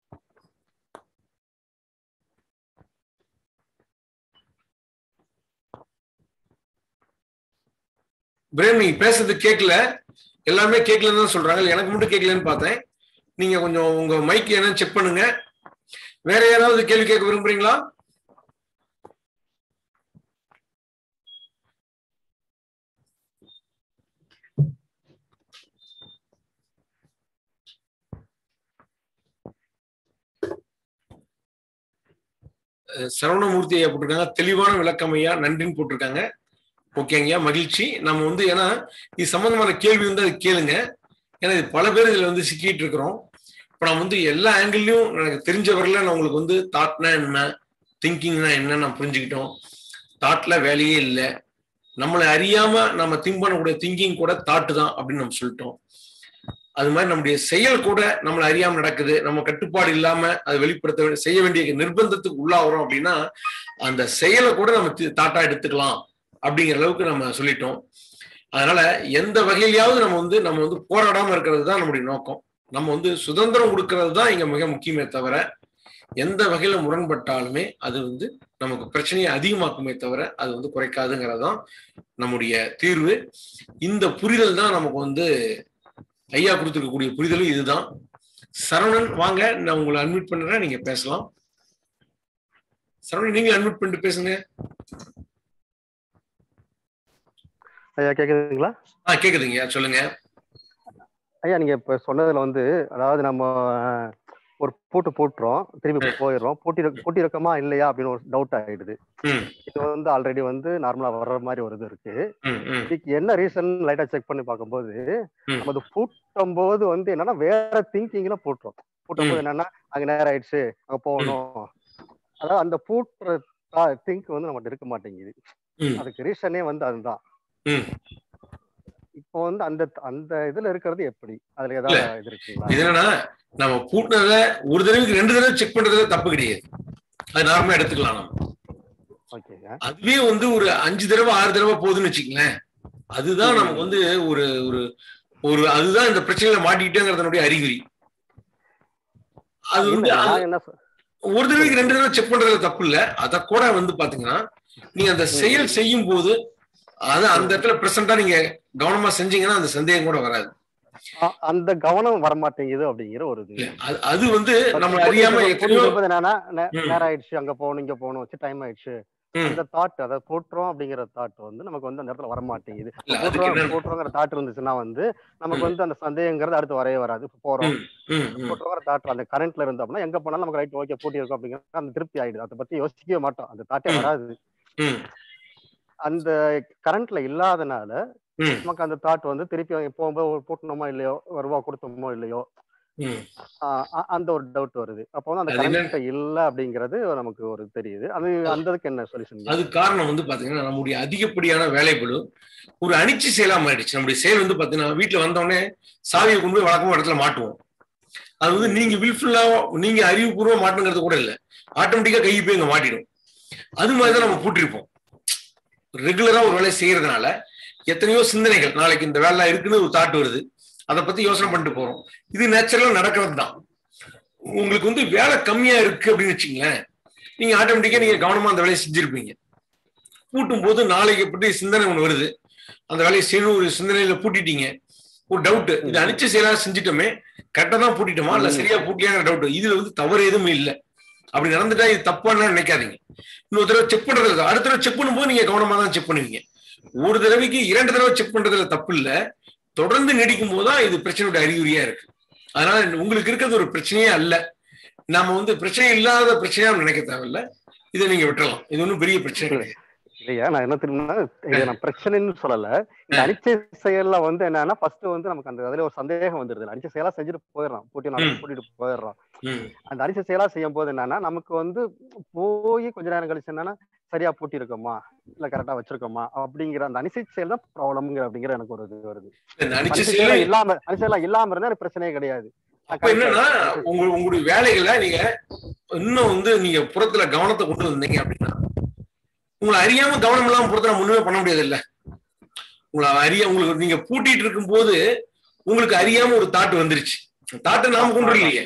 பிரேம் நீங்க பேசுறது கேட்கல எல்லாமே கேட்கலன்னு தான் சொல்றாங்க எனக்கு மட்டும் கேட்கலன்னு பார்த்தேன் நீங்க கொஞ்சம் உங்க மைக் என்னன்னு செக் பண்ணுங்க வேற யாராவது கேள்வி கேட்க விரும்புறீங்களா அஹ் சரவணமூர்த்தி ஐயா போட்டிருக்காங்க தெளிவான விளக்கம் ஐயா நன்றின்னு போட்டிருக்காங்க ஓகேங்கய்யா மகிழ்ச்சி நம்ம வந்து ஏன்னா இது சம்பந்தமான கேள்வி வந்து அது கேளுங்க ஏன்னா இது பல பேர் இதுல வந்து சிக்கிட்டு இருக்கிறோம் இப்போ நான் வந்து எல்லா ஆங்கிள்லயும் எனக்கு தெரிஞ்ச வரையில நான் உங்களுக்கு வந்து தாட்னா என்ன திங்கிங்னா என்ன நான் புரிஞ்சுக்கிட்டோம் தாட்ல வேலையே இல்லை நம்மளை அறியாம நம்ம திங்க் பண்ணக்கூடிய திங்கிங் கூட தாட்டு தான் அப்படின்னு நம்ம சொல்லிட்டோம் அது மாதிரி நம்முடைய செயல் கூட நம்மளை அறியாம நடக்குது நம்ம கட்டுப்பாடு இல்லாம அதை வெளிப்படுத்த வேண்டிய- செய்ய வேண்டிய நிர்பந்தத்துக்கு உள்ளாகிறோம் அப்படின்னா அந்த செயலை கூட நம்ம தி- தாட்டா எடுத்துக்கலாம் அப்படிங்கிற அளவுக்கு நம்ம சொல்லிட்டோம் அதனால எந்த வகையிலையாவது நம்ம வந்து நம்ம வந்து போராடாம இருக்கிறது தான் நம்முடைய நோக்கம் நம்ம வந்து சுதந்திரம் கொடுக்கறது தான் இங்க மிக முக்கியமே தவிர எந்த வகையில முரண்பட்டாலுமே அது வந்து நமக்கு பிரச்சனையை அதிகமாக்குமே தவிர அது வந்து குறைக்காதுங்கிறது தான் நம்முடைய தீர்வு இந்த புரிதல் தான் நமக்கு வந்து ஐயா கொடுத்துருக்கக்கூடிய புரிதலும் இதுதான் சரவணன் வாங்க நான் உங்களை அட்மிட் பண்றேன் நீங்க பேசலாம் சரவணன் நீங்க அட்மிட் பண்ணிட்டு பேசுங்க ஐயா கேக்குதுங்களா ஆ கேக்குதுங்க சொல்லுங்க ஐயா நீங்க இப்ப சொன்னதுல வந்து அதாவது நம்ம அஹ், ஒரு பூட்டு போட்டுறோம் திரும்பி போயிடுறோம் பூட்டி இருக்க- பூட்டி இருக்கமா இல்லையா அப்படின்னு ஒரு டவுட் ஆயிடுது ம் இது வந்து ஆல்ரெடி வந்து நார்மலா வர்ற மாதிரி ஒரு இது இருக்கு ம் ம் இதுக்கு என்ன ரீசன் லைட்டா செக் பண்ணி பார்க்கும்போது ம். நம்ம அது பூட்டும் போது வந்து என்னன்னா வேற திங்கிங்ல போட்டுரும் பூட்டும் போது என்னன்னா அங்க நேரம் ஆயிடுச்சு அங்க போகணும் அதாவது அந்த பூட்டுற திங்க் வந்து நம்மகிட்ட இருக்க மாட்டேங்குது ம் அதுக்கு ரீசனே வந்து அதுதான் ம் இப்போ வந்து அந்த அந்த இதுல இருக்கிறது எப்படி அதுல ஏதாவது இது இருக்குங்களா இது என்னன்னா நம்ம பூட்டினத ஒரு தடவைக்கு ரெண்டு தடவை செக் பண்றதுல தப்பு கிடையாது அது நார்மலா எடுத்துக்கலாம் நம்ம ஓகேங்க அதுவே வந்து ஒரு அஞ்சு தடவை ஆறு தடவை போகுதுன்னு வச்சுக்கங்களேன் அதுதான் நமக்கு வந்து ஒரு ஒரு ஒரு அதுதான் இந்த பிரச்சனையில மாட்டிக்கிட்டேங்கிறதனுடைய அறிகுறி அது வந்து இல்ல, அது- நான் என்ன சொ- ஒரு தடவைக்கு ரெண்டு தடவை செக் பண்றதுல தப்பு இல்ல அத கூட வந்து பாத்தீங்கன்னா நீங்க அந்த செயல் செய்யும் போது அது அந்த இடத்துல பிரசண்டா நீங்க கவனமா செஞ்சீங்கன்னா அந்த சந்தேகம் கூட வராது அ- அந்த கவனம் வரமாட்டேங்குது அப்படிங்கிற ஒரு இது இல்ல, அது அது வந்து நம்ம அறியாம எத்தனையோ புரியுது என்னன்னா நே- ம். நேரம் ஆயிடுச்சு அங்க போகணும் இங்க போகணும் வச்சு டைம் ஆயிடுச்சு ம். அந்த தாட் அதை போட்டுறோம் அப்படிங்கிற தாட் வந்து நமக்கு வந்து அந்த இடத்துல வரமாட்டேங்குது இல்ல, அதுக்கு போட்டுறோம் என்ன- போட்டுறோங்கிற தாட் இருந்துச்சுன்னா வந்து நமக்கு ம். வந்து அந்த சந்தேகங்கிறது அடுத்து வரவே வராது இப்ப போறோம் ம், ம், ம். போட்டுறோங்கிற தாட் அந்த கரண்ட்ல இருந்தோம்னா எங்க போனாலும் நமக்கு ரைட் ஓகே பூட்டி இருக்கும் அப்படிங்கிற அந்த திருப்தி ஆயிடுது அதை பத்தி யோசிக்கவே மாட்டோம் அந்த தாட்டே ம். வராது ம், அந்த கரண்ட்ல இல்லாதனால ம், நமக்கு அந்த தாட் வந்து திருப்பி அங்க போகும்போது ஒரு போட்டணுமோ இல்லையோ ஒரு ரூபா கொடுத்தோமோ இல்லையோ ம். ஆஹ் அ- அந்த ஒரு டவுட் வருது அப்போ வந்து அந்த அது என்ன- கரண்ட் இல்ல அப்படிங்கிறது நமக்கு ஒரு தெரியுது அது அந்த இதுக்கு என்ன சொல்யூஷன் அது காரணம் வந்து பாத்தீங்கன்னா நம்முடைய அதிகப்படியான வேலைப்பளு ஒரு அணிச்சு செயலா மாறிடுச்சு நம்முடைய செயல் வந்து பாத்தீங்கன்னா வீட்டுல வந்தோடனே சாவியை கொண்டு போய் வழக்கமா இடத்துல மாட்டுவோம் அது வந்து நீங்க வில்ஃபுல்லா நீங்க அறிவுபூர்வம் மாட்டுங்கிறது கூட இல்ல ஆட்டோமேட்டிக்கா கை போய் இங்க மாட்டிடும் அது மாதிரிதான் நம்ம பூட்டிருப்போம் ரெகுலரா ஒரு வேலையை செய்யறதுனால எத்தனையோ சிந்தனைகள் நாளைக்கு இந்த வேலை இருக்குன்னு ஒரு தாட் வருது அதை பத்தி யோசனை பண்ணிட்டு போறோம் இது நேச்சுரலா நடக்கிறது தான் உங்களுக்கு வந்து வேலை கம்மியா இருக்கு அப்படின்னு வச்சுங்களேன் நீங்க ஆட்டோமேட்டிக்கா நீங்க கவனமா அந்த வேலையை செஞ்சிருப்பீங்க பூட்டும் போது நாளைக்கு பற்றி சிந்தனை ஒண்ணு வருது அந்த வேலையை செய்யணும் ஒரு சிந்தனையில பூட்டிட்டீங்க ஒரு டவுட் இது அனிச்ச செயலா செஞ்சுட்டோமே கரெக்டா தான் பூட்டிட்டோமா இல்ல சரியா பூட்டியாங்கிற டவுட் இதுல வந்து தவறு எதுவுமே இல்லை அப்படி நடந்துட்டா இது தப்பான்னு நினைக்காதீங்க இன்னொரு தடவை செக் பண்றது இல்ல. அடுத்த தடவை செக் பண்ணும்போது நீங்க கவனமா தான் செக் பண்ணுவீங்க ஒரு தடவைக்கு இரண்டு தடவை செக் பண்றதுல தப்பு இல்ல தொடர்ந்து நீடிக்கும் போதுதான் இது பிரச்சனையோட அறிகுறியா இருக்கு அதனால உங்களுக்கு இருக்கிறது ஒரு பிரச்சனையே அல்ல நாம வந்து பிரச்சனை இல்லாத பிரச்சனையா நினைக்க தேவையில்ல இதை நீங்க விட்டுறலாம் இது ஒன்றும் பெரிய பிரச்சனை கிடையாது இல்லையா நான் என்ன தெரியுமா இதை நான் பிரச்சனைன்னு சொல்லல இந்த அனிச்சை செயல்ல வந்து என்னன்னா ஃபர்ஸ்ட் வந்து நமக்கு அந்த அதுல ஒரு சந்தேகம் வந்துருது அனிச்சை செயலா செஞ்சுட்டு போயிடுறோம் பூட்டி நம்ம ம். கூட்டிட்டு போயிடுறோம் ம், அந்த அரிசி செயலா செய்யும் போது என்னன்னா நமக்கு வந்து போய் கொஞ்ச நேரம் கழிச்சு என்னன்னா சரியா பூட்டி இருக்கோமா இல்ல கரெக்டா வச்சிருக்கோமா அப்படிங்கிற அந்த அனிசை செயல் தான் ப்ராப்ளம்ங்கிற அப்படிங்கிற எனக்கு ஒரு இது வருது இந்த அனிச்ச அனிசை செயலை செயலா இல்லாம அனிசை செயலா இல்லாம இருந்தா எனக்கு பிரச்சனையே கிடையாது அப்ப என்னன்னா உங்க உங்களுடைய வேலைகளை நீங்க இன்னும் வந்து நீங்க புறத்துல கவனத்தை கொண்டு வந்தீங்க அப்படின்னா உங்களை அறியாம கவனம் இல்லாம புறத்துல முன்னுமே பண்ண முடியாது இல்ல உங்களை அறிய உங்களுக்கு நீங்க பூட்டிட்டு இருக்கும் போது உங்களுக்கு அறியாம ஒரு தாட் வந்துருச்சு தாட்டை நாம கொண்டு வரலையே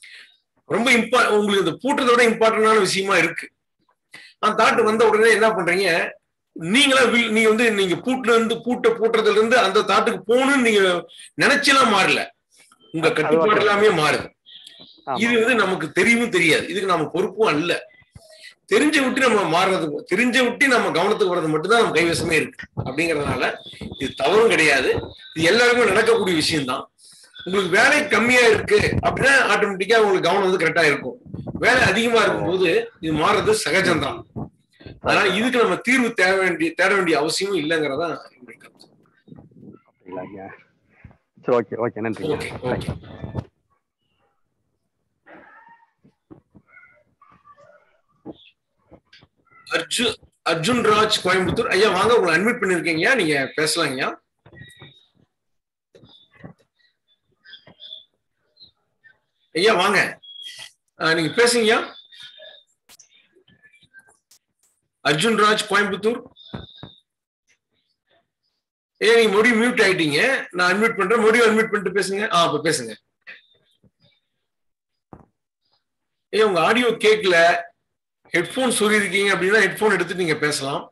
ரொம்ப இம்பா உங்களுக்கு இந்த பூட்டுறதை விட இம்பார்ட்டன்டான விஷயமா இருக்கு அந்த தாட் வந்த உடனே என்ன பண்றீங்க நீங்களா வில்- நீங்க வந்து நீங்க பூட்டுல இருந்து பூட்டை பூட்டுறதுல இருந்து அந்த தாட்டுக்கு போகணும்னு நீங்க நினைச்செல்லாம் மாறல உங்க கட்டுப்பாடு எல்லாமே மாறுது ஆமா. இது வந்து நமக்கு தெரியவும் தெரியாது இதுக்கு நம்ம பொறுப்பும் அல்ல தெரிஞ்ச விட்டு நம்ம மாறுறது தெரிஞ்ச விட்டு நம்ம கவனத்துக்கு வர்றது மட்டும்தான் நம்ம கைவசமே இருக்கு அப்படிங்கறதுனால இது தவறும் கிடையாது இது எல்லாருக்குமே நடக்கக்கூடிய விஷயம்தான் உங்களுக்கு வேலை கம்மியா இருக்கு அப்படின்னா ஆட்டோமேட்டிக்கா உங்களுக்கு கவனம் வந்து கரெக்டா இருக்கும் வேலை அதிகமா இருக்கும்போது இது மாறுறது சகஜம்தான் அதனால இதுக்கு நம்ம தீர்வு தேட வேண்டிய தேட வேண்டிய அவசியமும் இல்லைங்கிறதா என்னுடைய கருத்து அப்படிங்களாங்க சரி ஓகே ஓகே நன்றி ஓகே ஓகே அர்ஜுன் அர்ஜுன் ராஜ் கோயம்புத்தூர் ஐயா வாங்க உங்களை அட்மிட் பண்ணிருக்கீங்க நீங்க பேசலாங்கய்யா ஐயா வாங்க அஹ், நீங்க பேசுங்கய்யா அர்ஜுன் ராஜ் கோயம்புத்தூர் ஏன் நீங்க மறுபடியும் மியூட் ஆயிட்டீங்க நான் அட்மிட் பண்றேன் மறுபடியும் அட்மிட் பண்ணிட்டு பேசுங்க ஆ இப்ப பேசுங்க ஏன் உங்க ஆடியோ கேட்கல ஹெட்போன் சொல்லியிருக்கீங்க அப்படின்னா ஹெட்போன் எடுத்துட்டு நீங்க பேசலாம்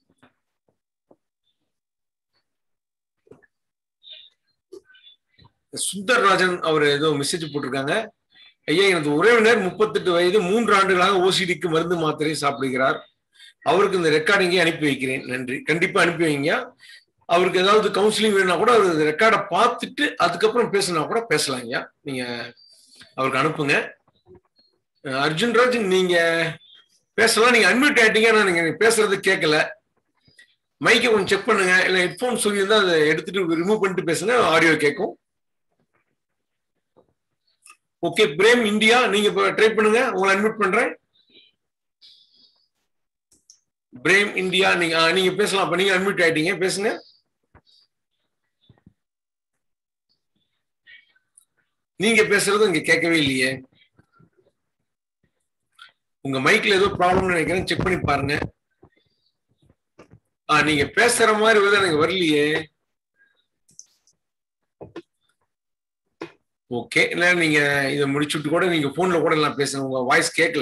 சுந்தர்ராஜன் அவர் ஏதோ மெசேஜ் போட்டிருக்காங்க ஐயா எனது உறவினர் முப்பத்தெட்டு வயது மூன்று ஆண்டுகளாக ஓசிடிக்கு மருந்து மாத்திரை சாப்பிடுகிறார் அவருக்கு இந்த ரெக்கார்டிங்கை அனுப்பி வைக்கிறேன் நன்றி கண்டிப்பா அனுப்பி வைங்க அவருக்கு ஏதாவது கவுன்சிலிங் வேணும்னா கூட அவர் ரெக்கார்டை பார்த்துட்டு அதுக்கப்புறம் பேசினா கூட பேசலாம் ஐயா நீங்க அவருக்கு அனுப்புங்க அஹ் அர்ஜுன் ராஜ் நீங்க பேசலாம் நீங்க அன்மியூட் ஆயிட்டீங்க ஆனா நீங்க பேசுறது கேட்கல மைக்கை கொஞ்சம் செக் பண்ணுங்க இல்ல ஹெட்ஃபோன் சொல்லியிருந்தா அதை எடுத்துட்டு ரிமூவ் பண்ணிட்டு பேசுங்க ஆடியோ கேட்கும் ஓகே பிரேம் இந்தியா நீங்க இப்போ ட்ரை பண்ணுங்க உங்களை அட்மிட் பண்றேன் பிரேம் இந்தியா நீங்க ஆ, நீங்க பேசலாம் அப்ப நீங்க அட்மிட் ஆயிட்டீங்க பேசுங்க நீங்க பேசுறது இங்க கேட்கவே இல்லையே உங்க மைக்ல ஏதோ ப்ராப்ளம் நினைக்கிறேன் செக் பண்ணி பாருங்க ஆ நீங்க பேசுற மாதிரி வந்து எனக்கு வரலையே ஓகே இல்ல நீங்க இதை முடிச்சுட்டு கூட நீங்க போன்ல கூட எல்லாம் பேசுங்க உங்க வாய்ஸ் கேட்கல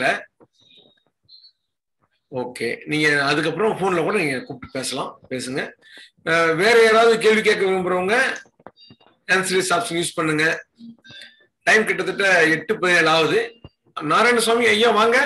ஓகே நீங்க அதுக்கப்புறம் போன்ல கூட நீங்க கூப்பிட்டு பேசலாம் பேசுங்க அஹ் வேற யாராவது கேள்வி கேட்க விரும்புறவங்க ஆன்சரிஸ் ஆப்ஷன் யூஸ் பண்ணுங்க டைம் கிட்டத்தட்ட எட்டு பதினேழு ஆகுது நாராயணசாமி ஐயா வாங்க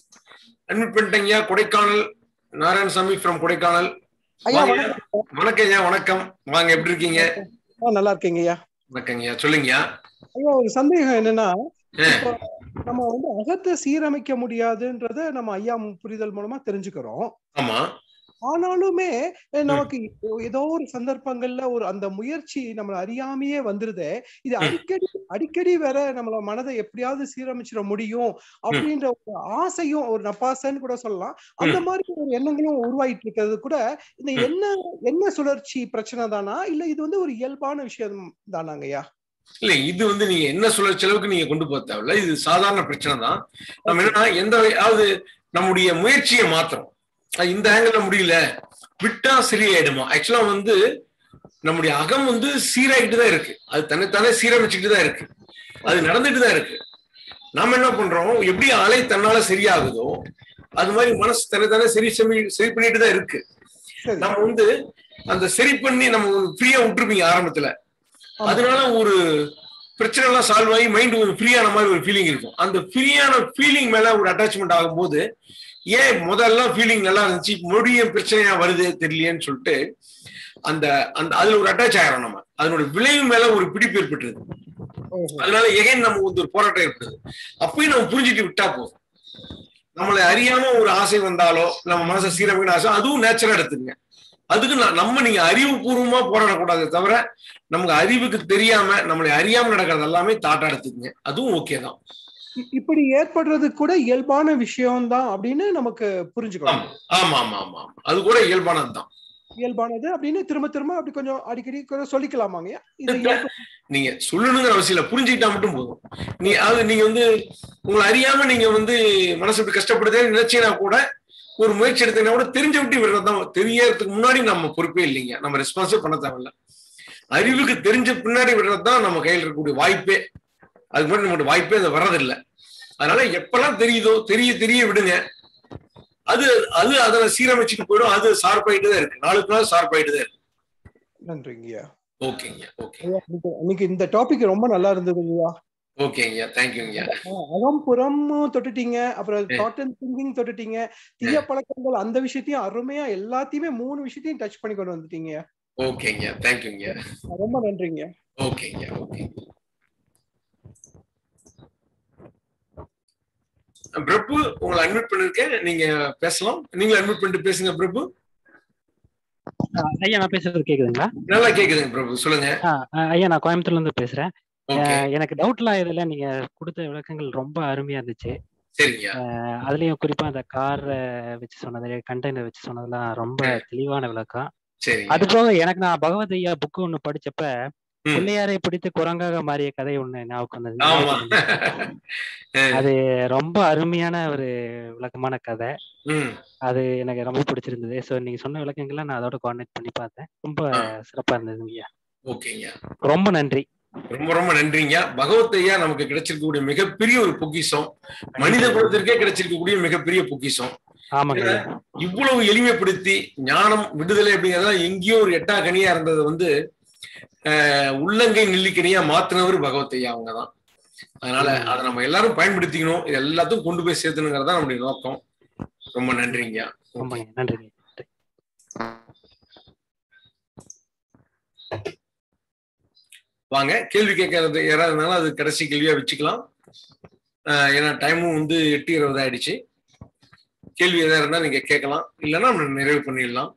அட்மிட் பண்ணிட்டேங்க ஐயா கொடைக்கானல் நாராயணசாமி ஃப்ரம் கொடைக்கானல் ஐயா வாங்க. வணக்கம் வணக்கம் ஐயா வணக்கம் வாங்க எப்படி இருக்கீங்க ஆ, நல்லா இருக்கீங்க ஐயா வணக்கங்க ஐயா சொல்லுங்கய்யா ஐயா ஒரு சந்தேகம் என்னன்னா ஆ. இப்போ நம்ம வந்து அகத்தை சீரமைக்க முடியாதுன்றத நம்ம ஐயா புரிதல் மூலமா தெரிஞ்சுக்கிறோம் ஆமா ஆனாலுமே அஹ், நமக்கு ஏதோ ஒரு சந்தர்ப்பங்கள்ல ஒரு அந்த முயற்சி நம்மள அறியாமையே வந்துருதே இது ம். அடிக்கடி அடிக்கடி வேற நம்மள மனதை எப்படியாவது சீரமைச்சிட முடியும் அப்படின்ற ஒரு ஆசையும் ஒரு நப்பாசைன்னு கூட சொல்லலாம் அந்த மாதிரி ஒரு எண்ணங்களும் உருவாயிட்டு இருக்கிறது கூட இந்த ம். என்ன என்ன சுழற்சி பிரச்சனை தானா இல்ல இது வந்து ஒரு இயல்பான விஷயம் தானாங்க ஐயா இல்ல இது வந்து நீங்க என்ன சுழற்சி அளவுக்கு நீங்க கொண்டு போக தேவையில்ல இது சாதாரண பிரச்சனை தான் நம்ம என்னன்னா எந்த அதாவது நம்முடைய முயற்சியை மாத்திரம் அது இந்த ஆங்கிள் முடியல விட்டா சரியாயிடுமா ஆக்சுவலா வந்து நம்முடைய அகம் வந்து சீராகிட்டு தான் இருக்கு அது தன்னைத்தானே சீரமைச்சுக்கிட்டு தான் இருக்கு அது நடந்துட்டு தான் இருக்கு நாம என்ன பண்றோம் எப்படி அலை தன்னால சரியாகுதோ அது மாதிரி மனசு தன்னைத்தானே சரி சரி சரி பண்ணிட்டு தான் இருக்கு சரி நம்ம வந்து அந்த சரி பண்ணி நம்ம ஃப்ரீயா விட்டுருப்பீங்க ஆரம்பத்துல ஆமா. அதனால ஒரு பிரச்சனை எல்லாம் சால்வ் ஆகி மைண்ட் ஒரு ஃப்ரீயான மாதிரி ஒரு ஃபீலிங் இருக்கும் அந்த ஃப்ரீயான ஃபீலிங் மேல ஒரு அட்டாச்மெண்ட் ஆகும்போது ஏன் முதல்ல ஃபீலிங் நல்லா இருந்துச்சு மறுபடியும் பிரச்சனையா வருது தெரியலையேன்னு சொல்லிட்டு அந்த அந்த அதுல ஒரு அட்டாச் ஆகிறோம் நம்ம அதனோட விளைவு மேல ஒரு பிடிப்பு ஏற்பட்டுருது ஓஹோ. அதனால எகைன் நம்ம வந்து ஒரு போராட்டம் ஏற்படுது அப்பயும் நம்ம புரிஞ்சுட்டு விட்டா போதும் நம்மளை அறியாம ஒரு ஆசை வந்தாலோ நம்ம மனசை சீரமைக்கிற ஆசை அதுவும் நேச்சரா எடுத்துங்க அதுக்கு நான் நம்ம நீங்க அறிவுபூர்வமா போராடக்கூடாதே தவிர நமக்கு அறிவுக்கு தெரியாம நம்மளை அறியாம நடக்கிறது எல்லாமே தாட்டா எடுத்துக்கங்க அதுவும் ஓகே தான் இ- இப்படி ஏற்படுறது கூட இயல்பான விஷயம் தான் அப்படின்னு நமக்கு புரிஞ்சுக்கலாம் ஆமா ஆமா ஆமா ஆமா அது கூட இயல்பானது தான் இயல்பானது அப்படின்னு திரும்ப திரும்ப அப்படி கொஞ்சம் அடிக்கடி கொஞ்சம் சொல்லிக்கலாமாங்க இது இயல்பு- நீங்க சொல்லணுங்கிற அவசியம் இல்லை புரிஞ்சுக்கிட்டா மட்டும் போதும் நீ அது நீங்க வந்து உங்களை அறியாம நீங்க வந்து மனசு இப்படி கஷ்டப்படுதேன்னு நினைச்சீங்கன்னா கூட ஒரு முயற்சி எடுத்தீங்கன்னா கூட தெரிஞ்சு விட்டு விடுறது தான் தெரியறதுக்கு முன்னாடி நம்ம பொறுப்பே இல்லைங்க நம்ம ரெஸ்பான்ஸே பண்ண தேவையில்ல அறிவுக்கு தெரிஞ்ச பின்னாடி விடுறது தான் நம்ம கையில் இருக்கக்கூடிய வாய்ப்பே அதுக்கு முன்னாடி நம்மளுடைய வாய்ப்பே அது வர்றதில்லை அதனால எப்பெல்லாம் தெரியுதோ தெரிய தெரிய விடுங்க அது அது அதை சீரமைச்சுட்டு போயிடும் அது ஷார்ப்பாயிட்டு தான் இருக்கு நாளுக்கு நாள் ஷார்ப்பாயிட்டு தான் இருக்கு நன்றிங்கய்யா ஓகேங்க ஓகே ஐயா, இன்னைக்கு- இன்னைக்கு இந்த டாபிக் ரொம்ப நல்லா இருந்ததுங்கய்யா ஓகேங்க தேங்க்யூங்க அகம் புறமும் தொட்டுட்டீங்க அப்புறம் தாட் அண்ட் திங்கிங் தொட்டுட்டீங்க தீய பழக்கங்கள் அந்த விஷயத்தையும் அருமையா எல்லாத்தையுமே மூணு விஷயத்தையும் டச் பண்ணி கொண்டு வந்துட்டீங்க ஓகேங்க தேங்க்யூங்க ரொம்ப நன்றிங்க ஓகேங்க ஓகே பிரபு உங்களை அட்மிட் பண்ணிருக்கேன் நீங்க பேசலாம் நீங்க அட்மிட் பண்ணிட்டு பேசுங்க பிரபு ஆ, ஐயா நான் பேசுறது கேக்குதுங்களா நல்லா கேக்குதுங்க பிரபு சொல்லுங்க ஆ, ஆ, ஐயா நான் கோயம்புத்தூர்ல இருந்து பேசுறேன் ஓகே ஆ, எனக்கு டவுட்லாம் இதுல நீங்க கொடுத்த விளக்கங்கள் ரொம்ப அருமையா இருந்துச்சு சரிங்க ஆ, அதுலயும் குறிப்பா அந்த கார் வச்சு சொன்னது கண்டெய்னர் வச்சு சொன்னதெல்லாம் ரொம்ப தெளிவான விளக்கம் சரிங்க அது போக எனக்கு நான் பகவத் ஐயா புக்கு ஒண்ணு படிச்சப்ப ம். பிள்ளையாரை பிடித்து குரங்காக மாறிய கதை ஒண்ணு ஞாபகம் வந்தது ஆமா அது ரொம்ப அருமையான ஒரு விளக்கமான கதை ம் அது எனக்கு ரொம்ப பிடிச்சிருந்தது சோ நீங்க சொன்ன விளக்கங்கள்லாம் நான் அதோட கோஆர்டினேட் பண்ணி பார்த்தேன் ரொம்ப ஆ. சிறப்பா இருந்ததுங்க ஐயா ஓகேங்க ரொம்ப நன்றி ரொம்ப ரொம்ப நன்றிங்க பகவத் ஐயா நமக்கு கிடைச்சிருக்கக்கூடிய மிகப்பெரிய ஒரு பொக்கிஷம் மனித குலத்திற்கே கிடைச்சிருக்கக்கூடிய மிகப்பெரிய பொக்கிஷம் ஆமாங்க ஐயா இவ்வளவு எளிமைப்படுத்தி ஞானம் விடுதலை அப்படிங்கறதெல்லாம் எங்கேயோ ஒரு எட்டா கனியா இருந்தது வந்து அஹ், உள்ளங்கை நெல்லிக்கனியா மாத்தினவர் பகவத் ஐயா அவங்க தான் அதனால அதை நம்ம எல்லாரும் பயன்படுத்திக்கணும் இது எல்லாத்தையும் கொண்டு போய் சேர்த்தணுங்கிறது தான் நம்முடைய நோக்கம் ரொம்ப நன்றிங்க ஆமாங்க நன்றிங்க வாங்க கேள்வி கேட்கறது யாராவது இருந்தாலும் அது கடைசி கேள்வியா வச்சுக்கலாம் ஆஹ் ஏன்னா டைமும் வந்து எட்டு இருபது ஆயிடுச்சு கேள்வி எதாவது இருந்தா நீங்க கேட்கலாம் இல்லைன்னா நம்ம நிறைவு பண்ணிடலாம்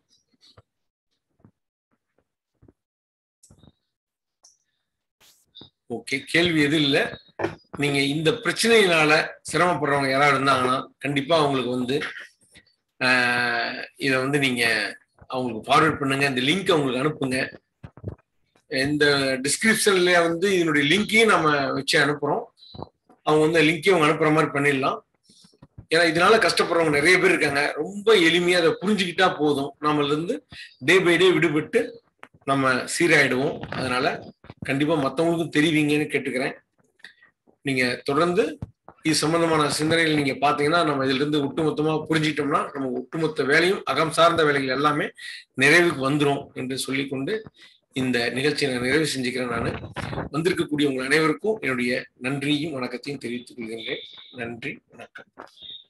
ஓகே கேள்வி எதுவும் இல்லை நீங்க இந்த பிரச்சனையினால சிரமப்படுறவங்க யாராவது இருந்தாங்கன்னா கண்டிப்பா அவங்களுக்கு வந்து ஆஹ் இதை வந்து நீங்க அவங்களுக்கு ஃபார்வர்ட் பண்ணுங்க இந்த லிங்க் அவங்களுக்கு அனுப்புங்க இந்த டிஸ்கிரிப்ஷன்ல வந்து இதனுடைய லிங்கையும் நம்ம வச்சு அனுப்புறோம் அவங்க வந்து லிங்கையும் அவங்க அனுப்புற மாதிரி பண்ணிடலாம் ஏன்னா இதனால கஷ்டப்படுறவங்க நிறைய பேர் இருக்காங்க ரொம்ப எளிமையா அதை புரிஞ்சுக்கிட்டா போதும் நம்மள இருந்து டே பை டே விடுபட்டு நம்ம சீராயிடுவோம் அதனால கண்டிப்பா மற்றவங்களுக்கும் தெரிவிங்கன்னு கேட்டுக்கிறேன் நீங்க தொடர்ந்து இது சம்பந்தமான சிந்தனைகள் நீங்க பாத்தீங்கன்னா நம்ம இதுல இருந்து ஒட்டுமொத்தமா புரிஞ்சிட்டோம்னா நம்ம ஒட்டுமொத்த வேலையும் அகம் சார்ந்த வேலைகள் எல்லாமே நிறைவுக்கு வந்துரும் என்று சொல்லிக்கொண்டு இந்த நிகழ்ச்சியை நான் நிறைவு செஞ்சுக்கிறேன் நான் வந்திருக்கக்கூடிய உங்கள் அனைவருக்கும் என்னுடைய நன்றியும் வணக்கத்தையும் தெரிவித்துக் கொள்கின்றேன் நன்றி வணக்கம்